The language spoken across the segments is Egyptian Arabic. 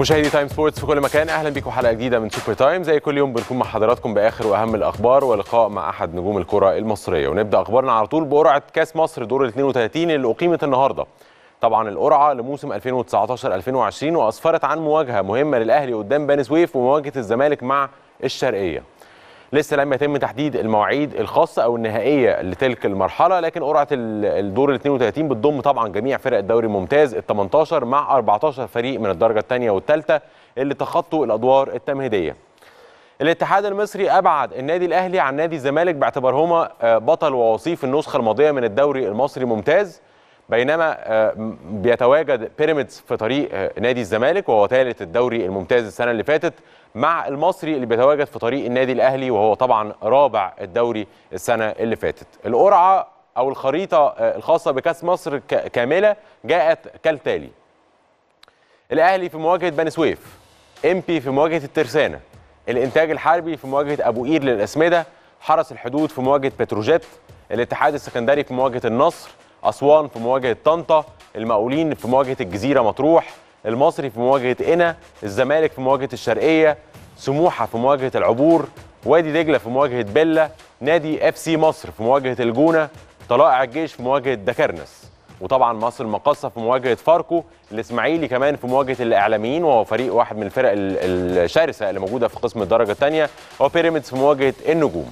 مشاهدي تايم سبورتس في كل مكان اهلا بيكم حلقه جديده من سوبر تايم زي كل يوم بنكون مع حضراتكم باخر واهم الاخبار ولقاء مع احد نجوم الكره المصريه ونبدا اخبارنا على طول بقرعه كاس مصر دور ال 32 اللي اقيمت النهارده طبعا القرعه لموسم 2019 2020 واسفرت عن مواجهه مهمه للاهلي قدام بني سويف ومواجهه الزمالك مع الشرقيه لسه لم يتم تحديد المواعيد الخاصه او النهائيه لتلك المرحله لكن قرعه الدور ال 32 بتضم طبعا جميع فرق الدوري الممتاز ال 18 مع 14 فريق من الدرجه الثانيه والثالثه اللي تخطوا الادوار التمهيديه. الاتحاد المصري ابعد النادي الاهلي عن نادي الزمالك باعتبارهما بطل ووصيف النسخه الماضيه من الدوري المصري ممتاز بينما بيتواجد بيراميدز في طريق نادي الزمالك وهو ثالث الدوري الممتاز السنه اللي فاتت مع المصري اللي بيتواجد في طريق النادي الاهلي وهو طبعا رابع الدوري السنه اللي فاتت. القرعه او الخريطه الخاصه بكاس مصر كامله جاءت كالتالي. الاهلي في مواجهه بني سويف، امبي في مواجهه الترسانه، الانتاج الحربي في مواجهه ابو قير للاسمده، حرس الحدود في مواجهه بتروجيت، الاتحاد السكندري في مواجهه النصر، اسوان في مواجهه طنطا، المقاولين في مواجهه الجزيره مطروح، المصري في مواجهه قنا، الزمالك في مواجهه الشرقيه، سموحه في مواجهه العبور، وادي دجله في مواجهه بيلا، نادي اف سي مصر في مواجهه الجونه، طلائع الجيش في مواجهه دكرنس. وطبعا مصر المقاصه في مواجهه فاركو، الاسماعيلي كمان في مواجهه الاعلاميين وهو فريق واحد من الفرق الشرسه اللي موجوده في قسم الدرجه الثانيه، وبيراميدز في مواجهه النجوم.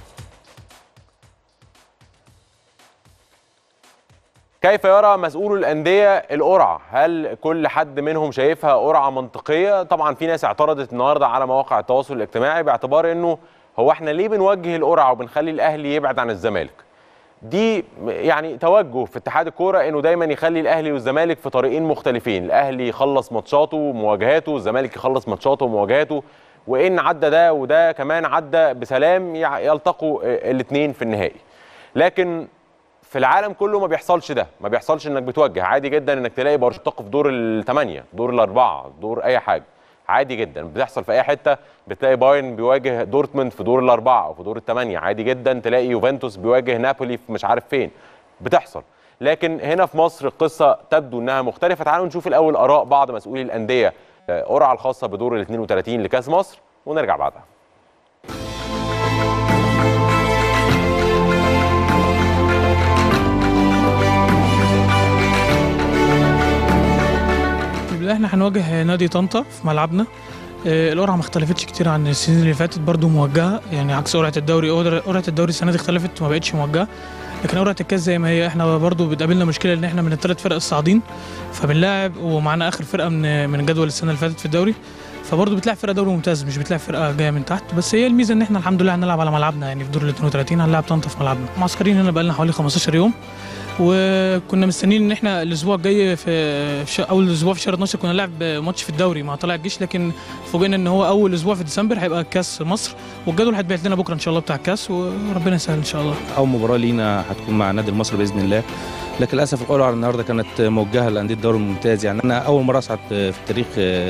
كيف يرى مسؤول الأندية القرعة؟ هل كل حد منهم شايفها قرعة منطقية؟ طبعا في ناس اعترضت النهارده على مواقع التواصل الاجتماعي باعتبار انه هو احنا ليه بنوجه القرعة وبنخلي الأهلي يبعد عن الزمالك؟ دي يعني توجه في اتحاد الكوره انه دايما يخلي الاهلي والزمالك في طريقين مختلفين، الاهلي يخلص ماتشاته ومواجهاته، الزمالك يخلص ماتشاته ومواجهاته، وان عدى ده وده كمان عدى بسلام يلتقوا الاثنين في النهائي. لكن في العالم كله ما بيحصلش ده ما بيحصلش انك بتوجه عادي جدا انك تلاقي برشلونه في دور الثمانيه دور الاربعه دور اي حاجه عادي جدا بتحصل في اي حته بتلاقي بايرن بيواجه دورتموند في دور الاربعه او في دور الثمانيه عادي جدا تلاقي يوفنتوس بيواجه نابولي في مش عارف فين بتحصل لكن هنا في مصر القصه تبدو انها مختلفه تعالوا نشوف الاول اراء بعض مسؤولي الانديه قرعه الخاصه بدور ال 32 لكاس مصر ونرجع بعدها احنا هنواجه نادي طنطا في ملعبنا القرعه ما اختلفتش كتير عن السنين اللي فاتت برضو موجهه يعني عكس قرعه الدوري قرعه الدوري السنه دي اختلفت وما بقتش موجهه لكن قرعه الكاس زي ما هي احنا برضو بتقابلنا مشكله ان احنا من الثلاث فرق الصاعدين فبنلاعب ومعانا اخر فرقه من من الجدول السنه اللي فاتت في الدوري فبرضه بتلعب فرقه دوري ممتاز مش بتلعب فرقه جايه من تحت بس هي الميزه ان احنا الحمد لله هنلعب على ملعبنا يعني في دور ال 32 هنلعب طنطا في ملعبنا معسكرين هنا بقى لنا حوالي 15 يوم وكنا مستنيين ان احنا الاسبوع الجاي في ش... اول اسبوع في شهر 12 كنا نلعب ماتش في الدوري مع طلائع الجيش لكن فوجئنا ان هو اول اسبوع في ديسمبر هيبقى كاس مصر والجدول هيتبعت لنا بكره ان شاء الله بتاع الكاس وربنا يسهل ان شاء الله اول مباراه لينا هتكون مع النادي المصري باذن الله لكن للاسف القرعه النهارده كانت موجهه لانديه الدوري الممتاز يعني انا اول مره اصعد في التاريخ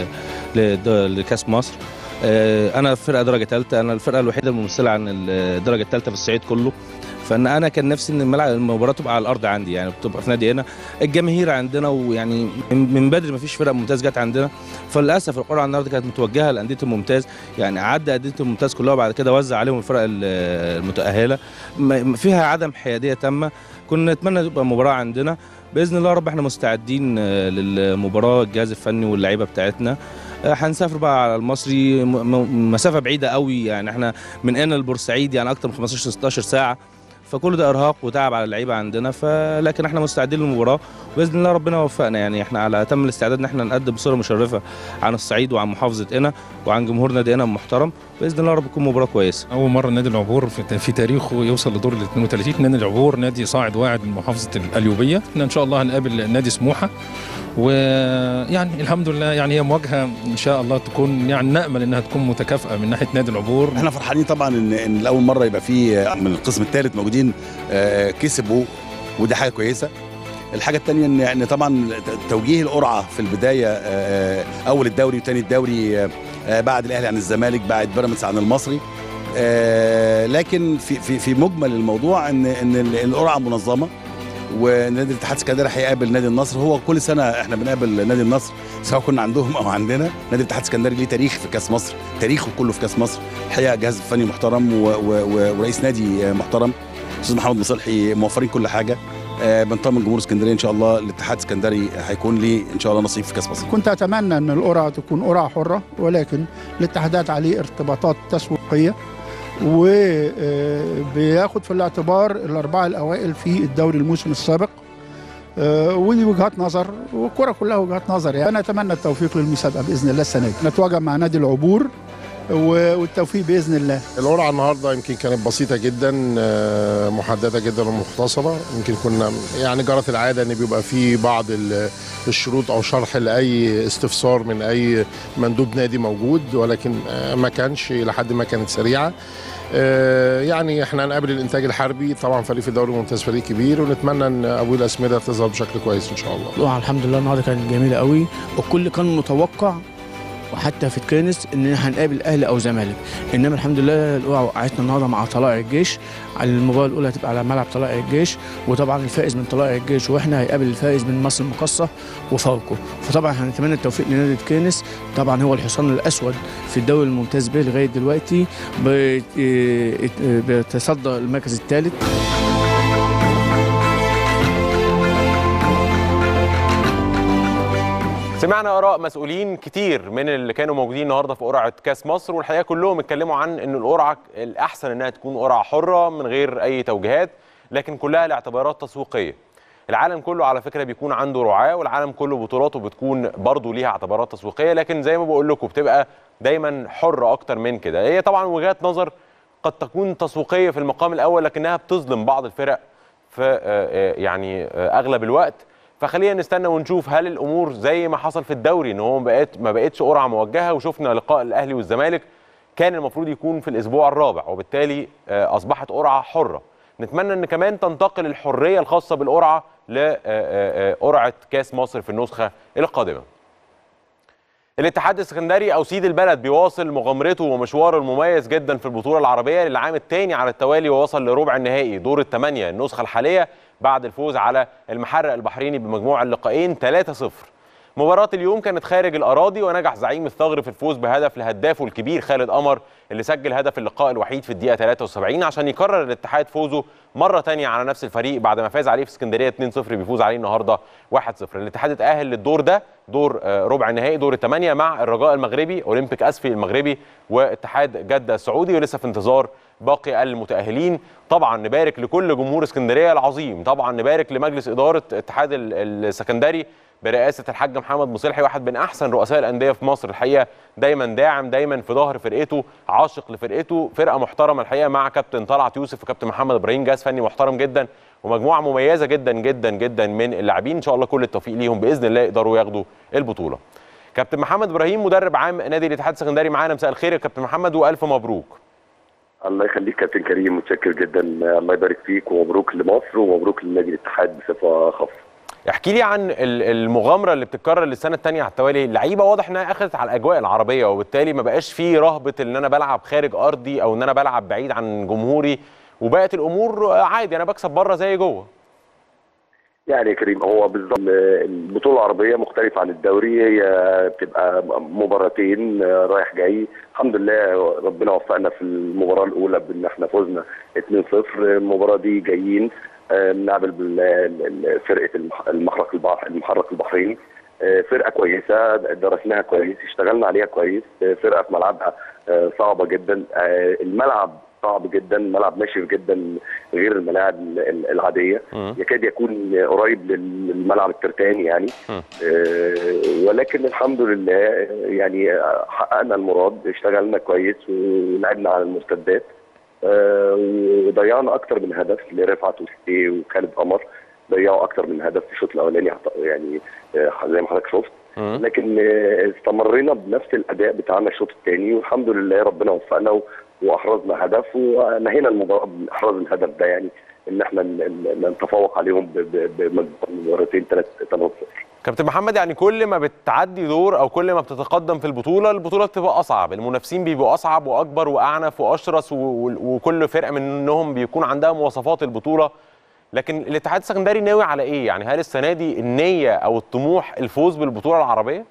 لكاس مصر انا فرقه درجه ثالثه انا الفرقه الوحيده الممثله عن الدرجه الثالثه في الصعيد كله فان انا كان نفسي ان الملعب المباراه تبقى على الارض عندي يعني بتبقى في نادي هنا الجماهير عندنا ويعني من بدري ما فيش فرق ممتاز جت عندنا فللاسف القرعه النهارده كانت متوجهه لانديه الممتاز يعني عدى انديه الممتاز كلها وبعد كده وزع عليهم الفرق المتاهله فيها عدم حياديه تامه كنا نتمنى تبقى مباراه عندنا باذن الله رب احنا مستعدين للمباراه الجهاز الفني واللعيبه بتاعتنا هنسافر بقى على المصري مسافه بعيده قوي يعني احنا من هنا لبورسعيد يعني اكتر من 15 16 ساعه فكل ده ارهاق وتعب على اللعيبه عندنا فلكن احنا مستعدين للمباراه وباذن الله ربنا يوفقنا يعني احنا على اتم الاستعداد ان احنا نقدم صوره مشرفه عن الصعيد وعن محافظه قنا وعن جمهور نادي قنا المحترم باذن الله رب تكون مباراه كويسه اول مره نادي العبور في, في تاريخه يوصل لدور ال 32 نادي العبور نادي صاعد واعد من محافظه القليوبيه احنا ان شاء الله هنقابل نادي سموحه ويعني الحمد لله يعني هي مواجهه ان شاء الله تكون يعني نامل انها تكون متكافئه من ناحيه نادي العبور احنا فرحانين طبعا ان ان لاول مره يبقى في من القسم الثالث موجودين كسبوا ودي حاجه كويسه الحاجه الثانيه ان يعني طبعا توجيه القرعه في البدايه اول الدوري وثاني الدوري بعد الاهلي عن الزمالك بعد بيراميدز عن المصري لكن في في في مجمل الموضوع ان ان القرعه منظمه ونادي الاتحاد السكندري هيقابل نادي النصر هو كل سنه احنا بنقابل نادي النصر سواء كنا عندهم او عندنا نادي الاتحاد السكندري ليه تاريخ في كاس مصر تاريخه كله في كاس مصر الحقيقه جهاز فني محترم و... و... و... ورئيس نادي محترم استاذ محمد مصلحي موفرين كل حاجه آه، بنطمن جمهور اسكندريه ان شاء الله الاتحاد السكندري هيكون ليه ان شاء الله نصيب في كاس مصر كنت اتمنى ان القرعه تكون قرعه حره ولكن الاتحادات عليه ارتباطات تسويقيه وبياخد في الاعتبار الاربعه الاوائل في الدوري الموسم السابق آه، ودي وجهات نظر والكره كلها وجهات نظر يعني انا اتمنى التوفيق للمسابقه باذن الله السنه دي نتواجد مع نادي العبور و- والتوفيق باذن الله القرعه النهارده يمكن كانت بسيطه جدا آه، محدده جدا ومختصره يمكن كنا يعني جرت العاده ان بيبقى في بعض ال- الشروط او شرح لاي استفسار من اي مندوب نادي موجود ولكن آه، ما كانش لحد ما كانت سريعه آه، يعني احنا هنقابل الانتاج الحربي طبعا فريق في الدوري الممتاز فريق كبير ونتمنى ان ابو الاسمده تظهر بشكل كويس ان شاء الله القرعه الحمد لله النهارده كانت جميله قوي والكل كان متوقع وحتى في الكنس ان هنقابل اهلي او زمالك انما الحمد لله القرعه وقعتنا النهارده مع طلائع الجيش على المباراه الاولى هتبقى على ملعب طلائع الجيش وطبعا الفائز من طلائع الجيش واحنا هيقابل الفائز من مصر المقصه وفاركو فطبعا هنتمنى التوفيق لنادي الكنس طبعا هو الحصان الاسود في الدوري الممتاز به لغايه دلوقتي بيت- بيتصدر المركز الثالث سمعنا اراء مسؤولين كتير من اللي كانوا موجودين النهارده في قرعه كاس مصر والحقيقه كلهم اتكلموا عن ان القرعه الاحسن انها تكون قرعه حره من غير اي توجيهات لكن كلها لاعتبارات تسويقيه. العالم كله على فكره بيكون عنده رعاه والعالم كله بطولاته بتكون برضه ليها اعتبارات تسويقيه لكن زي ما بقول لكم بتبقى دايما حره اكتر من كده. هي طبعا وجهات نظر قد تكون تسويقيه في المقام الاول لكنها بتظلم بعض الفرق في آه، آه، يعني آه، اغلب الوقت فخلينا نستنى ونشوف هل الامور زي ما حصل في الدوري ان هو ما بقت ما بقتش قرعه موجهه وشفنا لقاء الاهلي والزمالك كان المفروض يكون في الاسبوع الرابع وبالتالي آه، اصبحت قرعه حره نتمنى ان كمان تنتقل الحريه الخاصه بالقرعه لقرعه كاس مصر في النسخه القادمه الاتحاد السكندري او سيد البلد بيواصل مغامرته ومشواره المميز جدا في البطوله العربيه للعام الثاني على التوالي ووصل لربع النهائي دور الثمانيه النسخه الحاليه بعد الفوز على المحرق البحريني بمجموع اللقاءين 3-0 مباراة اليوم كانت خارج الأراضي ونجح زعيم الثغر في الفوز بهدف لهدافه الكبير خالد قمر اللي سجل هدف اللقاء الوحيد في الدقيقة 73 عشان يكرر الاتحاد فوزه مرة تانية على نفس الفريق بعد ما فاز عليه في اسكندرية 2-0 بيفوز عليه النهاردة 1-0 الاتحاد اتأهل للدور ده دور آه، ربع النهائي دور الثمانية مع الرجاء المغربي أولمبيك أسفي المغربي واتحاد جدة السعودي ولسه في انتظار باقي المتأهلين طبعا نبارك لكل جمهور اسكندرية العظيم طبعا نبارك لمجلس إدارة اتحاد ال- السكندري برئاسه الحاج محمد مصلحي واحد من احسن رؤساء الانديه في مصر الحقيقه دايما داعم دايما في ظهر فرقته عاشق لفرقته فرقه محترمه الحقيقه مع كابتن طلعت يوسف وكابتن محمد ابراهيم جهاز فني محترم جدا ومجموعه مميزه جدا جدا جدا من اللاعبين ان شاء الله كل التوفيق ليهم باذن الله يقدروا ياخدوا البطوله كابتن محمد ابراهيم مدرب عام نادي الاتحاد السكندري معانا مساء الخير يا كابتن محمد والف مبروك الله يخليك كابتن كريم متشكر جدا الله يبارك فيك ومبروك لمصر ومبروك لنادي الاتحاد بصفه خاصه احكي لي عن ال- المغامره اللي بتتكرر للسنه الثانيه على التوالي اللعيبه واضح انها اخذت على الاجواء العربيه وبالتالي ما بقاش فيه رهبه ان انا بلعب خارج ارضي او ان انا بلعب بعيد عن جمهوري وبقت الامور عادي انا بكسب بره زي جوه يعني يا كريم هو بالظبط البطوله العربيه مختلفه عن الدوري هي بتبقى مباراتين رايح جاي الحمد لله ربنا وفقنا في المباراه الاولى بان احنا فزنا 2-0 المباراه دي جايين آه، بنلعب بال- فرقه المح- المحرق البحر المحرق البحريني آه، فرقه كويسه درسناها كويس اشتغلنا عليها كويس آه، فرقه في ملعبها آه، صعبه جدا آه، الملعب صعب جدا ملعب ناشف جدا غير الملاعب ال- ال- العاديه مم. يكاد يكون قريب للملعب الترتاني يعني مم. آه، ولكن الحمد لله آه، يعني آه، حققنا المراد اشتغلنا كويس ولعبنا على المرتدات آه، وضيعنا اكتر من هدف لرفعت وسيتي وخالد قمر ضيعوا اكتر من هدف في الشوط الاولاني يعني آه، زي ما حضرتك شفت مم. لكن آه، استمرينا بنفس الاداء بتاعنا الشوط الثاني والحمد لله ربنا وفقنا و- واحرزنا هدف ونهينا المباراه باحراز الهدف ده يعني ان احنا ن- ن- نتفوق عليهم ب- ب- بمباراتين ثلاث ثلاث صفر كابتن محمد يعني كل ما بتعدي دور او كل ما بتتقدم في البطوله البطوله بتبقى اصعب المنافسين بيبقوا اصعب واكبر واعنف واشرس و- و- وكل فرقه منهم بيكون عندها مواصفات البطوله لكن الاتحاد السكندري ناوي على ايه يعني هل السنه دي النيه او الطموح الفوز بالبطوله العربيه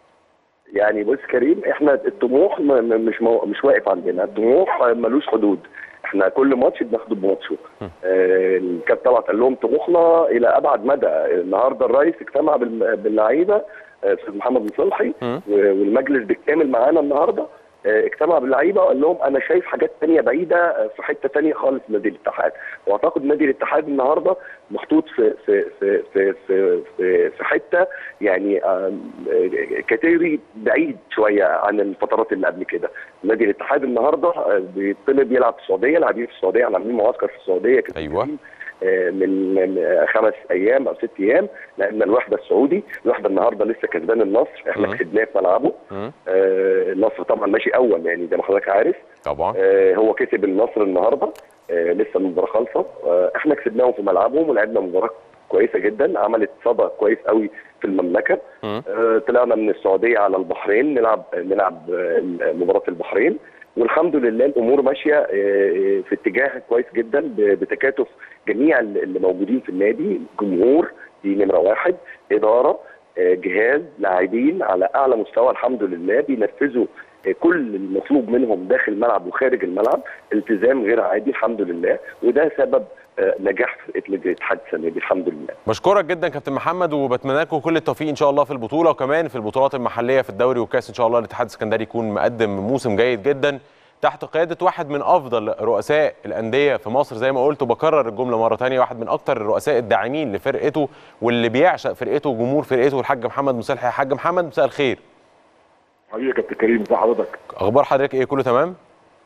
يعني بص كريم احنا الطموح م- م- مش مو مش واقف عندنا الطموح ملوش حدود احنا كل ماتش بناخده بماتشه آه، الكابتن طلعت قال لهم طموحنا الى ابعد مدى النهارده الرئيس اجتمع بالم- باللعيبه آه، استاذ محمد مصلحي مم. و- والمجلس بالكامل معانا النهارده آه، اجتمع باللعيبه وقال لهم انا شايف حاجات تانية بعيده آه، في حته تانية خالص نادي الاتحاد واعتقد نادي الاتحاد النهارده محطوط في في في في في في, في حته يعني آم، آه، كاتيجوري بعيد شويه عن الفترات اللي قبل كده نادي الاتحاد النهارده آه، بيطلب يلعب في السعوديه لاعبين في السعوديه احنا عاملين معسكر في السعوديه كده ايوه آه، من من خمس ايام او ست ايام لعبنا الوحده السعودي الوحده النهارده لسه كسبان النصر احنا مم. كسبناه في ملعبه مم. آه، النصر طبعا ماشي اول يعني زي ما حضرتك عارف طبعا آه، هو كسب النصر النهارده آه، لسه المباراه خالصه آه، احنا كسبناهم في ملعبهم ولعبنا مباراه كويسه جدا عملت صدى كويس قوي في المملكه مم. آه، طلعنا من السعوديه على البحرين نلعب نلعب آه، مباراه البحرين والحمد لله الامور ماشيه آه، آه، في اتجاه كويس جدا ب- بتكاتف جميع اللي موجودين في النادي جمهور دي نمره واحد اداره آه، جهاز لاعبين على اعلى مستوى الحمد لله بينفذوا آه، كل المطلوب منهم داخل الملعب وخارج الملعب التزام غير عادي الحمد لله وده سبب آه، نجاح فرقه نادي الاتحاد السنه دي الحمد لله بشكرك جدا كابتن محمد وبتمنى لكم كل التوفيق ان شاء الله في البطوله وكمان في البطولات المحليه في الدوري والكاس ان شاء الله الاتحاد السكندري يكون مقدم موسم جيد جدا تحت قياده واحد من افضل رؤساء الانديه في مصر زي ما قلت وبكرر الجمله مره ثانيه واحد من اكثر الرؤساء الداعمين لفرقته واللي بيعشق فرقته وجمهور فرقته الحاج محمد مصلحي يا حاج محمد مساء الخير حبيبي يا كابتن كريم ازي حضرتك؟ اخبار حضرتك ايه كله تمام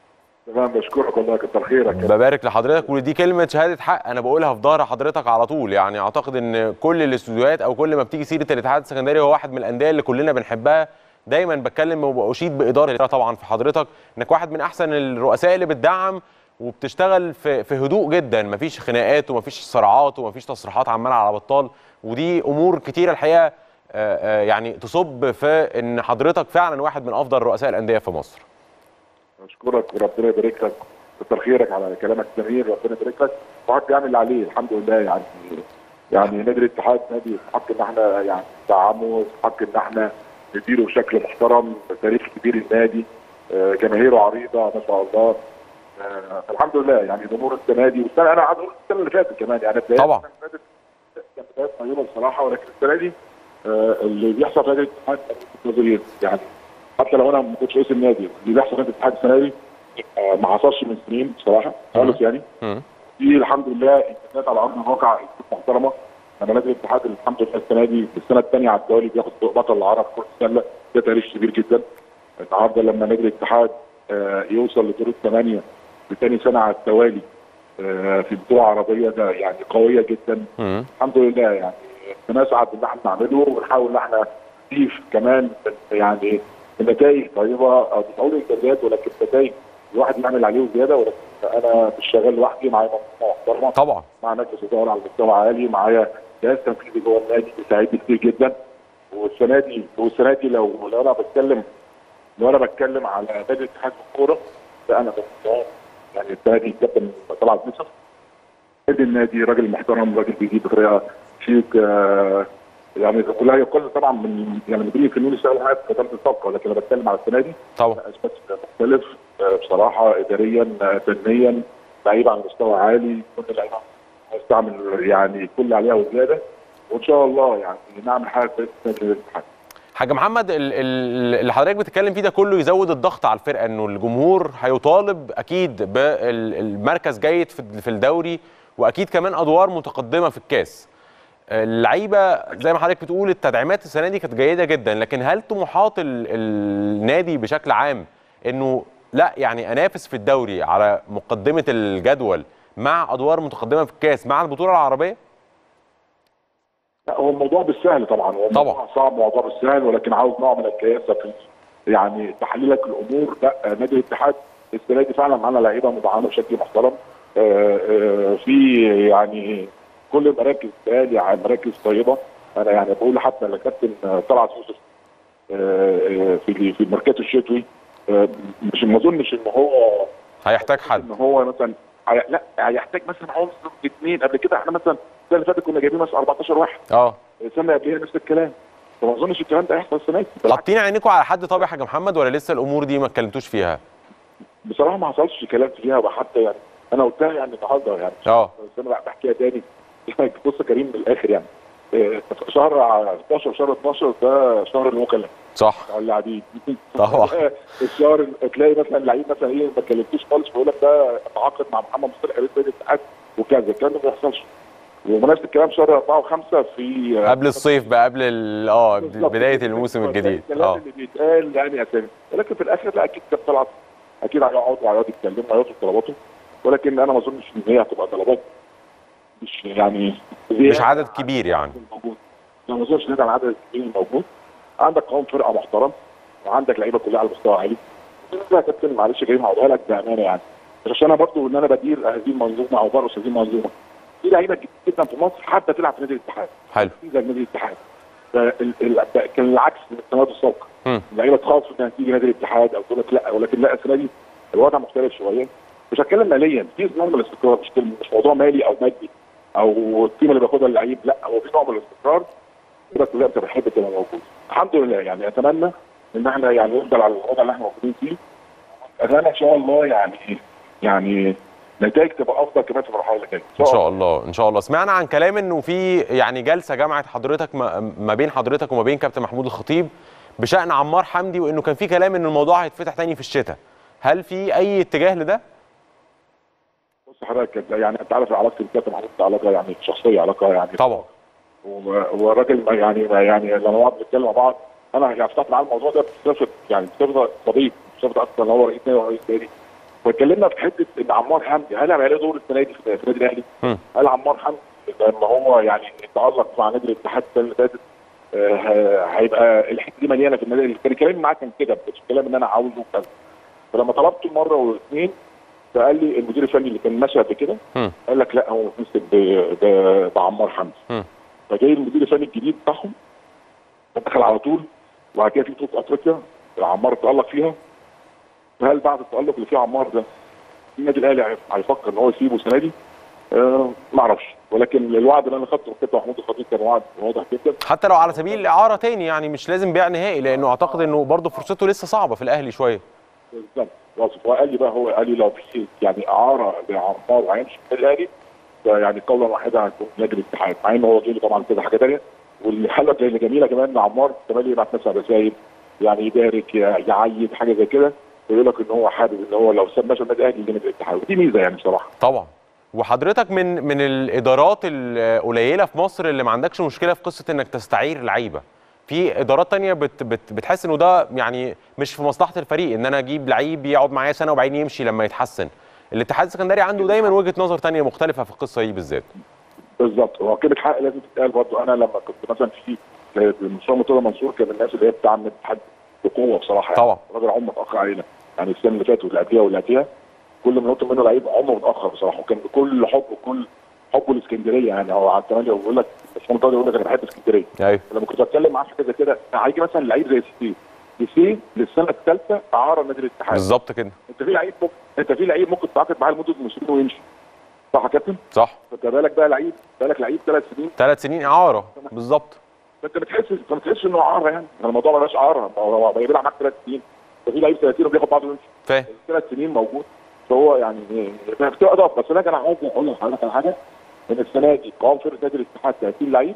تمام بشكرك والله كتر خيرك ببارك لحضرتك ودي كلمه شهاده حق انا بقولها في ظهر حضرتك على طول يعني اعتقد ان كل الاستوديوهات او كل ما بتيجي سيره الاتحاد السكندري هو واحد من الانديه اللي كلنا بنحبها دايما بتكلم واشيد باداره طبعا في حضرتك انك واحد من احسن الرؤساء اللي بتدعم وبتشتغل في في هدوء جدا مفيش خناقات ومفيش صراعات ومفيش تصريحات عماله على بطال ودي امور كتيره الحقيقه آه، آه، يعني تصب في ان حضرتك فعلا واحد من افضل رؤساء الانديه في مصر بشكرك وربنا يبارك لك كتر خيرك على كلامك الجميل ربنا يبارك لك وقعد بيعمل اللي عليه الحمد لله يعني يعني نادي الاتحاد نادي يستحق ان احنا يعني ندعمه يستحق ان احنا نديره بشكل محترم تاريخ كبير النادي آه، جماهيره عريضه ما شاء الله آه، الحمد لله يعني الامور السنه دي والسنه انا عايز اقول السنه اللي فاتت كمان يعني بداية طبعا. السنة اللي فاتت كانت بدايه طيبه بصراحه ولكن السنه دي آه، اللي بيحصل في نادي الاتحاد نظريا يعني حتى لو انا ما كنتش رئيس النادي اللي بيحصل في نادي الاتحاد السنه دي آه، ما حصلش من سنين بصراحه خالص يعني مم. دي الحمد لله انجازات على ارض الواقع محترمه انا نادي الاتحاد الحمد لله السنه دي السنه الثانيه على التوالي بياخد بطل العرب كره السله ده تاريخ كبير جدا النهارده لما نادي الاتحاد آه، يوصل لدور الثمانيه لثاني سنه على التوالي آه، في بطوله عربيه ده يعني قويه جدا مم. الحمد لله يعني بنسعد ان احنا نعمله ونحاول ان احنا نضيف كمان يعني النتائج طيبه أو مش هقول انجازات ولكن نتائج الواحد يعمل عليه زياده ولكن انا مش شغال لوحدي معايا مجموعه محترمه طبعا مع مجلس اداره على مستوى عالي معايا جهاز تنفيذي جوه النادي بيساعدني كتير جدا والسنه دي والسنه دي لو لو انا بتكلم لو انا بتكلم على نادي الاتحاد الكوره فانا بتكلم يعني السنه دي الكابتن طلعت نصف نادي النادي راجل محترم راجل بيجيب بطريقه شيك آه يعني كلها يقل طبعا من يعني مدير الفنون اشتغل معايا في فتره الطاقه ولكن انا بتكلم على السنه دي طبعا اثبت مختلف آه، بصراحه اداريا آه، فنيا لعيبه على مستوى عالي كل اللعيبه هستعمل يعني كل عليها وزياده وان شاء الله يعني نعمل حاجه كويسه في نادي الاتحاد حاج محمد ال- ال- اللي حضرتك بتتكلم فيه ده كله يزود الضغط على الفرقه انه الجمهور هيطالب اكيد بالمركز جيد في في الدوري واكيد كمان ادوار متقدمه في الكاس اللعيبه زي ما حضرتك بتقول التدعيمات السنه دي كانت جيده جدا لكن هل طموحات ال- النادي بشكل عام انه لا يعني انافس في الدوري على مقدمه الجدول مع ادوار متقدمه في الكاس مع البطوله العربيه لا هو الموضوع بالسهل طبعا هو طبعا. الموضوع صعب موضوع بالسهل ولكن عاوز نوع من الكياسه في يعني تحليلك الامور لا نادي الاتحاد السنه دي فعلا معانا لعيبه مدعمه بشكل محترم آه، آه، في يعني كل المراكز بالي على مراكز طيبه انا يعني بقول حتى لكابتن طلعت يوسف آه، آه، في في الميركاتو الشتوي آه، مش ما اظنش ان هو هيحتاج حد ان هو مثلا هي- لا هيحتاج مثلا عنصر اثنين قبل كده احنا مثلا السنه اللي فاتت كنا جايبين مثلا 14 واحد اه السنه اللي قبلها نفس الكلام فما اظنش الكلام ده هيحصل السنه دي بالعكس، حاطين عينيكم على حد طب يا حاج محمد ولا لسه الامور دي ما اتكلمتوش فيها بصراحه ما حصلش كلام فيها وحتى يعني انا قلتها يعني النهارده يعني اه بس انا بحكيها تاني بص يا كريم من الاخر يعني إيه، شهر 11 شهر 12 ده شهر الوكلاء صح بتاع اللاعبين طبعا. الشهر تلاقي مثلا لعيب مثلا ايه ما اتكلمتوش خالص بيقول لك ده اتعاقد مع محمد مصطفى رئيس نادي الاتحاد وكذا الكلام ده ما بيحصلش ونفس الكلام شهر 4 و5 في قبل الصيف بقى قبل ال- اه بالظبط. بدايه الموسم الجديد الكلام اه اللي بيتقال يعني اسامي ولكن في الاخر لا اكيد كابتن طلعت اكيد هيقعدوا هيقعدوا يتكلموا هيقعدوا طلباتهم ولكن انا ما اظنش ان هي هتبقى طلبات مش يعني مش عدد كبير يعني موجود انا ما اظنش ان ده العدد الكبير الموجود عندك قوام فرقه محترم وعندك لعيبه كلها على مستوى عالي لا يا كابتن معلش كريم هقولها لك بامانه يعني مش عشان انا برضه ان انا بدير هذه المنظومه او برقص هذه المنظومه في لعيبه كتير جدا في مصر حابه تلعب في نادي الاتحاد حلو تنزل نادي الاتحاد فال- ال- ده كان العكس من السنوات السابقه مم. اللعيبه تخاف انها تيجي نادي الاتحاد او تقول لك لا ولكن لا السنه دي الوضع مختلف شويه مش هتكلم ماليا في نوع من الاستقرار مش كلمة- مش موضوع مالي او مادي او القيمه اللي بياخدها اللعيب لا هو في نوع من الاستقرار كده كلها انت بتحب تبقى موجود الحمد لله يعني اتمنى ان احنا يعني نفضل على الوضع اللي احنا موجودين فيه اتمنى ان شاء الله يعني يعني نتائج تبقى افضل كمان في المرحله اللي جايه ان شاء الله ان شاء الله سمعنا عن كلام انه في يعني جلسه جمعت حضرتك ما ما بين حضرتك وما بين كابتن محمود الخطيب بشان عمار حمدي وانه كان في كلام ان الموضوع هيتفتح تاني في الشتاء هل في اي اتجاه لده بص حضرتك يعني انت عارف علاقتي بالكابتن محمود علاقه يعني شخصيه علاقه يعني طبعا و- والراجل ما يعني ما يعني لما نقعد نتكلم مع بعض انا يعني فتحت معاه الموضوع ده بصفه يعني بصفه صديق بصفه اصلا ان هو رئيس نادي ورئيس نادي واتكلمنا في حته ان عمار حمدي هل هيبقى له دور السنه دي في في النادي الاهلي؟ مم. هل عمار حمدي لما هو يعني تالق مع نادي الاتحاد السنه اللي فاتت آه، ه- هيبقى الحته دي مليانه في النادي كان كلامي معاه كان كده مش كلام ان انا عاوزه وكذا فلما طلبته مره واثنين فقال لي المدير الفني اللي كان ماشي قبل كده مم. قال لك لا هو متمسك ب- ب- بعمار حمدي مم. فجاي المدير الفني الجديد بتاعهم دخل على طول وبعد كده في بطوله افريقيا عمار تالق فيها فهل بعد التالق اللي فيه عمار ده النادي الاهلي هي- هيفكر ان هو يسيبه السنه دي؟ آه ما اعرفش ولكن الوعد اللي انا خدته من كابتن محمود الخطيب كان وعد واضح جدا حتى لو على سبيل الاعاره تاني يعني مش لازم بيع نهائي لانه اعتقد انه برضه فرصته لسه صعبه في الاهلي شويه بالظبط واصف هو قال لي بقى هو قال لي لو في يعني اعاره لعمار وهيمشي من الاهلي فيعني قولا واحدا هيكون نادي الاتحاد مع ان هو جاي طبعا كذا حاجه ثانيه والحاجه اللي جميله كمان ان عمار كمان يبعت مثلا رسائل يعني يبارك ي- يعيد حاجه زي كده ويقول لك ان هو حابب ان هو لو ساب مثلا النادي الاهلي يجي نادي الاتحاد ودي ميزه يعني بصراحه طبعا وحضرتك من من الادارات القليله في مصر اللي ما عندكش مشكله في قصه انك تستعير لعيبه في ادارات تانية بت بت بتحس انه ده يعني مش في مصلحه الفريق ان انا اجيب لعيب يقعد معايا سنه وبعدين يمشي لما يتحسن الاتحاد السكندري عنده دايما وجهه نظر تانية مختلفه في القصه دي بالذات بالظبط هو كلمه حق لازم تتقال برضه انا لما كنت مثلا في في المستشار مرتضى منصور كان من الناس اللي هي بتدعم الاتحاد بقوه بصراحه يعني. طبعا. الراجل عمره ما اتاخر علينا يعني السنه اللي فاتت واللي قبلها واللي قبلها كل ما نطلب منه لعيب عمره ما اتاخر بصراحه وكان بكل حب وكل حبه لاسكندريه يعني هو على الثمانيه بيقول لك المستشار مرتضى يقول لك انا بحب اسكندريه ايوه لما كنت بتكلم معاه في حاجه زي كده هيجي مثلا لعيب زي سيسي سيسي للسنه الثالثه اعاره نادي الاتحاد بالظبط كده انت في لعيب ممكن انت في لعيب ممكن تتعاقد معاه لمده موسمين ويمشي صح يا كابتن؟ صح فانت بالك بقى لعيب بالك لعيب ثلاث سنين ثلاث سنين اعاره بالظبط فانت بتحس انت ما بتحسش انه عاره يعني الموضوع ما بقاش عاره هو هو بيلعب معاك ثلاث سنين ففي لعيب 30 وبياخد بعضه ويمشي فاهم ثلاث سنين موجود فهو يعني بتبقى اضافه بس انا كان عايز اقول لحضرتك على حاجه ان السنه دي قوام فرقه نادي الاتحاد 30 لعيب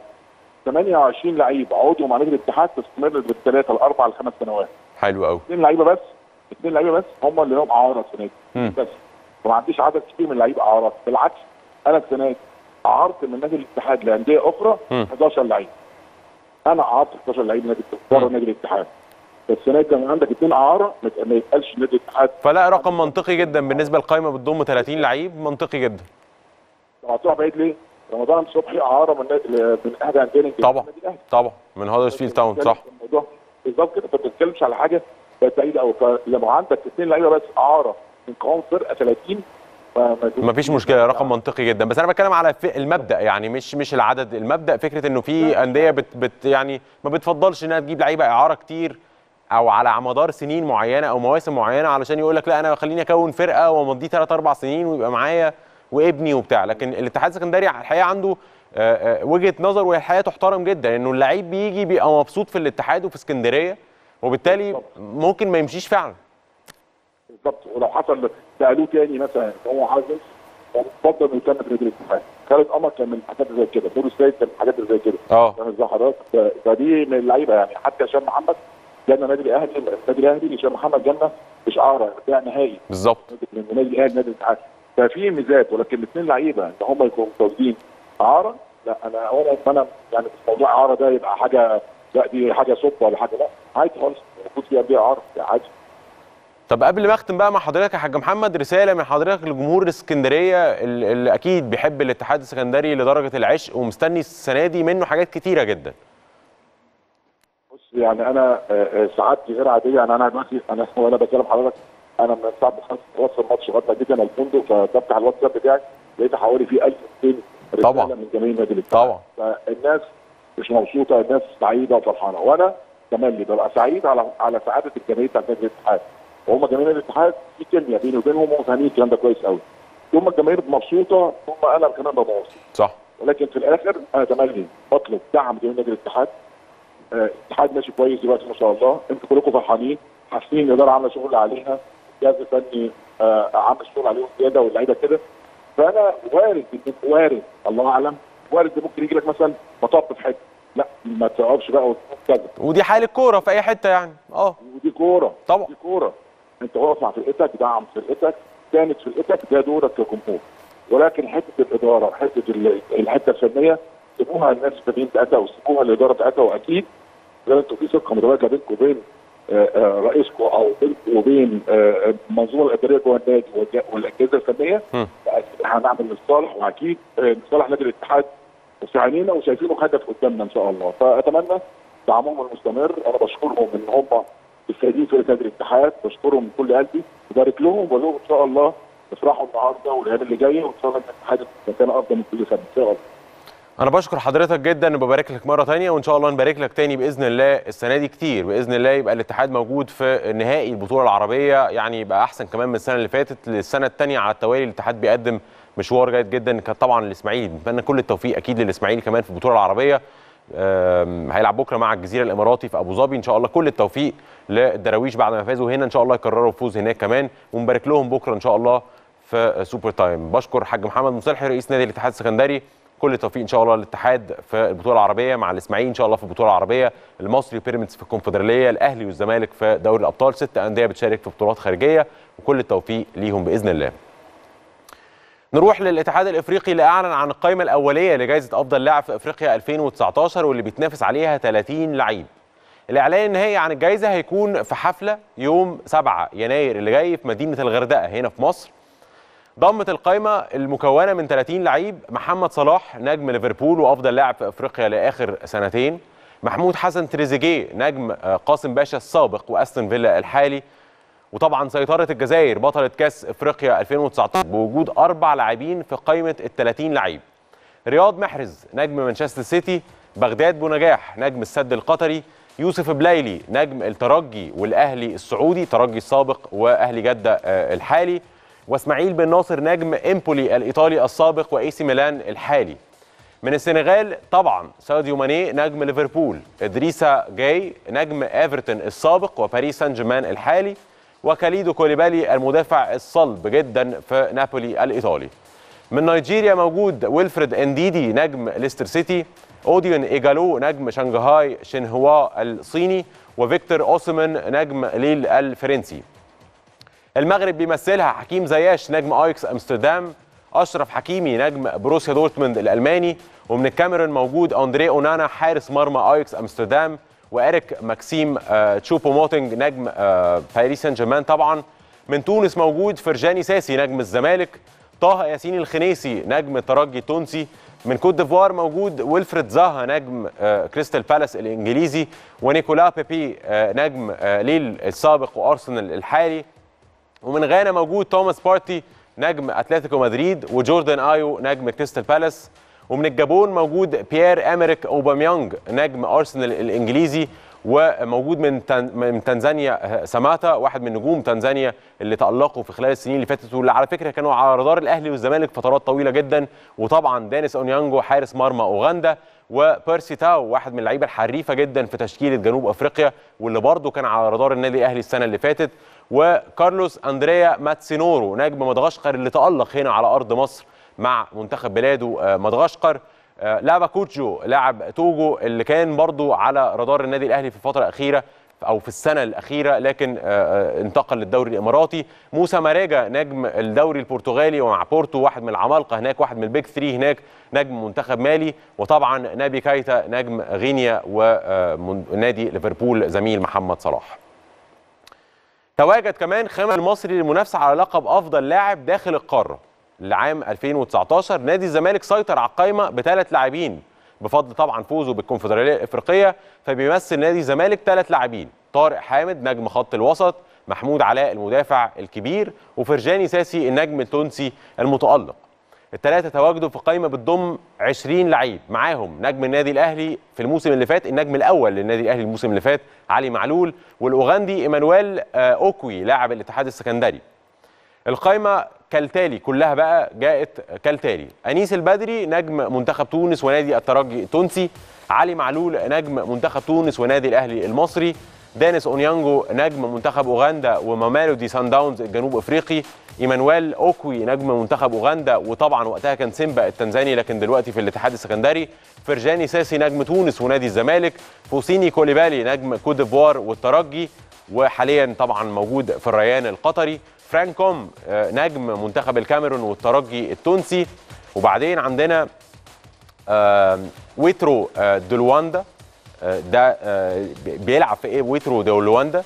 28 لعيب عضو مع نادي الاتحاد تستمر بالثلاثه الاربع الخمس سنوات حلو قوي اثنين لعيبه بس اثنين لعيبه بس هم اللي لهم اعاره السنه مم. دي بس فما عنديش عدد كتير من اللعيبه اعارات بالعكس انا السنه دي اعرت من نادي الاتحاد لانديه اخرى مم. 11 لعيب انا اعرت 11 لعيب نادي بره نادي الاتحاد السنه دي كان عندك اثنين اعاره ما ما يتقالش نادي الاتحاد فلا رقم منطقي جدا بالنسبه للقائمه بتضم 30 لعيب منطقي جدا طب هتروح بعيد ليه؟ رمضان صبحي اعاره من نادي من احدى انديه الانجليزية طبعا النادي الأهلي. طبعا من هودرسفيلد تاون صح الموضوع بالظبط كده انت ما بتتكلمش على حاجه بقت بعيده قوي فلما عندك اثنين لعيبه بس اعاره من قوام فرقه 30 فما مفيش مشكله رقم منطقي جدا بس انا بتكلم على في- المبدا يعني مش مش العدد المبدا فكره انه في انديه بت بت يعني ما بتفضلش انها تجيب لعيبه اعاره كتير او على مدار سنين معينه او مواسم معينه علشان يقول لك لا انا خليني اكون فرقه وامضيه 3 4 سنين ويبقى معايا وابني وبتاع لكن الاتحاد السكندري الحقيقه عنده آه، آه، وجهه نظر وهي الحقيقه تحترم جدا انه اللعيب بيجي بيبقى مبسوط في الاتحاد وفي اسكندريه وبالتالي ممكن ما يمشيش فعلا بالظبط ولو حصل سالوه تاني مثلا ان هو عايز يمشي اتفضل انه يكمل في نادي الاتحاد خالد قمر كان من الحاجات اللي زي كده نور السيد كان من الحاجات اللي زي كده اه فاهم ازاي حضرتك ف- فدي من اللعيبه يعني حتى هشام محمد جالنا النادي الاهلي النادي الاهلي هشام محمد جالنا مش اعاره بتاع نهائي بالظبط من النادي الاهلي نادي الاتحاد ففي ميزات ولكن الاثنين لعيبه ان هم يكونوا متواجدين اعاره لا انا اولا انا يعني في موضوع اعاره ده يبقى حاجه لا دي حاجه صب ولا حاجه لا عادي خالص المفروض في قبلها اعاره عادي طب قبل ما اختم بقى مع حضرتك يا حاج محمد رساله من حضرتك لجمهور الاسكندريه ال- اللي اكيد بيحب الاتحاد السكندري لدرجه العشق ومستني السنه دي منه حاجات كتيره جدا بص يعني انا آه، آه، سعادتي غير عاديه يعني انا دلوقتي انا وانا بكلم حضرتك انا من ساعه ما خلصت وصل الماتش لغايه ما جيت انا الفندق فبفتح الواتساب بتاعي لقيت حوالي فيه 1200 رساله طبعا. من جميع نادي الاتحاد طبعا فالناس مش مبسوطه الناس سعيده وفرحانه وانا تملي ببقى سعيد على على سعاده الجماهير بتاعت نادي الاتحاد وهم جماهير نادي الاتحاد في كيمياء بيني وبينهم وفاهمين الكلام ده كويس قوي طول ما الجماهير مبسوطه طول ما انا كمان ببقى مبسوط صح ولكن في الاخر انا تملي بطلب دعم جماهير نادي الاتحاد آه، الاتحاد ماشي كويس دلوقتي ما شاء الله انتوا كلكم فرحانين حاسين الاداره عامله شغل عليها الجهاز الفني آه، عامل شغل عليهم زياده واللعيبه كده فانا وارد إن- وارد الله اعلم وارد إن ممكن يجي لك مثلا مطب في حته لا ما تقفش بقى وتقول كذا ودي حال الكوره في اي حته يعني اه ودي كوره طبعا دي كوره انت واقف مع فرقتك دعم فرقتك كانت فرقتك ده دورك كجمهور ولكن حته الاداره وحته ال- الحته الفنيه سيبوها الناس الفنيين بتاعتها وسيبوها الاداره بتاعتها واكيد زي ما انتوا في ثقه متبادله بينكم وبين آه، آه، رئيسكم او بينكم وبين آه، المنظومه الاداريه جوه النادي والج- والاجهزه الفنيه هم. أكيد هنعمل للصالح واكيد آه، لصالح نادي الاتحاد وفي عينينا وشايفينه هدف قدامنا ان شاء الله فاتمنى دعمهم المستمر انا بشكرهم ان هم السيدين في نادي الاتحاد بشكرهم من كل قلبي وبارك لهم وبقول لهم ان شاء الله افرحوا النهارده والايام اللي جايه وان شاء الله الاتحاد مكان افضل من كل سنه ان شاء الله انا بشكر حضرتك جدا وببارك لك مره تانية وان شاء الله نبارك لك تاني باذن الله السنه دي كتير باذن الله يبقى الاتحاد موجود في نهائي البطوله العربيه يعني يبقى احسن كمان من السنه اللي فاتت للسنه الثانيه على التوالي الاتحاد بيقدم مشوار جيد جدا كان طبعا الاسماعيلي بنتمنى كل التوفيق اكيد للاسماعيلي كمان في البطوله العربيه آم، هيلعب بكره مع الجزيره الاماراتي في ابو ظبي ان شاء الله كل التوفيق للدراويش بعد ما فازوا هنا ان شاء الله يكرروا الفوز هناك كمان ونبارك لهم بكره ان شاء الله في سوبر تايم بشكر حاج محمد مصلحي رئيس نادي الاتحاد السكندري كل التوفيق ان شاء الله للاتحاد في البطوله العربيه مع الاسماعيلي ان شاء الله في البطوله العربيه المصري بيراميدز في الكونفدراليه الاهلي والزمالك في دوري الابطال ست انديه بتشارك في بطولات خارجيه وكل التوفيق ليهم باذن الله نروح للاتحاد الافريقي اللي اعلن عن القائمه الاوليه لجائزه افضل لاعب في افريقيا 2019 واللي بيتنافس عليها 30 لعيب الاعلان النهائي عن الجائزه هيكون في حفله يوم 7 يناير اللي جاي في مدينه الغردقه هنا في مصر ضمت القائمه المكونه من 30 لعيب محمد صلاح نجم ليفربول وافضل لاعب في افريقيا لاخر سنتين محمود حسن تريزيجيه نجم آه، قاسم باشا السابق واستون فيلا الحالي وطبعا سيطره الجزائر بطله كاس افريقيا 2019 بوجود اربع لاعبين في قائمه ال 30 لعيب رياض محرز نجم مانشستر سيتي بغداد بونجاح نجم السد القطري يوسف بلايلي نجم الترجي والاهلي السعودي ترجي السابق واهلي جده آه، الحالي واسماعيل بن ناصر نجم امبولي الايطالي السابق واي سي ميلان الحالي من السنغال طبعا ساديو ماني نجم ليفربول ادريسا جاي نجم ايفرتون السابق وباريس سان جيرمان الحالي وكاليدو كوليبالي المدافع الصلب جدا في نابولي الايطالي من نيجيريا موجود ويلفريد انديدي نجم ليستر سيتي اوديون ايجالو نجم شنغهاي شنهوا الصيني وفيكتور اوسمان نجم ليل الفرنسي المغرب بيمثلها حكيم زياش نجم ايكس امستردام اشرف حكيمي نجم بروسيا دورتموند الالماني ومن الكاميرون موجود اندري اونانا حارس مرمى ايكس امستردام واريك ماكسيم آه، تشوبو موتينج نجم آه، باريس سان جيرمان طبعا من تونس موجود فرجاني ساسي نجم الزمالك طه ياسين الخنيسي نجم الترجي التونسي من كوت ديفوار موجود ويلفريد زاها نجم آه، كريستال بالاس الانجليزي ونيكولا بيبي آه، نجم آه، ليل السابق وارسنال الحالي ومن غانا موجود توماس بارتي نجم اتلتيكو مدريد وجوردان ايو نجم كريستال بالاس ومن الجابون موجود بيير امريك اوباميانج نجم ارسنال الانجليزي وموجود من تن- من تنزانيا ساماتا واحد من نجوم تنزانيا اللي تألقوا في خلال السنين اللي فاتت واللي على فكره كانوا على رادار الاهلي والزمالك فترات طويله جدا وطبعا دانيس اونيانجو حارس مرمى اوغندا وبيرسي تاو واحد من اللعيبه الحريفه جدا في تشكيله جنوب افريقيا واللي برضه كان على رادار النادي الاهلي السنه اللي فاتت وكارلوس اندريا ماتسينورو نجم مدغشقر اللي تألق هنا على ارض مصر مع منتخب بلاده آه، مدغشقر آه، لعبة كوتشو لاعب توجو اللي كان برضو على رادار النادي الاهلي في الفتره الاخيره او في السنه الاخيره لكن آه، آه، انتقل للدوري الاماراتي موسى ماراجا نجم الدوري البرتغالي ومع بورتو واحد من العمالقه هناك واحد من البيج 3 هناك نجم منتخب مالي وطبعا نابي كايتا نجم غينيا ونادي ليفربول زميل محمد صلاح تواجد كمان خامس المصري للمنافسه على لقب افضل لاعب داخل القاره لعام 2019 نادي الزمالك سيطر على القائمه بثلاث لاعبين بفضل طبعا فوزه بالكونفدراليه الافريقيه فبيمثل نادي الزمالك ثلاث لاعبين طارق حامد نجم خط الوسط محمود علاء المدافع الكبير وفرجاني ساسي النجم التونسي المتالق الثلاثه تواجدوا في قائمه بتضم 20 لعيب معاهم نجم النادي الاهلي في الموسم اللي فات النجم الاول للنادي الاهلي الموسم اللي فات علي معلول والاوغندي ايمانويل آه، اوكوي لاعب الاتحاد السكندري القائمه كالتالي كلها بقى جاءت كالتالي انيس البدري نجم منتخب تونس ونادي الترجي التونسي علي معلول نجم منتخب تونس ونادي الاهلي المصري دانيس اونيانجو نجم منتخب اوغندا ومامالودي سان داونز الجنوب افريقي ايمانويل اوكوي نجم منتخب اوغندا وطبعا وقتها كان سيمبا التنزاني لكن دلوقتي في الاتحاد السكندري فرجاني ساسي نجم تونس ونادي الزمالك فوسيني كوليبالي نجم كوت ديفوار والترجي وحاليا طبعا موجود في الريان القطري فرانكوم آه، نجم منتخب الكاميرون والترجي التونسي وبعدين عندنا آه، ويترو آه، دولواندا آه، ده آه، بيلعب في ايه ويترو دولواندا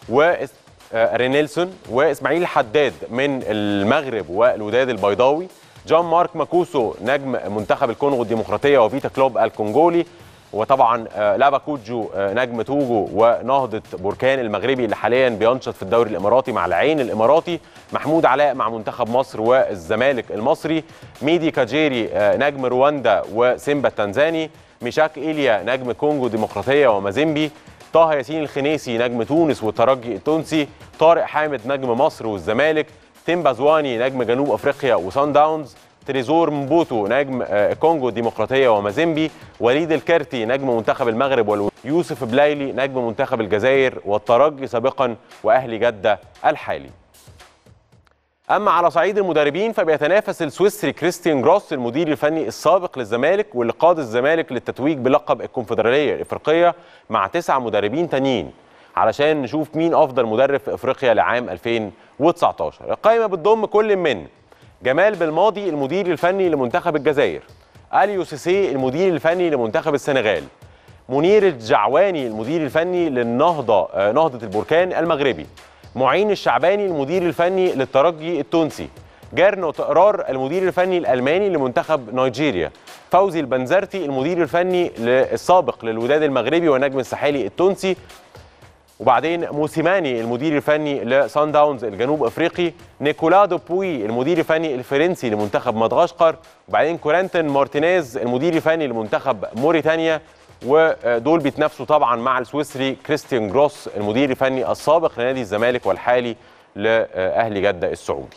ورينيلسون واسماعيل حداد من المغرب والوداد البيضاوي جان مارك ماكوسو نجم منتخب الكونغو الديمقراطيه وفيتا كلوب الكونغولي وطبعا آه، لابا كوجو آه، نجم توجو ونهضه بركان المغربي اللي حاليا بينشط في الدوري الاماراتي مع العين الاماراتي محمود علاء مع منتخب مصر والزمالك المصري ميدي كاجيري آه، نجم رواندا وسيمبا التنزاني ميشاك إيليا نجم كونغو ديمقراطية ومازيمبي طه ياسين الخنيسي نجم تونس والترجي التونسي طارق حامد نجم مصر والزمالك تيم بازواني نجم جنوب افريقيا وسان داونز تريزور مبوتو نجم آه، كونغو الديمقراطيه ومازيمبي وليد الكرتي نجم منتخب المغرب والو... يوسف بلايلي نجم منتخب الجزائر والترجي سابقا واهلي جده الحالي اما على صعيد المدربين فبيتنافس السويسري كريستيان جروس المدير الفني السابق للزمالك واللي قاد الزمالك للتتويج بلقب الكونفدراليه الافريقيه مع تسع مدربين تانيين علشان نشوف مين افضل مدرب في افريقيا لعام 2019 القائمه بتضم كل من جمال بالماضي المدير الفني لمنتخب الجزائر اليو سيسي المدير الفني لمنتخب السنغال منير الجعواني المدير الفني للنهضه آه، نهضه البركان المغربي معين الشعباني المدير الفني للترجي التونسي جارنو تقرار المدير الفني الالماني لمنتخب نيجيريا فوزي البنزرتي المدير الفني السابق للوداد المغربي والنجم الساحلي التونسي وبعدين موسيماني المدير الفني لسان داونز الجنوب افريقي نيكولا دوبوي المدير الفني الفرنسي لمنتخب مدغشقر وبعدين كورنتين مارتينيز المدير الفني لمنتخب موريتانيا ودول بيتنافسوا طبعا مع السويسري كريستيان جروس المدير الفني السابق لنادي الزمالك والحالي لاهلي جده السعودي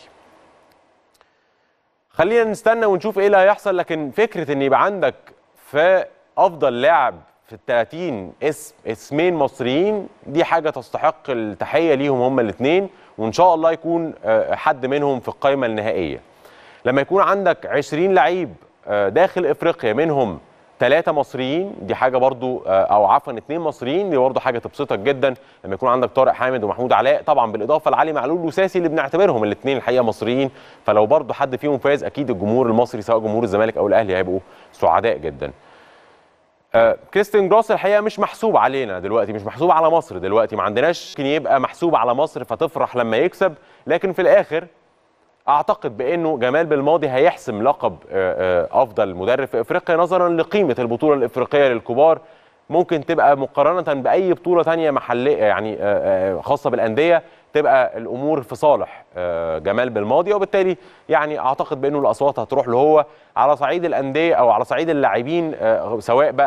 خلينا نستنى ونشوف ايه اللي هيحصل لكن فكره ان يبقى عندك في افضل لاعب في ال 30 اسم اسمين مصريين دي حاجه تستحق التحيه ليهم هما الاثنين وان شاء الله يكون آه، حد منهم في القائمه النهائيه لما يكون عندك 20 لعيب آه، داخل افريقيا منهم ثلاثة مصريين دي حاجة برضو آه، أو عفوا اثنين مصريين دي برضو حاجة تبسطك جدا لما يكون عندك طارق حامد ومحمود علاء طبعا بالإضافة لعلي معلول وساسي اللي بنعتبرهم الاثنين الحقيقة مصريين فلو برضو حد فيهم فاز أكيد الجمهور المصري سواء جمهور الزمالك أو الأهلي هيبقوا سعداء جدا آه، كريستيان جروس الحقيقه مش محسوب علينا دلوقتي مش محسوب على مصر دلوقتي ما عندناش ممكن يبقى محسوب على مصر فتفرح لما يكسب لكن في الاخر اعتقد بانه جمال بالماضي هيحسم لقب آه، آه، افضل مدرب في افريقيا نظرا لقيمه البطوله الافريقيه للكبار ممكن تبقى مقارنه باي بطوله تانية محليه يعني آه، آه، خاصه بالانديه تبقى الامور في صالح آه، جمال بالماضي وبالتالي يعني اعتقد بانه الاصوات هتروح له هو على صعيد الانديه او على صعيد اللاعبين آه، سواء بقى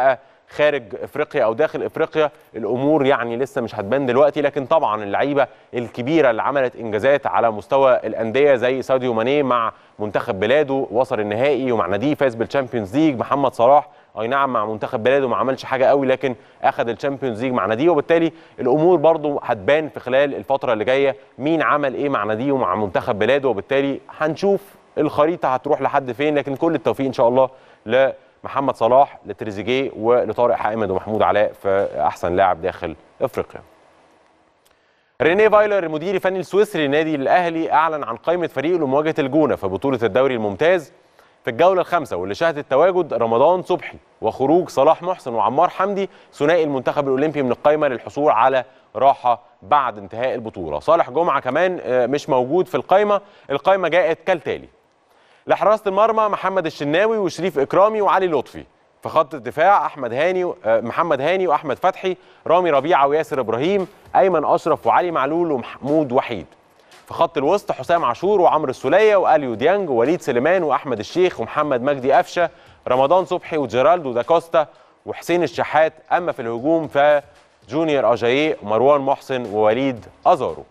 خارج افريقيا او داخل افريقيا الامور يعني لسه مش هتبان دلوقتي لكن طبعا اللعيبه الكبيره اللي عملت انجازات على مستوى الانديه زي ساديو ماني مع منتخب بلاده وصل النهائي ومع ناديه فاز بالشامبيونز ليج محمد صلاح اي نعم مع منتخب بلاده ما عملش حاجه قوي لكن اخذ الشامبيونز ليج مع ناديه وبالتالي الامور برضو هتبان في خلال الفتره اللي جايه مين عمل ايه مع ناديه ومع منتخب بلاده وبالتالي هنشوف الخريطه هتروح لحد فين لكن كل التوفيق ان شاء الله لمحمد صلاح لتريزيجيه ولطارق حامد ومحمود علاء في احسن لاعب داخل افريقيا ريني فايلر المدير الفني السويسري للنادي الاهلي اعلن عن قائمه فريقه لمواجهه الجونه في بطوله الدوري الممتاز في الجوله الخامسه واللي شهدت تواجد رمضان صبحي وخروج صلاح محسن وعمار حمدي ثنائي المنتخب الاولمبي من القائمه للحصول على راحه بعد انتهاء البطوله صالح جمعه كمان آه، مش موجود في القائمه القائمه جاءت كالتالي لحراسه المرمى محمد الشناوي وشريف اكرامي وعلي لطفي في خط الدفاع احمد هاني آه، محمد هاني واحمد فتحي رامي ربيعه وياسر ابراهيم ايمن اشرف وعلي معلول ومحمود وحيد في خط الوسط حسام عاشور وعمرو السوليه واليو ديانج ووليد سليمان واحمد الشيخ ومحمد مجدي قفشه رمضان صبحي وجيرالدو داكوستا وحسين الشحات اما في الهجوم فجونيور اجاييه ومروان محسن ووليد ازارو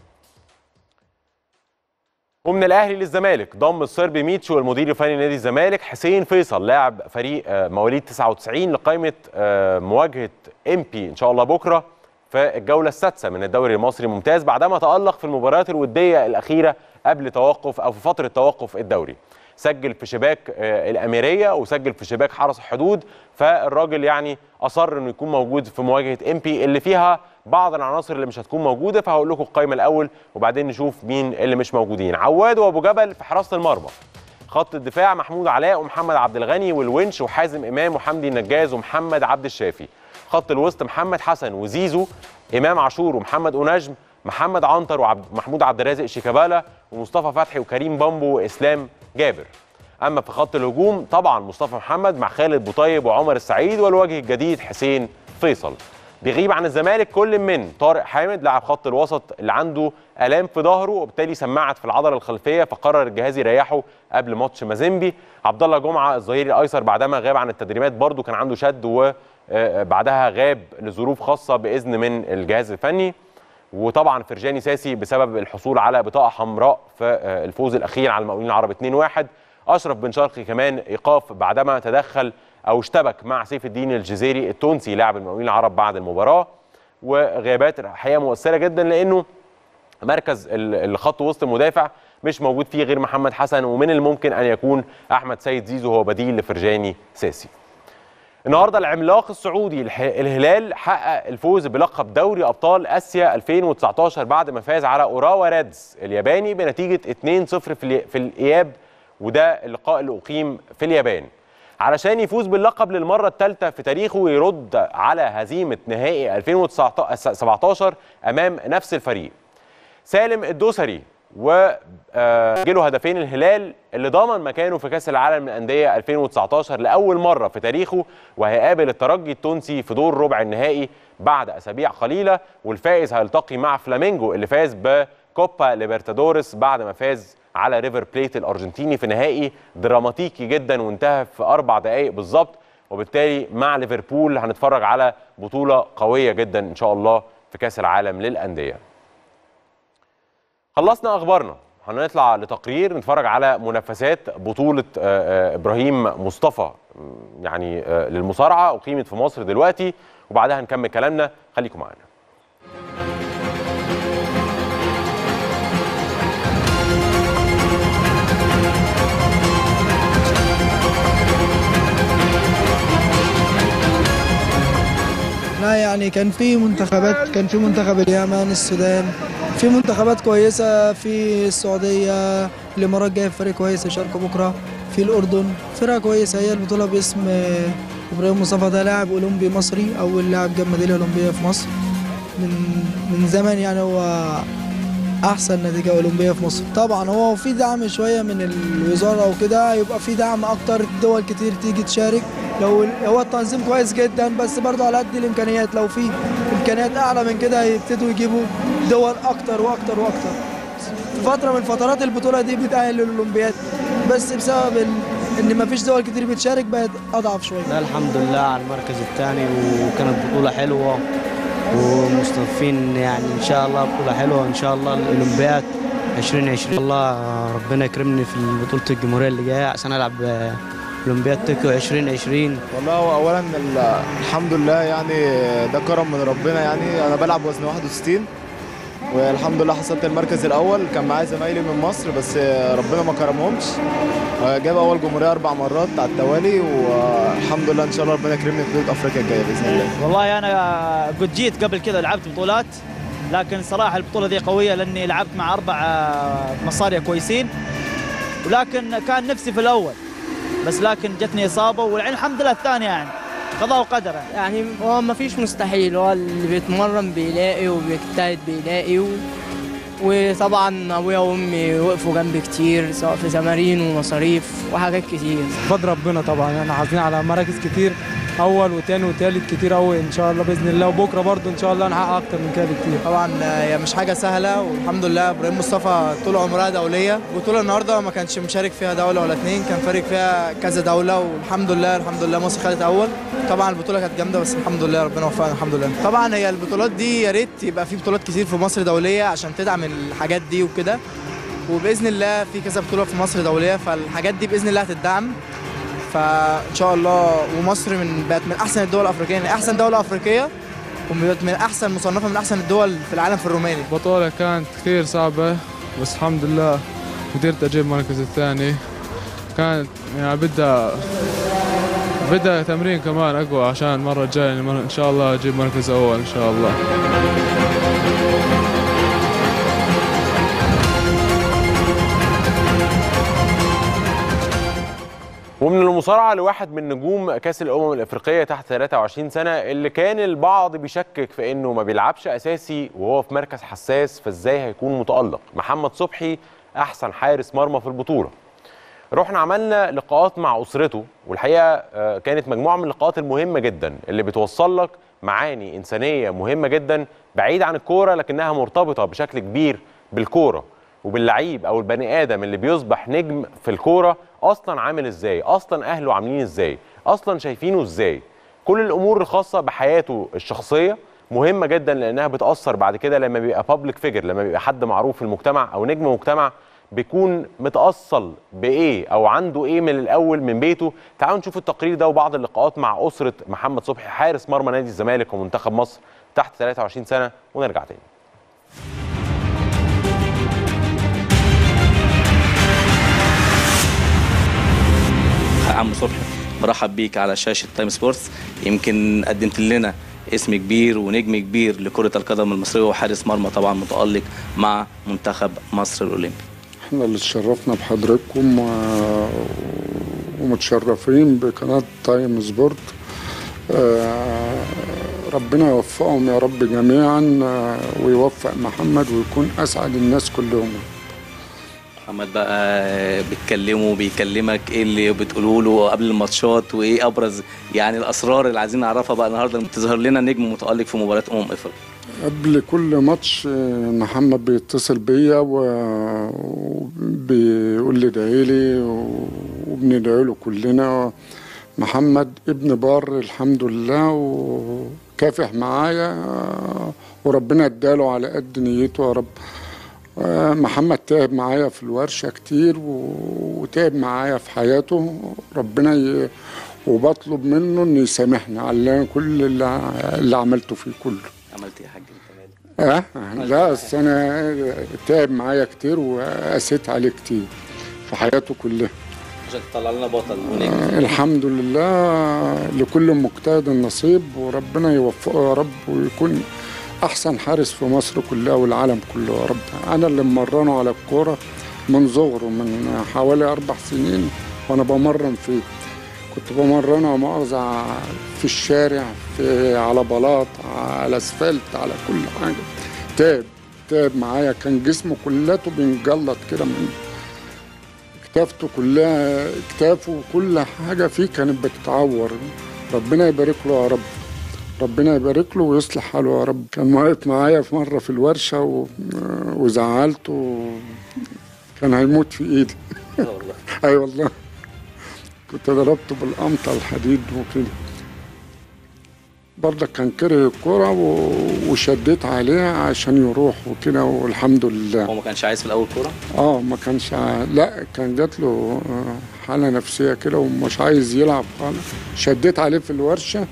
ومن الاهلي للزمالك ضم الصربي ميتشو المدير الفني نادي الزمالك حسين فيصل لاعب فريق آه، مواليد 99 لقائمه آه، مواجهه امبي ان شاء الله بكره في الجوله السادسه من الدوري المصري الممتاز بعدما تالق في المباريات الوديه الاخيره قبل توقف او في فتره توقف الدوري سجل في شباك آه، الاميريه وسجل في شباك حرس الحدود فالراجل يعني اصر انه يكون موجود في مواجهه امبي اللي فيها بعض العناصر اللي مش هتكون موجوده فهقول لكم القائمه الاول وبعدين نشوف مين اللي مش موجودين عواد وابو جبل في حراسه المرمى خط الدفاع محمود علاء ومحمد عبد الغني والونش وحازم امام وحمدي النجاز ومحمد عبد الشافي خط الوسط محمد حسن وزيزو امام عاشور ومحمد اونجم محمد عنتر ومحمود عبد الرازق شيكابالا ومصطفى فتحي وكريم بامبو واسلام جابر اما في خط الهجوم طبعا مصطفى محمد مع خالد بوطيب وعمر السعيد والوجه الجديد حسين فيصل بيغيب عن الزمالك كل من طارق حامد لاعب خط الوسط اللي عنده الام في ظهره وبالتالي سمعت في العضله الخلفيه فقرر الجهاز يريحه قبل ماتش مازيمبي عبد الله جمعه الظهير الايسر بعدما غاب عن التدريبات برده كان عنده شد وبعدها غاب لظروف خاصه باذن من الجهاز الفني وطبعا فرجاني ساسي بسبب الحصول على بطاقه حمراء في الفوز الاخير على المقاولين العرب 2-1 اشرف بن شرقي كمان ايقاف بعدما تدخل او اشتبك مع سيف الدين الجزيري التونسي لاعب المقاولين العرب بعد المباراه وغيابات الحقيقه مؤثره جدا لانه مركز الخط وسط المدافع مش موجود فيه غير محمد حسن ومن الممكن ان يكون احمد سيد زيزو هو بديل لفرجاني ساسي النهارده العملاق السعودي الهلال حقق الفوز بلقب دوري ابطال اسيا 2019 بعد ما فاز على اوراوا ريدز الياباني بنتيجه 2-0 في الاياب وده اللقاء اللي اقيم في اليابان علشان يفوز باللقب للمره الثالثه في تاريخه ويرد على هزيمه نهائي 2017 امام نفس الفريق سالم الدوسري وجيله هدفين الهلال اللي ضمن مكانه في كاس العالم للانديه 2019 لاول مره في تاريخه وهيقابل الترجي التونسي في دور ربع النهائي بعد اسابيع قليله والفائز هيلتقي مع فلامينجو اللي فاز بكوبا ليبرتادوريس بعد ما فاز على ريفر بليت الارجنتيني في نهائي دراماتيكي جدا وانتهى في اربع دقائق بالظبط وبالتالي مع ليفربول هنتفرج على بطوله قويه جدا ان شاء الله في كاس العالم للانديه. خلصنا اخبارنا هنطلع لتقرير نتفرج على منافسات بطوله ابراهيم مصطفى يعني للمصارعه اقيمت في مصر دلوقتي وبعدها هنكمل كلامنا خليكم معانا. لا يعني كان في منتخبات كان في منتخب اليمن السودان في منتخبات كويسة في السعودية الإمارات جايب فريق كويس يشاركوا بكرة في الأردن فرقة كويسة هي البطولة باسم إبراهيم مصطفى ده لاعب أولمبي مصري أول لاعب جاب ميدالية أولمبية في مصر من من زمان يعني هو أحسن نتيجة أولمبية في مصر طبعا هو في دعم شوية من الوزارة وكده يبقى في دعم أكتر دول كتير تيجي تشارك لو هو التنظيم كويس جدا بس برضه على قد الامكانيات لو في امكانيات اعلى من كده يبتدوا يجيبوا دول اكتر واكتر واكتر في فتره من فترات البطوله دي بتاهل للاولمبياد بس بسبب ان مفيش دول كتير بتشارك بقت اضعف شويه لا الحمد لله على المركز الثاني وكانت بطولة حلوة ومستضيفين يعني إن شاء الله بطولة حلوة إن شاء الله الأولمبياد 2020 الله ربنا يكرمني في بطولة الجمهورية اللي جاية عشان ألعب أولمبياد طوكيو 2020 والله هو اولا ال- الحمد لله يعني ده كرم من ربنا يعني انا بلعب وزن 61 والحمد لله حصلت المركز الاول كان معايا زمايلي من مصر بس ربنا ما كرمهمش جاب اول جمهوريه اربع مرات على التوالي والحمد لله ان شاء الله ربنا يكرمني في بطوله افريقيا الجايه باذن الله والله انا قد جيت قبل كذا لعبت بطولات لكن صراحه البطوله دي قويه لاني لعبت مع اربع آه، مصاريه كويسين ولكن كان نفسي في الاول بس لكن جتني اصابه والحين الحمد لله الثانيه يعني قضاء وقدر يعني. يعني هو ما فيش مستحيل هو اللي بيتمرن بيلاقي وبيجتهد بيلاقي و... وطبعا ابويا وامي وقفوا جنبي كتير سواء في تمارين ومصاريف وحاجات كتير بفضل ربنا طبعا احنا حاصلين على مراكز كتير اول وتاني وتالت كتير قوي ان شاء الله باذن الله وبكره برضو ان شاء الله نحقق اكتر من كده بكتير طبعا هي مش حاجه سهله والحمد لله ابراهيم مصطفى طول عمرها دوليه البطوله النهارده ما كانش مشارك فيها دوله ولا اتنين كان فارق فيها كذا دوله والحمد لله الحمد لله مصر خدت اول طبعا البطوله كانت جامده بس الحمد لله ربنا وفقنا الحمد لله طبعا هي البطولات دي يا ريت يبقى في بطولات كتير في مصر دوليه عشان تدعم الحاجات دي وكده وباذن الله في كذا بطوله في مصر دوليه فالحاجات دي باذن الله هتدعم فان شاء الله ومصر من بقت من احسن الدول الافريقيه يعني احسن دوله افريقيه وبقت من احسن مصنفه من احسن الدول في العالم في الروماني البطولة كانت كثير صعبة بس الحمد لله قدرت اجيب المركز الثاني كانت يعني بدها بدها تمرين كمان اقوى عشان المرة الجاية يعني ان شاء الله اجيب مركز اول ان شاء الله ومن المصارعة لواحد من نجوم كأس الأمم الأفريقية تحت 23 سنة اللي كان البعض بيشكك في إنه ما بيلعبش أساسي وهو في مركز حساس فإزاي هيكون متألق محمد صبحي أحسن حارس مرمى في البطولة رحنا عملنا لقاءات مع أسرته والحقيقة آه، كانت مجموعة من اللقاءات المهمة جدا اللي بتوصل لك معاني إنسانية مهمة جدا بعيد عن الكورة لكنها مرتبطة بشكل كبير بالكورة وباللعيب او البني ادم اللي بيصبح نجم في الكوره اصلا عامل ازاي اصلا اهله عاملين ازاي اصلا شايفينه ازاي كل الامور الخاصه بحياته الشخصيه مهمه جدا لانها بتاثر بعد كده لما بيبقى بابليك فيجر لما بيبقى حد معروف في المجتمع او نجم مجتمع بيكون متاصل بايه او عنده ايه من الاول من بيته تعالوا نشوف التقرير ده وبعض اللقاءات مع اسره محمد صبحي حارس مرمى نادي الزمالك ومنتخب مصر تحت 23 سنه ونرجع تاني عم صبحي برحب بيك على شاشة تايم سبورتس يمكن قدمت لنا اسم كبير ونجم كبير لكرة القدم المصرية وحارس مرمى طبعا متألق مع منتخب مصر الأولمبي احنا اللي اتشرفنا بحضراتكم و- ومتشرفين بقناة تايم سبورت آه، ربنا يوفقهم يا رب جميعا آه، ويوفق محمد ويكون أسعد الناس كلهم محمد بقى بتكلمه بيكلمك ايه اللي بتقوله له قبل الماتشات وايه ابرز يعني الاسرار اللي عايزين نعرفها بقى النهارده تظهر لنا نجم متألق في مباراة امم افريقيا قبل كل ماتش آه، محمد بيتصل بيا و- وبيقول لي ادعيلي وبندعي له كلنا محمد ابن بار الحمد لله وكافح معايا آه، وربنا اداله على قد نيته يا رب آه، محمد تعب معايا في الورشة كتير و- وتعب معايا في حياته ربنا ي... وبطلب منه انه يسامحني على كل اللي, اللي عملته فيه كله عملت ايه يا حاج انت مالك اه لا بس انا تعب معايا كتير وقسيت عليه كتير في حياته كلها عشان تطلع لنا بطل ونجم آه، الحمد لله لكل مجتهد نصيب وربنا يوفقه يا رب ويكون احسن حارس في مصر كلها والعالم كله يا رب انا اللي مرنه على الكوره من صغره من حوالي اربع سنين وانا بمرن فيه كنت بمرنه مؤاخذة في الشارع في على بلاط على اسفلت على كل حاجه تعب تعب معايا كان جسمه كلته بينجلط كده من كتافته كلها كتافه وكل حاجة فيه كانت بتتعور ربنا يبارك له يا رب ربنا يبارك له ويصلح حاله يا رب كان واقف معايا في مرة في الورشة و... وزعلته كان هيموت في ايدي والله اي والله كنت ضربته بالقمطة الحديد وكده برضك كان كره الكرة و- وشديت عليه عشان يروح وكده والحمد لله هو ما كانش عايز في الاول كوره اه ما كانش ع- لا كان جات له آه، حالة نفسية كده ومش عايز يلعب خالص شديت عليه في الورشة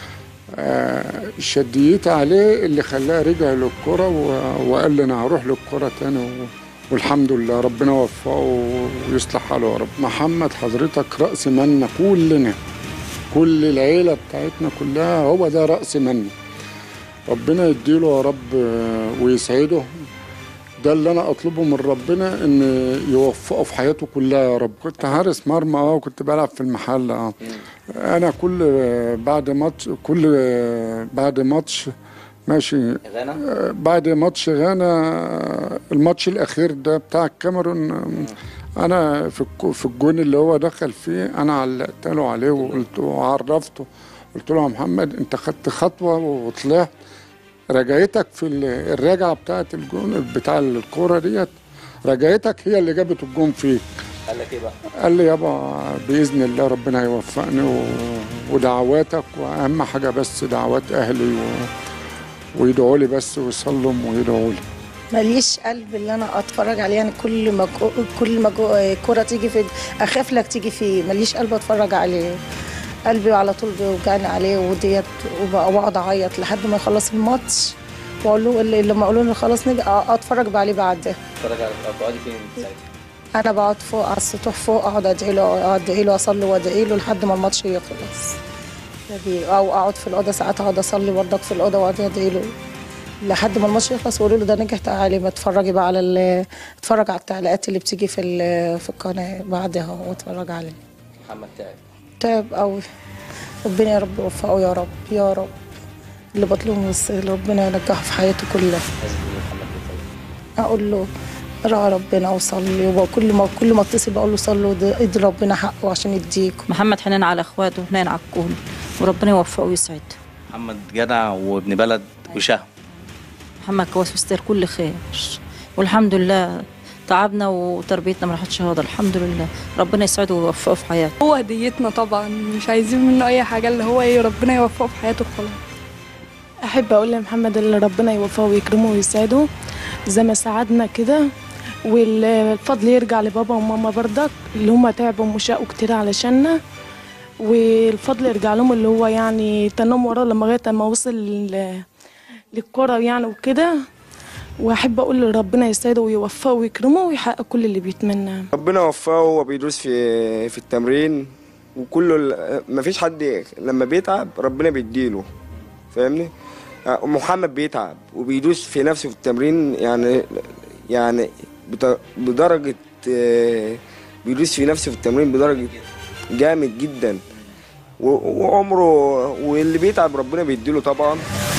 آه، شديت عليه اللي خلاه رجع للكرة و- وقال لي انا هروح للكرة تاني و- والحمد لله ربنا وفقه ويصلح حاله يا رب محمد حضرتك رأس منا كلنا كل العيلة بتاعتنا كلها هو ده رأس منا ربنا يديله يا رب آه، ويسعده ده اللي انا اطلبه من ربنا ان يوفقه في حياته كلها يا رب كنت حارس مرمى اه وكنت بلعب في المحل اه انا كل بعد ماتش كل بعد ماتش ماشي غانا بعد ماتش غانا الماتش الاخير ده بتاع الكاميرون انا في الكو- في الجون اللي هو دخل فيه انا علقت له عليه وقلت وعرفته قلت له يا محمد انت خدت خطوه وطلعت رجعتك في ال- الرجعه بتاعت الجون بتاع الكوره ديت رجعتك هي اللي جابت الجون فيك قال لك ايه بقى؟ قال لي يابا باذن الله ربنا يوفقني و... ودعواتك واهم حاجه بس دعوات اهلي و... ويدعوا لي بس ويصلوا ويدعوا لي ماليش قلب اللي انا اتفرج عليه يعني كل ما كو- كل ما جو- كرة تيجي في اخاف لك تيجي فيه ماليش قلب اتفرج عليه قلبي على طول بيوجعني عليه وديت وب- واقعد اعيط لحد ما يخلص الماتش واقول له اللي- لما اقولوا لي خلاص نجي اتفرج عليه بعدها اتفرج على بتقعدي فين ساعتها؟ انا بقعد فوق على السطوح فوق اقعد ادعي له ادعي له اصلي وادعي له لحد ما الماتش يخلص يعني او اقعد في الاوضه ساعات اقعد اصلي برضك في الاوضه واقعد ادعي له لحد ما الماتش يخلص ويقولوا له ده نجح تعالي ما اتفرجي بقى على ال- اتفرج على التعليقات اللي بتيجي في ال- في القناه بعدها واتفرج عليه محمد تعب تعب قوي ربنا يا رب يوفقه يا رب يا رب اللي بطلبه بس ربنا ينجحه في حياته كلها لازم يكون محمد بيتعب اقول له راعي ربنا وصلي وكل ما كل ما اتصل بقول له صلي واد- ادي ربنا حقه عشان يديك محمد حنين على اخواته وحنين على الكل وربنا يوفقه ويسعده محمد جدع وابن بلد وشهم محمد كواس وستر كل خير والحمد لله تعبنا وتربيتنا ما راحتش هذا الحمد لله ربنا يسعده ويوفقه في حياته هو هديتنا طبعا مش عايزين منه اي حاجه اللي هو ايه ربنا يوفقه في حياته خلاص احب اقول لمحمد اللي ربنا يوفقه ويكرمه ويسعده زي ما ساعدنا كده والفضل يرجع لبابا وماما برضك اللي هم تعبوا وشقوا كتير علشاننا والفضل يرجع لهم اللي هو يعني تنام وراه لما لغايه ما وصل لل- للكرة يعني وكده واحب اقول لربنا يسعده ويوفقه ويكرمه ويحقق كل اللي بيتمناه ربنا وفقه وهو بيدوس في في التمرين وكله ال- مفيش حد لما بيتعب ربنا بيديله فاهمني آه، محمد بيتعب وبيدوس في نفسه في التمرين يعني يعني بت- بدرجة آه، بيدوس في نفسه في التمرين بدرجة جامد جدا و- وعمره واللي بيتعب ربنا بيديله طبعا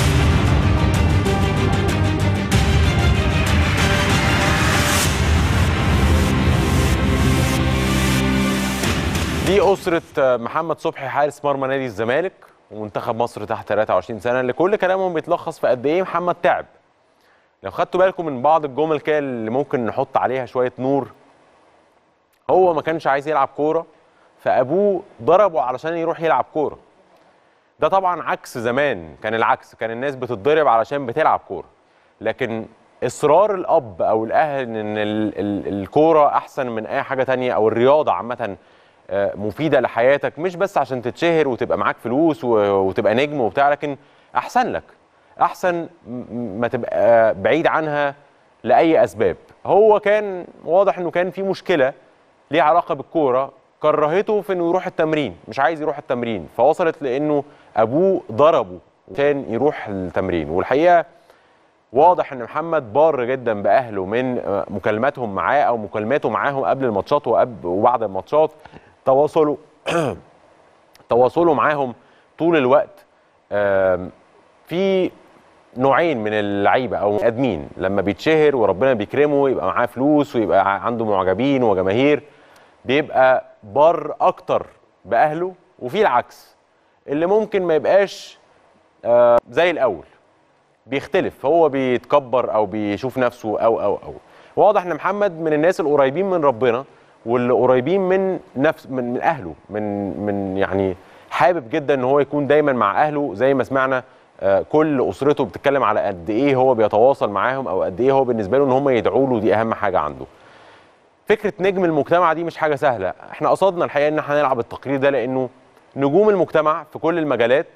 دي أسرة محمد صبحي حارس مرمى نادي الزمالك ومنتخب مصر تحت 23 سنة اللي كل كلامهم بيتلخص في قد إيه محمد تعب لو خدتوا بالكم من بعض الجمل كده اللي ممكن نحط عليها شوية نور هو ما كانش عايز يلعب كورة فأبوه ضربه علشان يروح يلعب كورة ده طبعا عكس زمان كان العكس كان الناس بتتضرب علشان بتلعب كورة لكن اصرار الاب او الاهل ان ال- ال- الكوره احسن من اي حاجه تانية او الرياضه عامه آه، مفيده لحياتك مش بس عشان تتشهر وتبقى معاك فلوس و- وتبقى نجم وبتاع لكن احسن لك احسن م- ما تبقى بعيد عنها لاي اسباب هو كان واضح انه كان في مشكله ليها علاقه بالكوره كرهته في انه يروح التمرين مش عايز يروح التمرين فوصلت لانه ابوه ضربه عشان يروح التمرين والحقيقه واضح ان محمد بار جدا باهله من آه، مكالماتهم معاه او مكالماته معاهم قبل الماتشات وقب- وبعد الماتشات تواصلوا تواصلوا معاهم طول الوقت آم، في نوعين من اللعيبه او ادمين لما بيتشهر وربنا بيكرمه يبقى معاه فلوس ويبقى ع- عنده معجبين وجماهير بيبقى بار اكتر باهله وفي العكس اللي ممكن ما يبقاش آه، زي الاول بيختلف هو بيتكبر او بيشوف نفسه او او او واضح ان محمد من الناس القريبين من ربنا واللي قريبين من نفس من, من اهله من من يعني حابب جدا ان هو يكون دايما مع اهله زي ما سمعنا آه، كل اسرته بتتكلم على قد ايه هو بيتواصل معاهم او قد ايه هو بالنسبه له ان هم يدعوا له دي اهم حاجه عنده فكره نجم المجتمع دي مش حاجه سهله احنا قصدنا الحقيقه ان احنا نلعب التقرير ده لانه نجوم المجتمع في كل المجالات